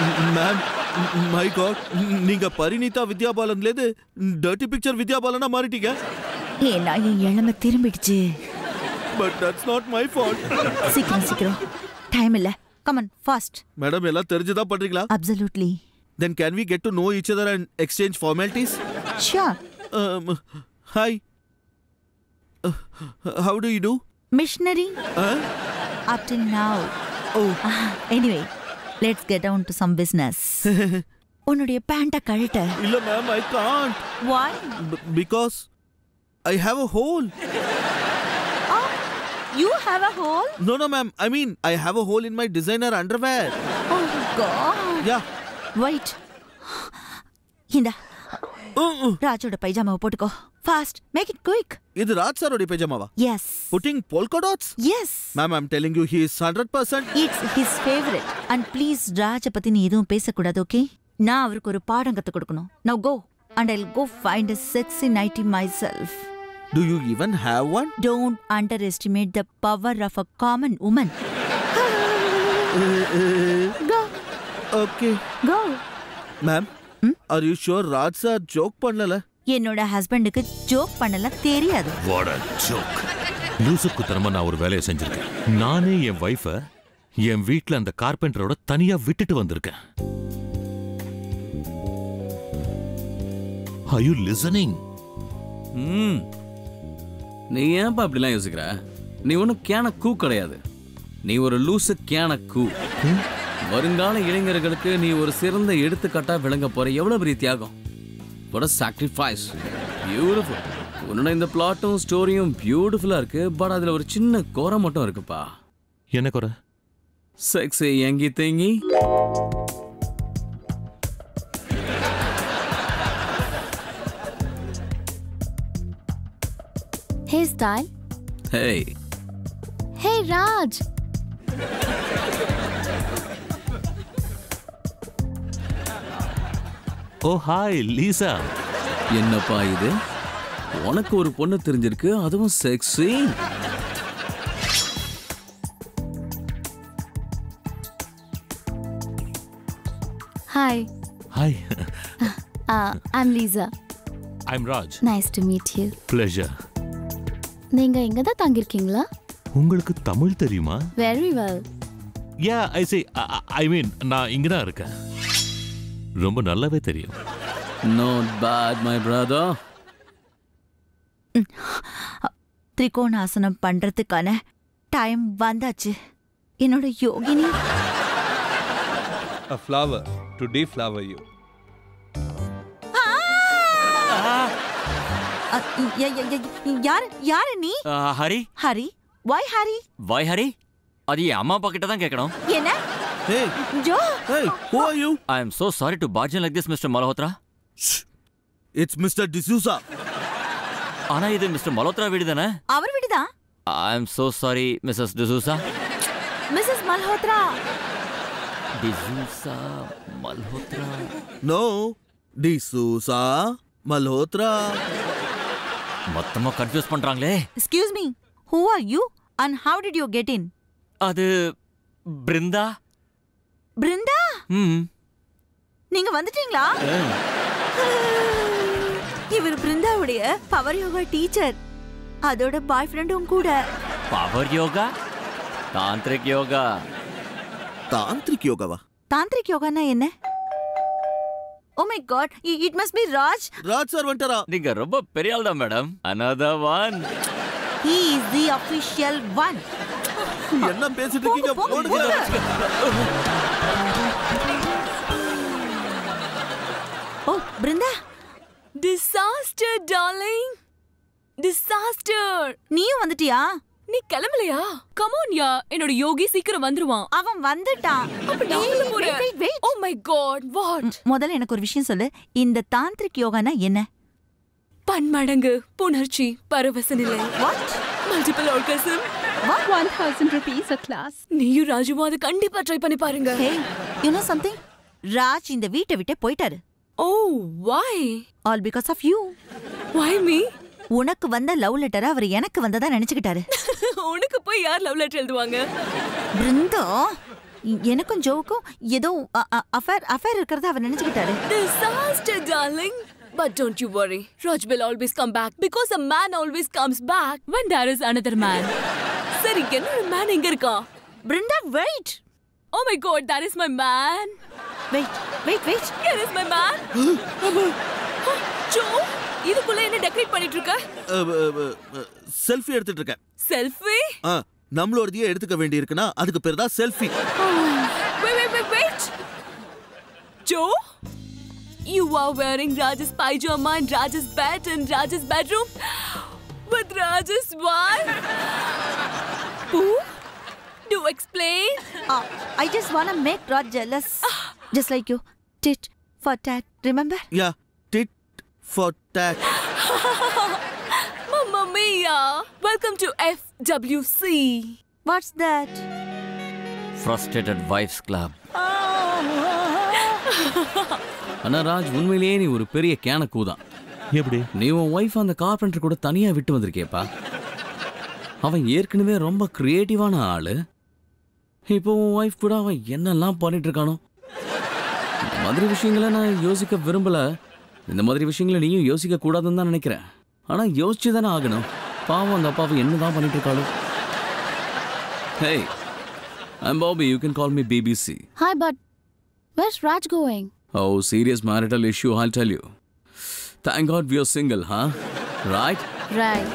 ma'am my god நீங்க பரிணிதா வித்யாபாலன்ல இருந்து டர்ட்டி பிக்சர் வித்யாபாலனா மாறிட்டீங்க ஏன்னா என் இளமை திரும்பிடுச்சு but that's not my fault சீக்கிரம் சீக்கிரம் time இல்ல come on fast madam எல்லாம் தெரிஞ்சுதான் பண்றீங்களா absolutely then can we get to know each other and exchange formalities sure hi how do you do missionary up to now oh anyway let's get down to some business உன்னுடைய பேண்ட கழட்ட இல்ல ma'am I can't why because I have a hole you have a hole no no ma'am I mean I have a hole in my designer underwear oh god yeah wait இந்த ராஜோட பைஜாமாவை போட்டுக்கோ fast make it quick இது ராஜ் சாரோட பேஜாமாவா yes putting polka dots yes ma'am I'm telling you he is hundred percent it's his favourite and please ராஜ பத்தி நீ எதுவும் பேசக்கூடாது ஓகே நான் அவருக்கு ஒரு பாடம் கத்து கொடுக்கணும் now go and I go find a sexy nightie myself do you even have one don't underestimate the power of a common woman go okay go ma'am are you sure Raj sir joke பண்ணல என்னோட ஹஸ்பண்டுக்கு joke பண்ணல தெரியாது what a joke லூசுக்குத்தனமா நான் ஒரு வேலையை செஞ்சிருக்கேன் நானே என் வைஃப என் வீட்ல அந்த கார்பெண்டரோட தனியா விட்டுட்டு வந்திருக்கேன் Are you listening? ம் நீ ஏன்பா அப்படிலாம் யோசிக்கிற நீ ஒன்றும் கேன கூ கிடையாது நீ ஒரு லூசு கேன கூ வருங்கால இளைஞர்களுக்கு நீ ஒரு சிறந்த எடுத்துக்காட்டா விளங்க போற எவ்வளவு பெரிய தியாகம் what a sacrifice பியூட்டிஃபுல் உன்னோட இந்த பிளாட்டும் ஸ்டோரியும் பியூட்டிஃபுல்லா இருக்கு பட் அதுல ஒரு சின்ன குறை மட்டும் இருக்குப்பா என்ன குறை செக்ஸி எங்கி தேங்கி Hey, style. Hey. Hey, Raj. Oh hi Lisa என்னப்பா இது உனக்கு ஒரு பொண்ணு தெரிஞ்சிருக்கு அதுவும் sexy Hi. Hi Uh, I'm Lisa. I'm Raj Nice to meet you. Pleasure நீங்க இங்க தான் தங்கியிருக்கீங்களா உங்களுக்கு தமிழ் தெரியுமா வெரி வெல் யா ஐ சே ஐ மீன் நான் இங்க தான் இருக்கேன் ரொம்ப நல்லாவே தெரியும் நாட் பேட் மை பிரதர் திரிகோணாசனம் பண்றதுக்கான டைம் வந்தாச்சு என்னோட யோகினி A flower to deflower you. அ, ய- ய- ய- யாரு யாரு நீ ஹரி ஹரி வாய் ஹரி வாய் ஹரி அது என் அம்மா அப்பா கிட்ட தான் கேட்கணும் என்ன Hey, Joe hey, who are you? I am so sorry to barge in like this mister Malhotra It's Mr. D'Souza. ஆனா இது மிஸ்டர் மல்ஹோத்ரா வீடு தானே அவர் வீடுதான் I am so sorry missus D'Souza missus Malhotra D'Souza Malhotra No, D'Souza Malhotra. மொத்தமா கன்ஃபியூஸ் பண்றாங்களே excuse me who are you and how did you get in அது பிருந்தா பிருந்தா ம் நீங்க வந்துட்டீங்களா இவர் பிருந்தாவுடைய பவர் யோகா டீச்சர் அதோட பாய் ஃப்ரெண்டும் கூட power yoga tantric yoga tantric யோகாவா தாந்திரிக் யோகானா என்ன oh my god it must be Raj Raj sir வந்துட்டாரா நீங்க ரொம்ப பெரிய ஆள் தான் madam another one he is the official one என்ன பேசிட்டு இருக்கீங்க போங்க, போடுங்க ஓ பிருந்தா டிசாஸ்டர் டார்லிங் டிசாஸ்டர் நீயும் வந்துட்டியா நீ கிளம்பலையா கமோன் யா என்னோட யோகி சீக்கிரம் வந்துருவான் அவன் வந்துட்டான் அப்ப நானும் போறேன் wait, wait, wait. Oh my god what முதல்ல எனக்கு ஒரு விஷயம் சொல்லு இந்த தாந்திரிக் யோகானா என்ன பன்மடங்கு புணர்ச்சி பரவச நிலை what multiple orgasm What? 1000 rupees a class. நீயும் ராஜுவும் அதை கண்டிப்பா ட்ரை பண்ணி பாருங்க hey you know something Raj இந்த வீட்டை விட்டே போயிட்டாரு oh why all because of you why me உனக்கு வந்த லவ் லெட்டரை அவர் எனக்கு வந்ததா நினைச்சுக்கிட்டாரு உனக்கு போய் யார் லவ் லெட்டர் எழுதுவாங்க பிருந்தா எனக்கும் ஜோவுக்கும் ஏதோ அஃபேர் அஃபேர் இருக்கிறத அவர் நினைச்சுக்கிட்டாரு Disaster, darling. But don't you worry. Raj will always come back because a man always comes back when there is another man. சரி என்ன மேன் எங்க இருக்கா Brinda wait Oh my god, that is my man. Wait wait wait Here is my man. Joe இதுக்குள்ள என்ன decorate பண்ணிட்டு இருக்க selfie எடுத்துட்டு இருக்கேன் செல்ஃபி ஆ, நம்மளோடதையே எடுத்துக்க வேண்டி இருக்குன்னா அதுக்கு பேர் தான் selfie Wait, wait, wait, wait. Joe? You are wearing Raj's pajama in Raj's bed in Raj's bedroom with Raj's wife? Pooh? Do explain? I just want make Raj jealous just like you did for dad remember yeah did for dad Mamma mia! Welcome to FWC. What's that Frustrated Wives Club. ஆனா ராஜ் உண்மையிலேயே நீ ஒரு பெரிய கேன கூதான் எப்படி நீ உன் wife அந்த கார்பெண்டர் கூட தனியா விட்டு வந்திருக்கேப்பா அவன் ஏற்கனவே ரொம்ப கிரியேட்டிவான ஆளு இப்போ உன் ஒய்ஃப் கூட அவன் என்னெல்லாம் பண்ணிட்டு இருக்கானோ இந்த மாதிரி விஷயங்களை நான் யோசிக்க விரும்பல இந்த மாதிரி விஷயங்களை நீயும் யோசிக்க கூடாதுன்னு தான் நினைக்கிறேன் ஆனா யோசிச்சு தானே ஆகணும் பாவம் அந்த அப்பாவை என்னதான் பண்ணிட்டு இருக்காளோ hey I'm Bobby you can call me BBC Hi, but where's Raj going? Oh, serious marital issue, I'll tell you. Thank God we are single, huh? Right? Right.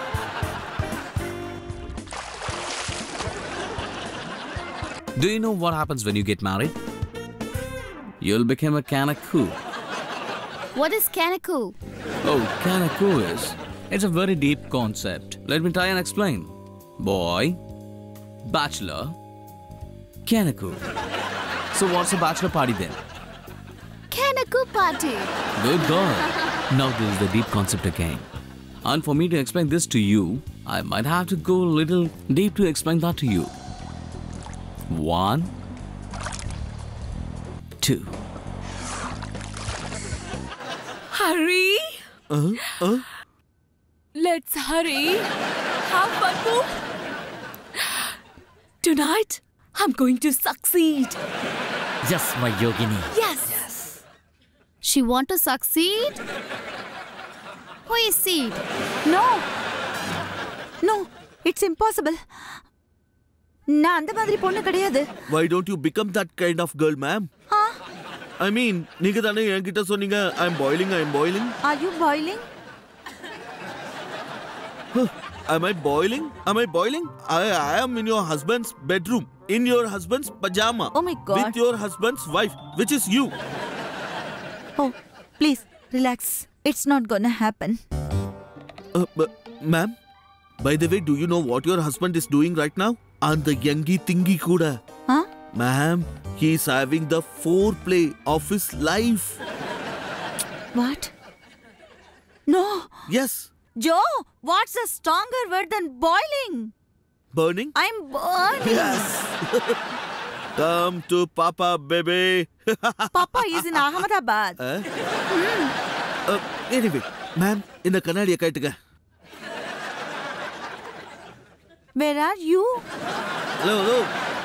Do you know what happens when you get married? You'll become a Kanaku. What is Kanaku? Oh, Kanaku is. It's a very deep concept. Let me try and explain. Boy, bachelor, Kanaku. So, what's a bachelor party then? Kanaku party. Good God. Now this is the deep concept again. And for me to explain this to you, I might have to go a little deep to explain that to you. One, two. Hurry! Let's hurry. Have fun, Pooh. Tonight, I'm going to succeed. Yes, my yogini. Yes. She want to succeed? Who is seed? No no it's impossible நான் அந்த மாதிரி பொண்ணு கிடையாது why don't you become that kind of girl ma'am I mean நீங்க தானே என்கிட்ட சொன்னீங்க I am boiling I am boiling are you boiling Am I boiling? Am I boiling? I, I am in your husband's bedroom, in your husband's pajama. Oh my God. With your husband's wife, which is you. Oh please relax it's not gonna happen Uh, but, ma'am, by the way, do you know what your husband is doing right now? And the yangi thingy kuda. Huh? Ma'am, he is having the foreplay of his life. What no Yes, Joe what's a stronger word then boiling burning. I am burning Yes. Come to Papa, baby. Papa is in Ahmedabad Uh, uh, anyway, ma'am, இந்த கண்ணாடியை கேட்டுக்க where are you hello hello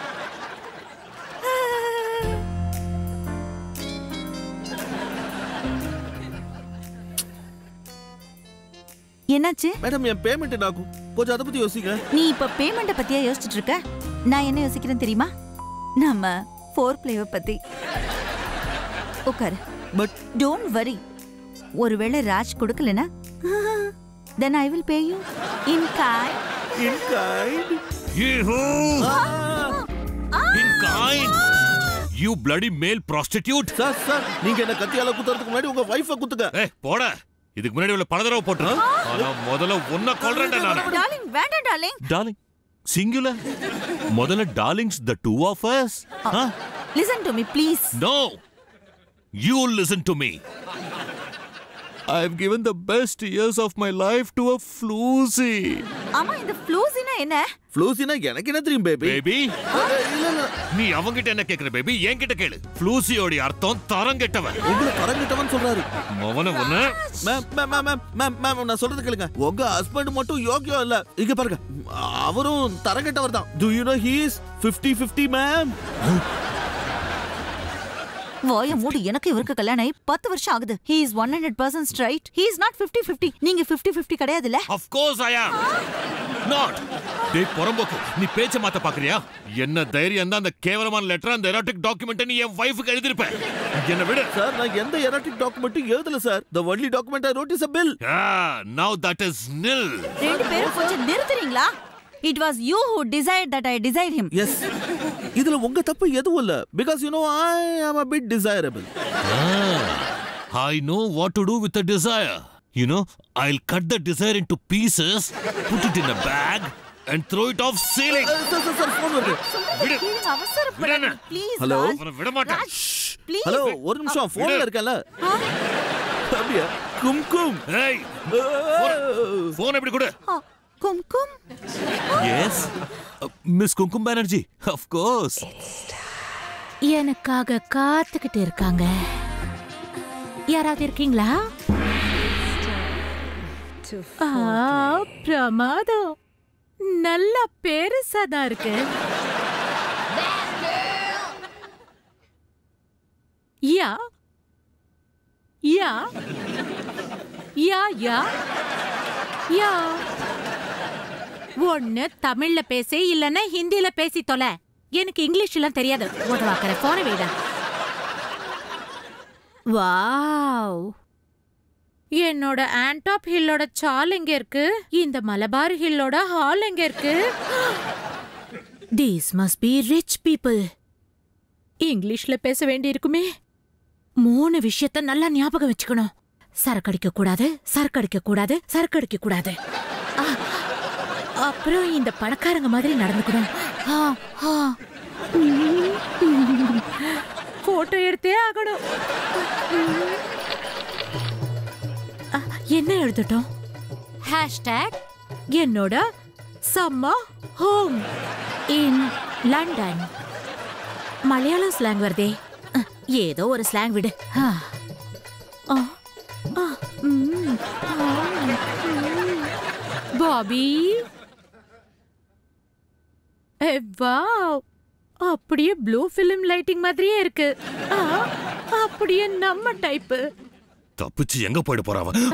என்னாச்சு madam என் payment என்ன ஆகும் கொஞ்சம் அதை பத்தி யோசிங்க நீ இப்ப பேமெண்ட பத்தியா யோசிச்சுட்டு இருக்க நான் என்ன யோசிக்கிறேன் தெரியுமா நம்ம ஃபோர் பிளேவை பத்தி உட்காரு பட் டோன்ட் வரி ஒருவேளை ராஜ் கொடுக்கலனா then I will pay you in காய் in kind. In kind. You bloody male prostitute. Sir sir நீங்க என்ன கத்தியால குத்துறதுக்கு முன்னாடி உங்க வைஃபை குத்துங்க ஏய் போட இதுக்கு முன்னாடி உள்ள பல தடவை போட்டுறேன் ஆனா முதல்ல ஒன்ன கொல்றேன்டா நானு டார்லிங் வேண்டாம் டார்லிங் டார்லிங் சிங்குலர் முதல்ல darlings the two of us listen to me please no you listen to me I have given the best years of my life to a floozy. ஆமா இந்த ஃப்ளூசினா என்ன ஃப்ளூசினா எனக்கு என்ன தெரியும் பேபி Baby, இல்ல இல்ல நீ அவங்கிட்ட என்ன கேக்குற பேபி என்கிட்ட கேளு ஃப்ளூசியோட அர்த்தம் தரம் கெட்டவன் உங்களை தரங்கிட்டவன் சொல்றாரு மவன ஒண்ணு ma'am ma'am ma'am ma'am ma'am ma'am நான் சொல்றது கேளுங்க உங்க ஹஸ்பண்ட் மட்டும் யோக்கியம் இல்ல இங்க பாருங்க அவரும் தரங்கட்டவர் தான் do you know he is 50 50 ma'am வாய மூடு எனக்கு இவருக்கு கல்யாணம் ஆகி பத்து வருஷம் ஆகுது he is one hundred percent straight he is not fifty fifty நீங்க ஃபிஃப்டி ஃபிஃப்டி கிடையாதுல்ல of course I am not டேய் புறம்போக்கு நீ பேச்ச மாத்த பாக்குறியா என்ன தைரியம் தான் அந்த கேவலமான லெட்டர் அந்த எரோட்டிக் டாக்குமெண்ட் நீ என் வைஃபுக்கு எழுதிருப்ப என்ன விடு சார் நான் எந்த எரோட்டிக் டாக்குமெண்ட்டும் எழுதல sir the only document I wrote is a bill now that is nil ரெண்டு பேரும் கொஞ்சம் நிறுத்துறீங்களா it was you who decide that I decide him yes இதுல உங்க தப்பு எதுவும் இல்ல பிகாஸ் யூ நோ ஐ ஆம் a bit desirable I know what to do with a desire. You know, I'll cut the desire into pieces, put it in a bag, and throw it off ceiling. Sir sir sir phone வருது விடு. அவசரப்படாத please Hello? அவனை விட மாட்டேன். Please hello ஒரு நிமிஷம் போன்ல விடு. இருக்கல அப்படியா கும்கும் ஏய், phone எப்படி கொடு? Kumkum Yes, uh, Miss Kumkum Banerjee, of course. எனக்காக காத்துக்கிட்டு இருக்காங்க யாராவது இருக்கீங்களா ஆ, பிரமாதம் நல்ல பெருசா தான் இருக்கு யா யா யா யா யா ஒண்ணு தமிழ்ல பேசி இல்லன்னா ஹிந்தில பேசி தொலை எனக்கு இங்கிலீஷ் எல்லாம் தெரியாது உதவாக்கிற போன வீடா வாவ் என்னோட ஆன்டாப் ஹில்லோட சால் எங்க இருக்கு இந்த மலபார் ஹில்லோட ஹால் எங்க இருக்கு these must be rich people இங்கிலீஷ்ல பேச வேண்டி இருக்குமே மூணு விஷயத்த நல்லா ஞாபகம் வச்சுக்கணும் சரக்கு அடிக்க கூடாது சரக்கு அடிக்க கூடாது சரக்கு அடிக்க கூடாது ஆ, அப்புறம் இந்த பணக்காரங்க மாதிரி நடந்துக்கணும் ஆ, ஆ. போட்டோ எடுத்தே ஆகணும் ஆ, என்ன எழுதட்டும் ஹேஷ்டேக் என்னோட summer home in London Malayalam slang வருதே அ, ஏதோ ஒரு ஸ்லாங் விடு ஆ. ஆ, ஆ, ம், ஆ, ம். பாபி ஏ, வாவ் அப்படியே ப்ளூ ஃபிலிம் லைட்டிங் மாதிரியே இருக்கு ஆ, அப்படியே நம்ம டைப்பு தப்பிச்சு எங்க போயிட போறா அவன்?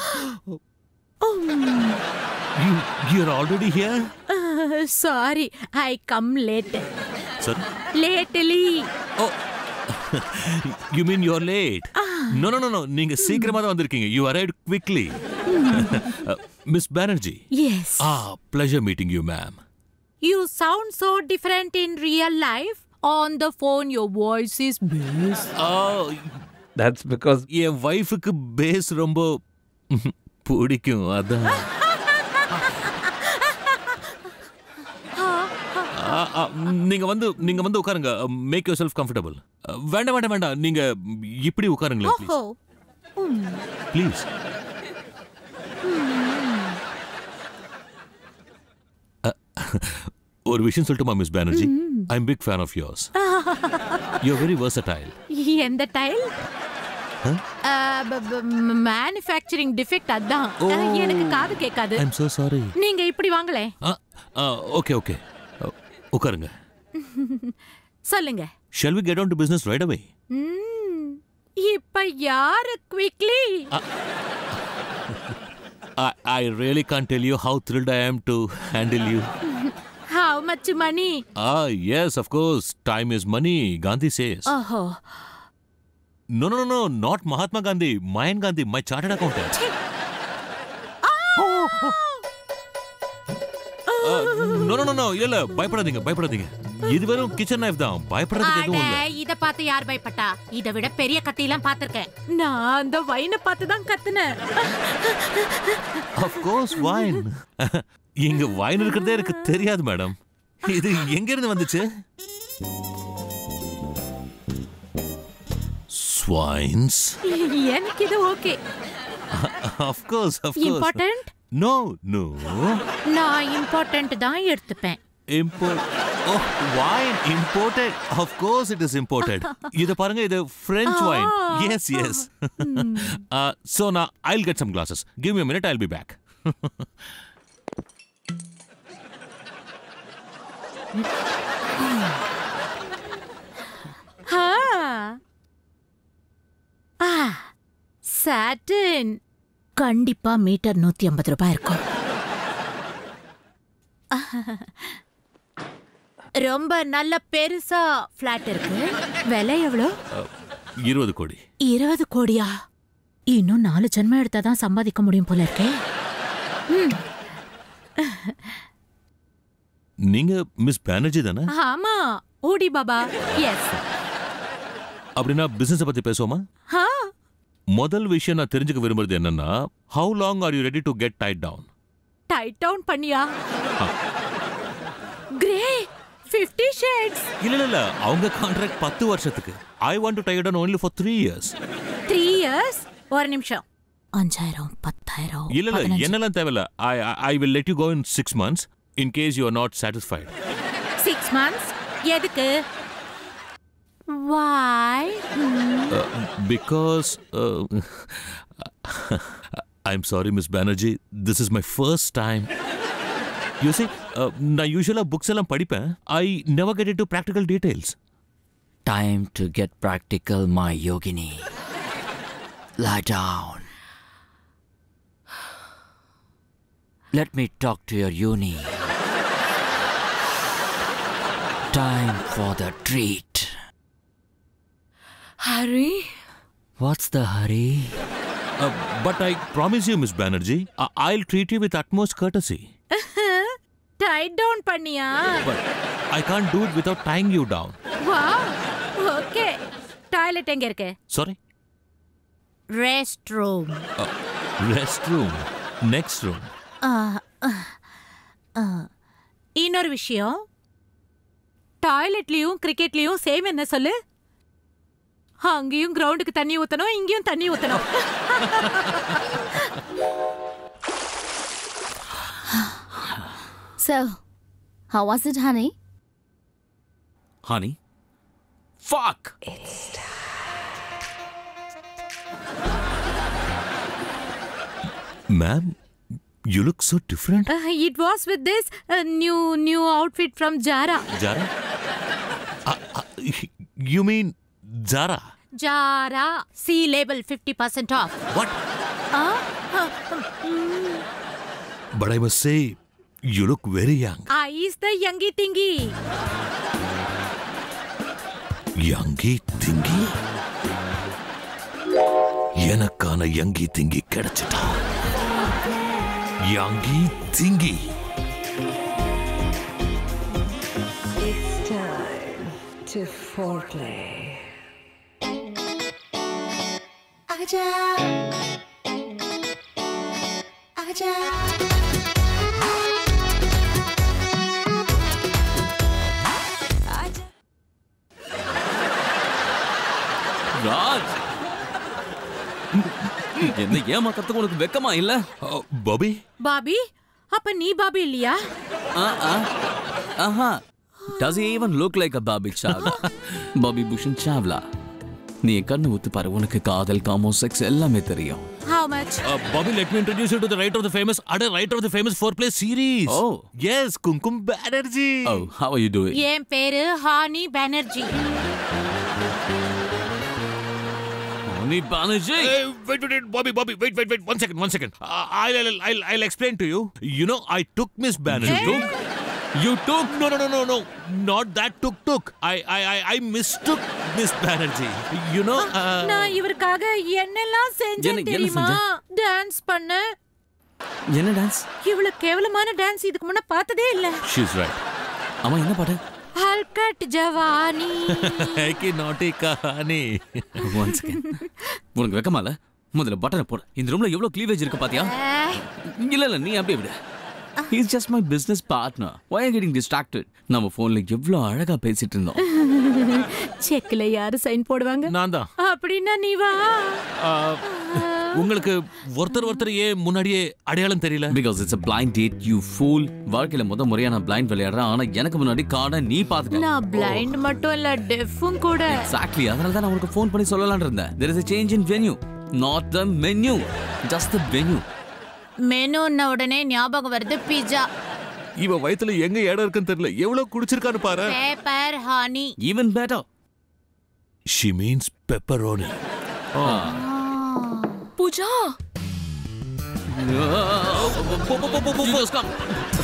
You, you're already here? Sorry I come late Sir? Lately Oh, you mean you're late? No, no, no, no. நீங்க சீக்கிரமா தான் வந்திருக்கீங்க. You arrived quickly. Uh, Miss Banerjee. Yes Ah, pleasure meeting you, ma'am. You sound so different in real life on the phone your voice is bass Oh, That's because என் வைஃபுக்கு bass ரொம்ப பிடிக்கும் அதான் ஆ, ஆ, நீங்க வந்து நீங்க வந்து உட்காருங்க மேக் யூர் செல்ஃப் கம்ஃபர்டபுள் வேண்டாம் வேண்டாம் வேண்டாம் நீங்க இப்படி உட்காருங்களேன் ப்ளீஸ் ஓஹோ ப்ளீஸ் ஒரு விஷயம் சொல்லட்டுமா miss Banerjee I am big fan of yours you very versatile எந்த டைல் மேனுஃபேக்சரிங் டிஃபெக்ட் அதான் அஹ், எனக்கு காது கேட்காது ஐ எம் so sorry நீங்க இப்படி வாங்களே ஓகே ஓகே உட்காருங்க சொல்லுங்க shall we get on to business right away ம், இப்ப யாரு quickly I, I really can't tell you how thrilled I am to handle you. How much money Ah, yes, of course. Time is money, Gandhi says. ஓஹோ No, no, no, no, not Mahatma Gandhi. Mayan Gandhi, my chartered accountant. Uh, no, no, no, no, இல்ல இல்ல பயப்படாதீங்க பயப்படாதீங்க இது வெறும் kitchen knife தான் பயப்படுறதுக்கு எதுவும் இல்ல அட, இத பார்த்து யார் பயப்பட்டா இத விட பெரிய கத்தி எல்லாம் பாத்திருக்கேன் நான் அந்த வைன பார்த்து தான் கத்துனேன் of course wine இங்க வைன் இருக்கிறதே எனக்கு தெரியாது மேடம் இது எங்க இருந்து வந்துச்சு swines எனக்கு இது okay of course of course important no no நான் இம்பார்ட்டன்ட் தான் எடுத்துப்பேன் import oh wine imported of course it is imported இது பாருங்க இது french wine yes yes uh, so now i'll get some glasses give me a minute i'll be back ஆ ஆ சாட்டின் கண்டிப்பா metre நூத்தி ஐம்பது ரூபாய் இருக்கும் ரொம்ப நல்ல பெருசா ஃபிளாட் இருக்கு விலை எவ்வளோ இருபது கோடி இருபது கோடியா இன்னும் நாலு ஜென்மம் எடுத்தாதான் சம்பாதிக்க முடியும் போல இருக்கே நீங்க மிஸ் பானர்ஜி தானே ஆமா ஓடி பாபா எஸ் அப்படின்னா பிசினஸ் பத்தி பேசுவோமா ஹா முதல் விஷயம் நான் தெரிஞ்சுக்க விரும்புறது என்னன்னா how long are you ready to get tied down tied down பண்ணியா கிரே 50 ஷேட்ஸ் இல்ல இல்ல இல்ல அவங்க கான்ட்ராக்ட் பத்து வருஷத்துக்கு I want to tied down only for three years three years ஒரு நிமிஷம் அஞ்சாயிரம் பத்தாயிரம் இல்ல இல்ல பதினஞ்சு. என்னெல்லாம் தேவையில்ல I I will let you go in six months in case you are not satisfied six months எதுக்கு why because I am sorry miss Banerjee this is my first time you see நான் யூஸ்வலாக புக்ஸ் எல்லாம் படிப்பேன் I never get to practical details Time to get practical, my yogini. Lie down. Let me talk to your uni. Time for the treat. Hurry What's the hurry? But I promise you miss Banerjee I treat you with utmost courtesy tied down பண்ணியா but I can do it without tying you down வா okay toilet எங்க இருக்கு sorry rest room rest room next room இன்னொரு விஷயம் டாய்லெட்லயும் கிரிக்கெட்லயும் same என்ன சொல்லு அங்கேயும் கிரவுண்டுக்கு தண்ணி ஊத்தணும் இங்கேயும் தண்ணி ஊத்தணும் So, how was it, honey? Honey? Fuck! Ma'am you look so different it was with this new new outfit from Zara Zara you mean Zara Zara see label fifty percent off what but I must say you look very young ice the yanky thinky yanky thinky எனக்கான yanky திங்கி கிடைச்சிட்டா யங்கி திங்கி It's time to foreplay. आजा आजा ராஜ் என்ன ஏமாத்துறதுக்கு உனக்கு வெக்கமா இல்ல Bobby Bobby அப்ப நீ பாபி இல்லையா ஆஹா does even look like a Bobby Chawla Bobby Bhushan Chawla நீ என் கண்ணு ஊத்து பாரு உனக்கு காதல் காமோ செக்ஸ் எல்லாமே தெரியும் how much Bobby let me introduce you to the writer of the famous அட writer of the famous four play series oh yes Kumkum Banerjee oh how are you doing என் பேரு ஹானி பானர்ஜி நீ Banerjee Hey, wait, wait, wait, Bobby, Bobby, wait, wait, wait, one second, one second. Uh, I'll, I'll, I'll, I'll explain to you. You know, I took Miss Banerjee. You took? You took? No, no, no, no, no. Not that took, took. I, I, I, I mistook Miss Banerjee. You know, uh, நான் இவருக்காக என்னெல்லாம் என்ன- செஞ்சேன் என்ன தெரியுமா செஞ்ச? Dance பண்ண என்ன டான்ஸ் இவ்வளவு கேவலமான டான்ஸ் இதுக்கு முன்ன பார்த்ததே இல்ல she's right. ஆமா என்ன பாட்டு ஹல்கட் ஜவானி है कि naughty कहानी ஒன் செகண்ட் உனக்கு வெக்கமா இல்ல முதல்ல பட்டனை போடு இந்த ரூம்ல எவ்வளவு க்ளீவேஜ் இருக்கு பாத்தியா இல்ல இல்ல நீ அப்படியே விடு is just my business partner why are getting distracted நம்ம போன்ல எவ்வளவு அழகா பேசிட்டு இருந்தோம் செக்ல யாரு சைன் போடுவாங்க நான் தான் அப்படின்னா நீ வா Uh, உங்களுக்கு ஒருத்தர் ஒருத்தர் ஏன் முன்னாடியே அடையாளம் தெரியல because it's a blind date you fool வாழ்க்கையில முத முறையா நான் blind விளையாடுறேன் ஆனா எனக்கு முன்னாடி கார்டை நீ பாத்துட்ட நான் பிளைண்ட் மட்டும் இல்ல டெஃப்பும் கூட எக்ஸாக்ட்லி அதனால தான் நான் உனக்கு ஃபோன் பண்ணி சொல்லலாம்னு இருந்தேன் there is a change in venue not the menu just the venue மெனுன்ன உடனே ஞாபகம் வருது பிஸா இவ வயித்துல எங்க இடம் இருக்குன்னு தெரியல எவ்வளவு குடிச்சிருக்கான்னு பாரு pepper honey even better she means pepperoni Pooja You just come.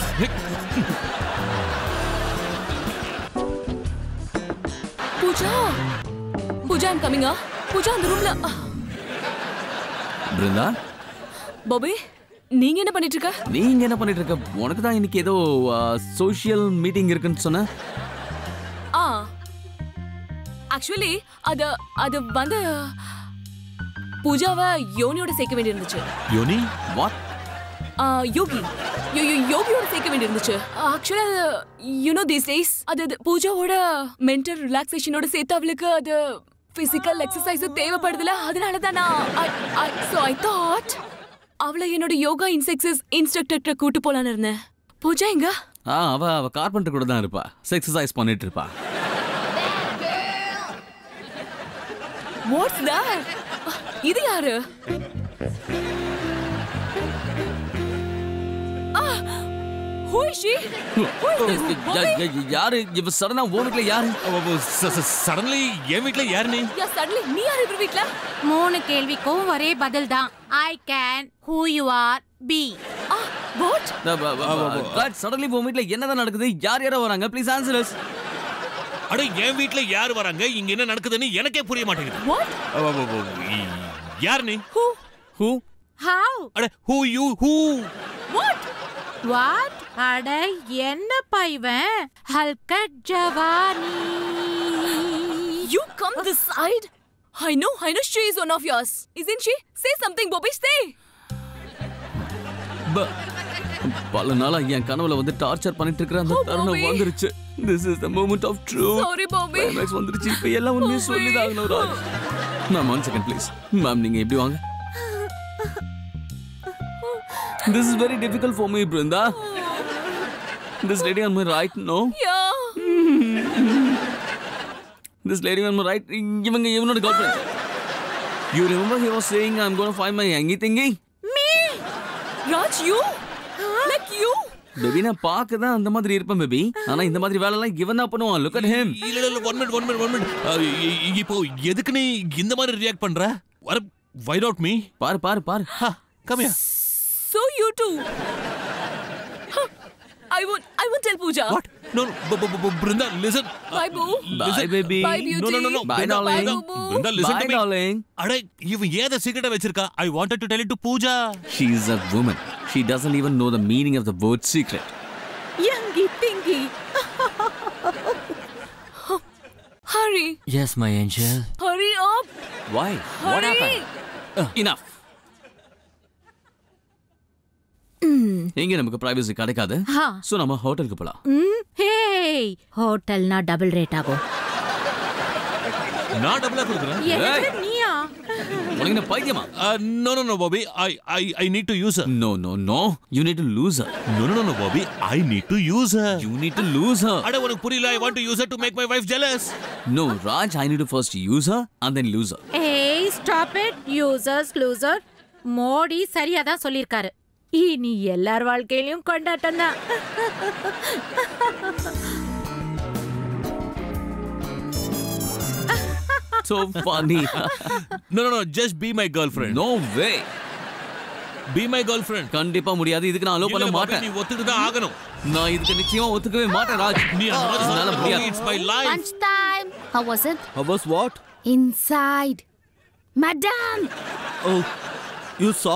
Pooja Pooja I'm கமிங்கா பூஜா அந்த ரூம்ல பிருந்தா பாபி நீங்க என்ன பண்ணிட்டு இருக்க நீங்க என்ன பண்ணிட்டு இருக்க உனக்கு தான் இன்னைக்கு ஏதோ சோஷியல் மீட்டிங் இருக்குன்னு சொன்ன ஆ ஆக்சுவலி அது அது வந்து பூஜாவை யோனியோட சேர்க்க வேண்டியிருந்துச்சு யோனி வாட் ஆ, யோகி யோ- யோ- யோகியோட சேர்க்க வேண்டியிருந்துச்சு ஆக்சுவலா யூனோ தீஸ் டேஸ் அது அது பூஜாவோட மென்டல் ரிலாக்ஸேஷனோட சேர்த்து அவளுக்கு அது பிசிக்கல் எக்ஸசைஸும் தேவைப்படுதுல அதனால தான் நான் ஸோ ஐ தாட் அவளை என்னோட யோகா இன்செக்சஸ் இன்ஸ்ட்ரக்டர்கிட்ட கூட்டு போலான்னு இருந்தேன் பூஜா எங்க ஆ அவ அவ கார்பெண்டர் கூட தான் இருப்பா எக்ஸசைஸ் பண்ணிட்டு இருப்பா வாட்ஸ் தட் இது யாரு who is she who is this யா- யா- யாரு இவ சடனா உன் வீட்ல யாரு சடன்லி என் வீட்ல யாரு நீ யா சடன்லி நீ யார் இவர் வீட்ல மூணு கேள்விக்கும் ஒரே பதில் தான் I can who you are be ah what suddenly உன் வீட்ல என்னதான் நடக்குது யார் யாரோ வராங்க ப்ளீஸ் ஆன்சர் us அட என் வீட்ல யார் வராங்க இங்க என்ன நடக்குதுன்னு எனக்கே புரிய மாட்டேங்குது வாட் அவ, அவ, அவ, யார் நீ ஹூ ஹூ ஹவ் அட who you who what what அட என்னப்பா இவன் ஹல்கட் Jawani You come this side? I know, I know she is one of yours. Isn't she? Say something, Bobby, say. ப- பல நாளா என் கனவுல வந்து டார்ச்சர் பண்ணிட்டு இருக்கிற அந்த Oh, தருணம் Bobby. வந்துருச்சு this is the moment of truth Sorry, Bobby. Climax வந்துருச்சு இப்போ எல்லாம் உண்மையை Bobby. சொல்லி தான் Raj ma'am one second please ma'am நீங்க எப்படி வாங்க this is very difficult for me Brinda this lady on my right no Yeah. This lady on my right இவங்க இவனோட girlfriend you remember he was saying I am gonna find my yanky thinky Raj, you? Like you? Baby நான் பார்க்க தான் அந்த மாதிரி இருப்பேன் baby ஆனா இந்த மாதிரி வேலை எல்லாம் இவன் தான் பண்ணுவான் லுக் அட் ஹிம் இல்ல இல்ல one minute one minute one minute இப்போ எதுக்கு நீ இந்த மாதிரி ரியாக்ட் பண்ற வர வை நாட் மீ பாரு பாரு பாரு கம்மியா So you too. Huh. I won't, I won't tell Pooja. What no Brinda listen Bye, Boo. Bye baby Bye, beauty. No, no, no, no. Bye, Brenda, darling. Brenda, Bye, boo. Brenda, listen Bye, to me. darling. அட இவன் ஏத சீக்கிரட்டா வச்சிருக்கா I wanted to tell it to Pooja She is a woman. She doesn't even know the meaning of the word secret. Yanky thinky Hurry. Yes, my angel. Hurry up. Why? What Hurry. happened? Enough. எங்க நமக்கு privacy கிடைக்காது ஹா so நம்ம ஹோட்டலுக்கு போலாம் ம் ஹே ஹோட்டல்னா double rate ஆகும் நான் டபுளா கொடுக்குறேன் எனக்கு நீயா உனக்கு என்ன பைத்தியமா no no no Bobby I I I need to use her no no no you need to lose her no no no Bobby I need to use her you need to lose her அட உனக்கு புரியல I want to use her to make my wife jealous no Raj I need to first use her and then lose her ஏய் stop it users loser Modi சரியா தான் சொல்லியிருக்காரு இனி எல்லார் வாழ்க்கையிலயும் கொண்டாட்டம் தான் so funny no no no just be my girlfriend no way be my girlfriend கண்டிப்பா முடியாது இதுக்கு நான் அலோ பண்ண மாட்டேன் நீ ஒத்துட்டு தான் ஆகணும் நான் இதுக்கு நிச்சயமா ஒத்துக்கவே மாட்டேன் ராஜ் நீ அந்த மாதிரி என்னால சொன்னா முடியாது it's my life Lunch time. How was it? How was what? Inside. Madam! Oh, you saw?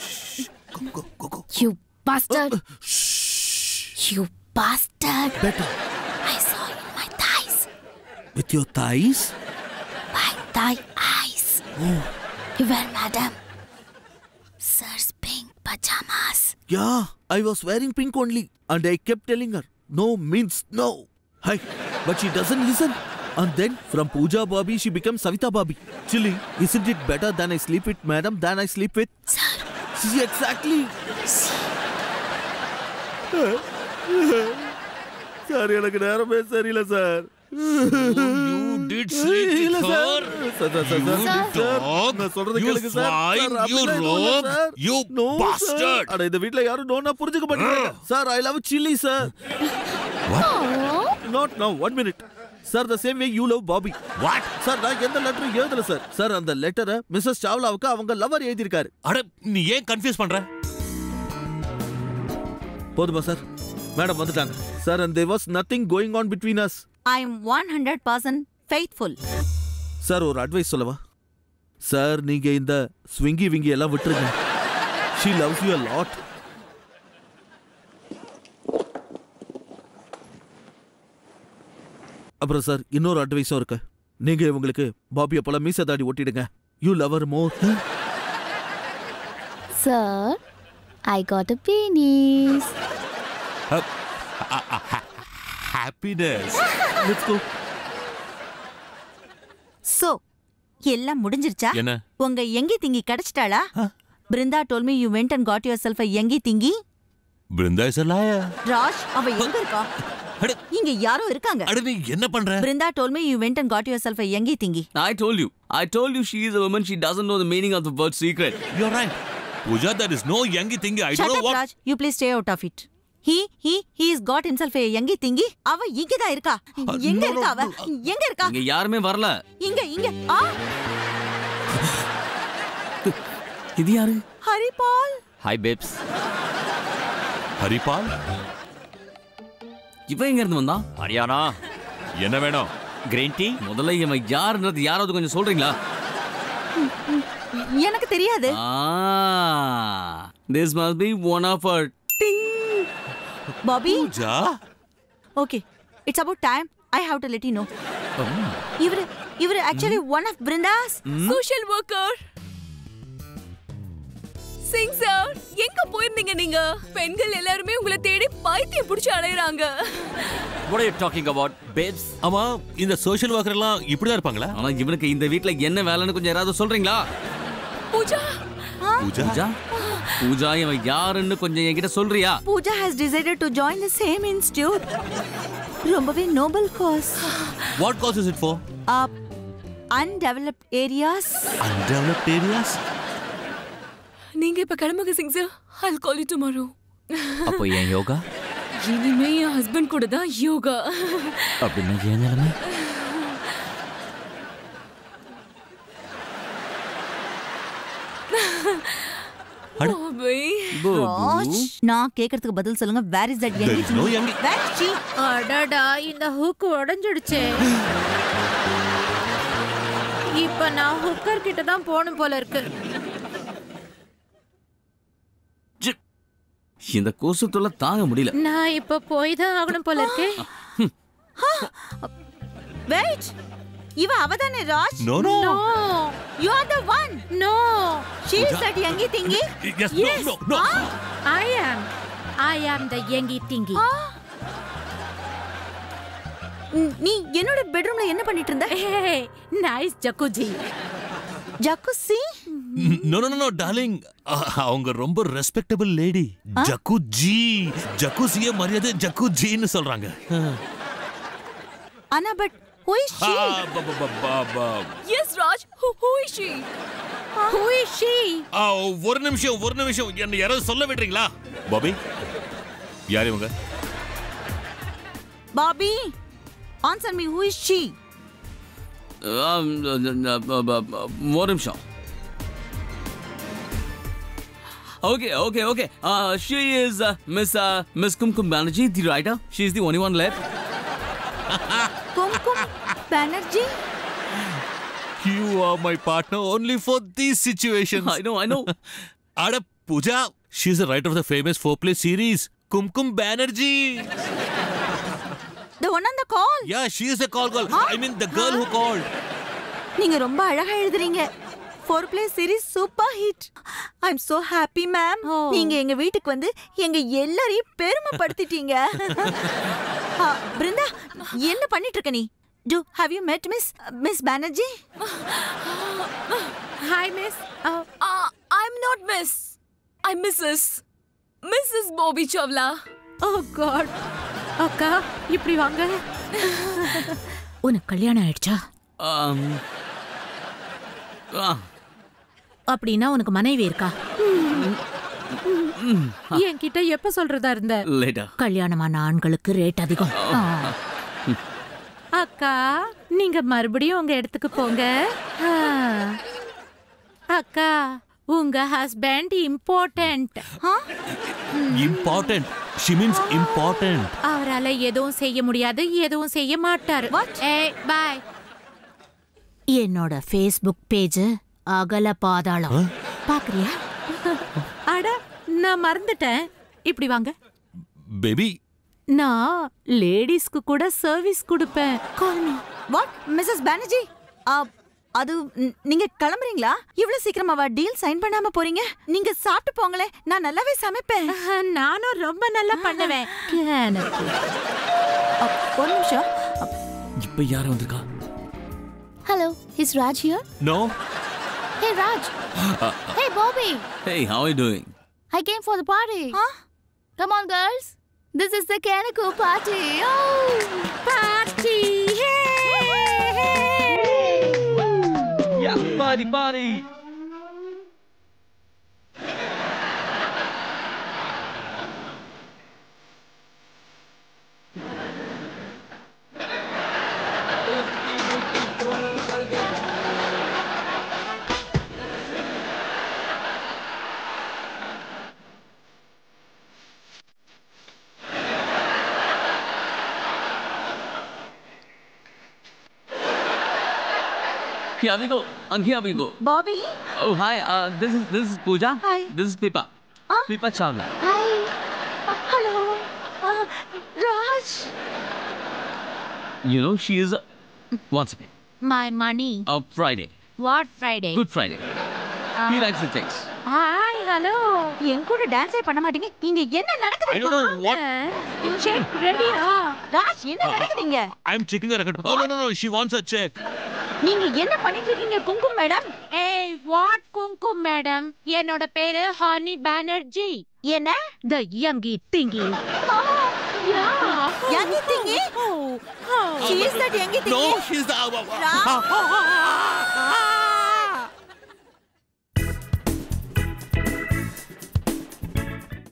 You bastard! You bastard! Better. I saw you in my thighs. With your thighs? My thigh eyes. You were madam. Sir's pink pajamas. Yeah, I was wearing pink only. And I kept telling her, no means no. Hi, but she doesn't listen. And then from Pooja Bobby, she becomes Savita Bobby. Chili, isn't it better than I sleep with madam than I sleep with? Sir. See, exactly. Sir எனக்கு நேரமே சரியில்லை sir you did sleep with இல்ல sir. her? Sir, sir, sir, You sir. Sir, dog. நான் சொல்றதை You கேளுங்க sir. swine. Sir, You அப்படிலாம் எதுவும் இல்ல rogue. Sir. You No, sir. bastard. அட, இந்த வீட்ல யாரும் நோனா புரிஞ்சுக்க மாட்டேங்கிறாங்க sir I love silly sir not now one minute sir the same way you love Bobby what sir நான் எந்த லெட்டரும் எழுதல சார் சார் அந்த லெட்டரை மிஸ்ஸஸ் சாவ்லாவுக்கு அவங்க லவர் எழுதியிருக்காரு அட நீ ஏன் கன்ஃபியூஸ் பண்ற போதுமா சார் மேடம் வந்துட்டாங்க sir and they was nothing going on between us I am one hundred percent faithful sir ஒரு அட்வைஸ் சொல்லவா சார் நீங்க இந்த ஸ்விங்கி விங்கி எல்லாம் விட்டுருங்க she loves you a lot அப்புறம் சார் இன்னொரு அட்வைஸும் இருக்கு நீங்க இவங்களுக்கு பாபியை போல மீச தாடி ஒட்டிடுங்க you love her more Sir, I got a penis. Happiness let's go so எல்லாம் முடிஞ்சிருச்சா என்ன உங்க எங்கி திங்கி கிடைச்சிட்டாளா Brinda told me you went and got yourself yanky thinky Brinda is லாயா ராஜ் அவ எங்க இருக்கா இங்க யாரோ இருக்காங்க அட நீ என்ன பண்ற Brinda told me you went and got yourself yanky thinky I told you. I told you she is a woman. She doesn't know the meaning of the word secret. You're right. Pooja, there is no youngy thingy. I don't Shut know up, what. Raj. You please stay out of it. He, he, he is got himself a youngy thingy. அவ இங்கதான் இருக்கா எங்க no, இருக்கா அவ எங்க இருக்கா இங்க யாருமே வரல இங்க இங்க ஆ இது யாரு ஹரிபால் Hi, babes. ஹரிபால் இவன் எங்க இருந்து வந்தான் ஹரியானா என்ன வேணும் கிரீன் டீ முதல்ல இவன் யாருன்றது யாராவது கொஞ்சம் சொல்றீங்களா எனக்கு தெரியாது this must be one of her Bobby Pooja okay it's about time I have to let you know இவரு இவரு actually one of Brinda's social worker Singh sir எங்க போயிருந்தீங்க நீங்க பெண்கள் எல்லாருமே உங்களை தேடி பைத்தியம் பிடிச்சு அலையறாங்க What are you talking about, babes? ஆமா இந்த சோஷியல் ஒர்க்கர் எல்லாம் இப்படிதான் இருப்பாங்களா ஆனா இவனுக்கு இந்த வீட்ல என்ன வேலைன்னு கொஞ்சம் யாராவது சொல்றீங்களா பூஜா பூஜா பூஜா பூஜா இவன் யாருன்னு கொஞ்சம் என்கிட்ட சொல்றியா Pooja has decided to join the same institute ரொம்பவே noble cause what cause is it for undeveloped areas undeveloped areas நீங்க இப்ப கிளம்புங்க Singh sir I call you tomorrow அப்போ என் யோகா இனிமே என் ஹஸ்பண்ட் கூட தான் யோகா அப்படின்னா என் நிலைமை பாபி ராஜ் நான் கேக்குறதுக்கு பதில் சொல்லுங்க where is that There is no young- where is she அடடா இந்த ஹுக் உடைஞ்சிடுச்சே இப்ப நான் ஹுக்கர் கிட்ட தான் போகணும் போல இருக்கு இந்த கொசு தொல்லை தாங்க முடியல நான் இப்ப போய் தான் ஆகணும் போல இருக்கு வெயிட் இவ அவதானே Raj No, no. No you are the one no she is that yanky thinky Yes, no, no, no. I am I ஆம் த யங்கி திங்கி நீ என்னோட பெட்ரூம்ல என்ன பண்ணிட்டு இருந்த hey nice jacuzzi jacuzzi no no no darling அவங்க ரொம்ப ரெஸ்பெக்டபிள் லேடி ஜக்கு ஜி ஜக்கு சிய மரியாதை ஜக்கு ஜின்னு சொல்றாங்க ஆனா but who is she ah, ப- ப- ப- ப- ப- yes Raj who who is she who is she ah, ஒரு நிமிஷம் ஒரு நிமிஷம் என்ன யாராவது சொல்ல விடுறீங்களா பாபி யார் இவங்க Bobby answer me who is she ஆம், அ, அ, அ, அ, ஒரு நிமிஷம் Okay, okay, okay. Uh, she is uh, Miss uh, Miss Kumkum Banerjee, the writer. She is the only one left. Kumkum Banerjee You are my partner only for these situations. I know, I know. Ada Pooja, she's the writer of the famous four-play series, Kumkum Banerjee. The one on the call Yeah, she is the call girl. I mean the girl who called. நீங்க ரொம்ப அழகா எழுதுறீங்க four play series super hit I am so happy ma'am நீங்க எங்க வீட்டுக்கு வந்து எங்க எல்லாரையும் பெருமைப்படுத்திட்டீங்க ஆ, பிருந்தா என்ன பண்ணிட்டு இருக்க நீ Do have you met Miss Miss Banerjee? Hi miss Uh, I'm not Miss. I'm Mrs. Mrs. Bobby Chavla. Oh god அக்கா இப்படி வாங்க உனக்கு கல்யாணம் ஆயிடுச்சா ஆம். ஆ, அப்படின்னா உனக்கு மனைவி இருக்கா என்கிட்ட எப்ப சொல்றதா இருந்த later. கல்யாணமான ஆண்களுக்கு ரேட் அதிகம் ஆ. அக்கா நீங்க மறுபடியும் உங்க இடத்துக்கு போங்க ஆ. அக்கா உங்க husband important Important. She means important. அவரால எதுவும் செய்ய முடியாது எதுவும் செய்ய மாட்டாரு ஏய் பாய் என்னோட ஃபேஸ்புக் பேஜ் அகல பாதாளம் பாக்குறியா அட நான் மறந்துட்டேன் இப்படி வாங்க Baby, நான் லேடிஸ்க்கு கூட சர்வீஸ் கொடுப்பேன் Call me. What Mrs Banerjee அது ந- நீங்க கிளம்புறீங்களா இவ்வளவு சீக்கிரமாவா டீல் சைன் பண்ணாம போறீங்க நீங்க சாப்பிட்டு போங்களே நான் நல்லாவே சமைப்பேன் நானும் ரொம்ப நல்லா பண்ணுவேன் எனக்கு. அ, ஒரு நிமிஷம் இப்ப யார் வந்திருக்கா Hello, is Raj here? no. Hey, Raj. hey, Bobby. Hey, how are you doing? I came for the party. Huh? Come on, girls. This is the Kanako party. Oh, party. Yeah, party, party. Here we go. And here we go. Bobby. Oh, hi. Uh, this is this is Pooja. Hi. This is Pipa. Pipa Chawla. Hi. hello. Uh, Raj. You know, she is. A... One second. My money. Uh, Friday. What Friday? Good Friday. He likes the things. Hi hello என் கூட டான்ஸே பண்ண மாட்டீங்க இங்க என்ன நடக்குது I don't know what. Check ரெடியா ராஜ் என்ன நடக்குதுங்க I'm checking her record. Oh, no, no, no. She wants a check. நீங்க என்ன பண்ணிட்டு இருக்கீங்க குங்கும மேடம் ஏய் வாட் குங்கும் மேடம் என்னோட பேரு ஹானி பானர்ஜி என்ன த yanky thinky yanky திங்கி she is that யங்கி No, திங்கி she's the. Raj.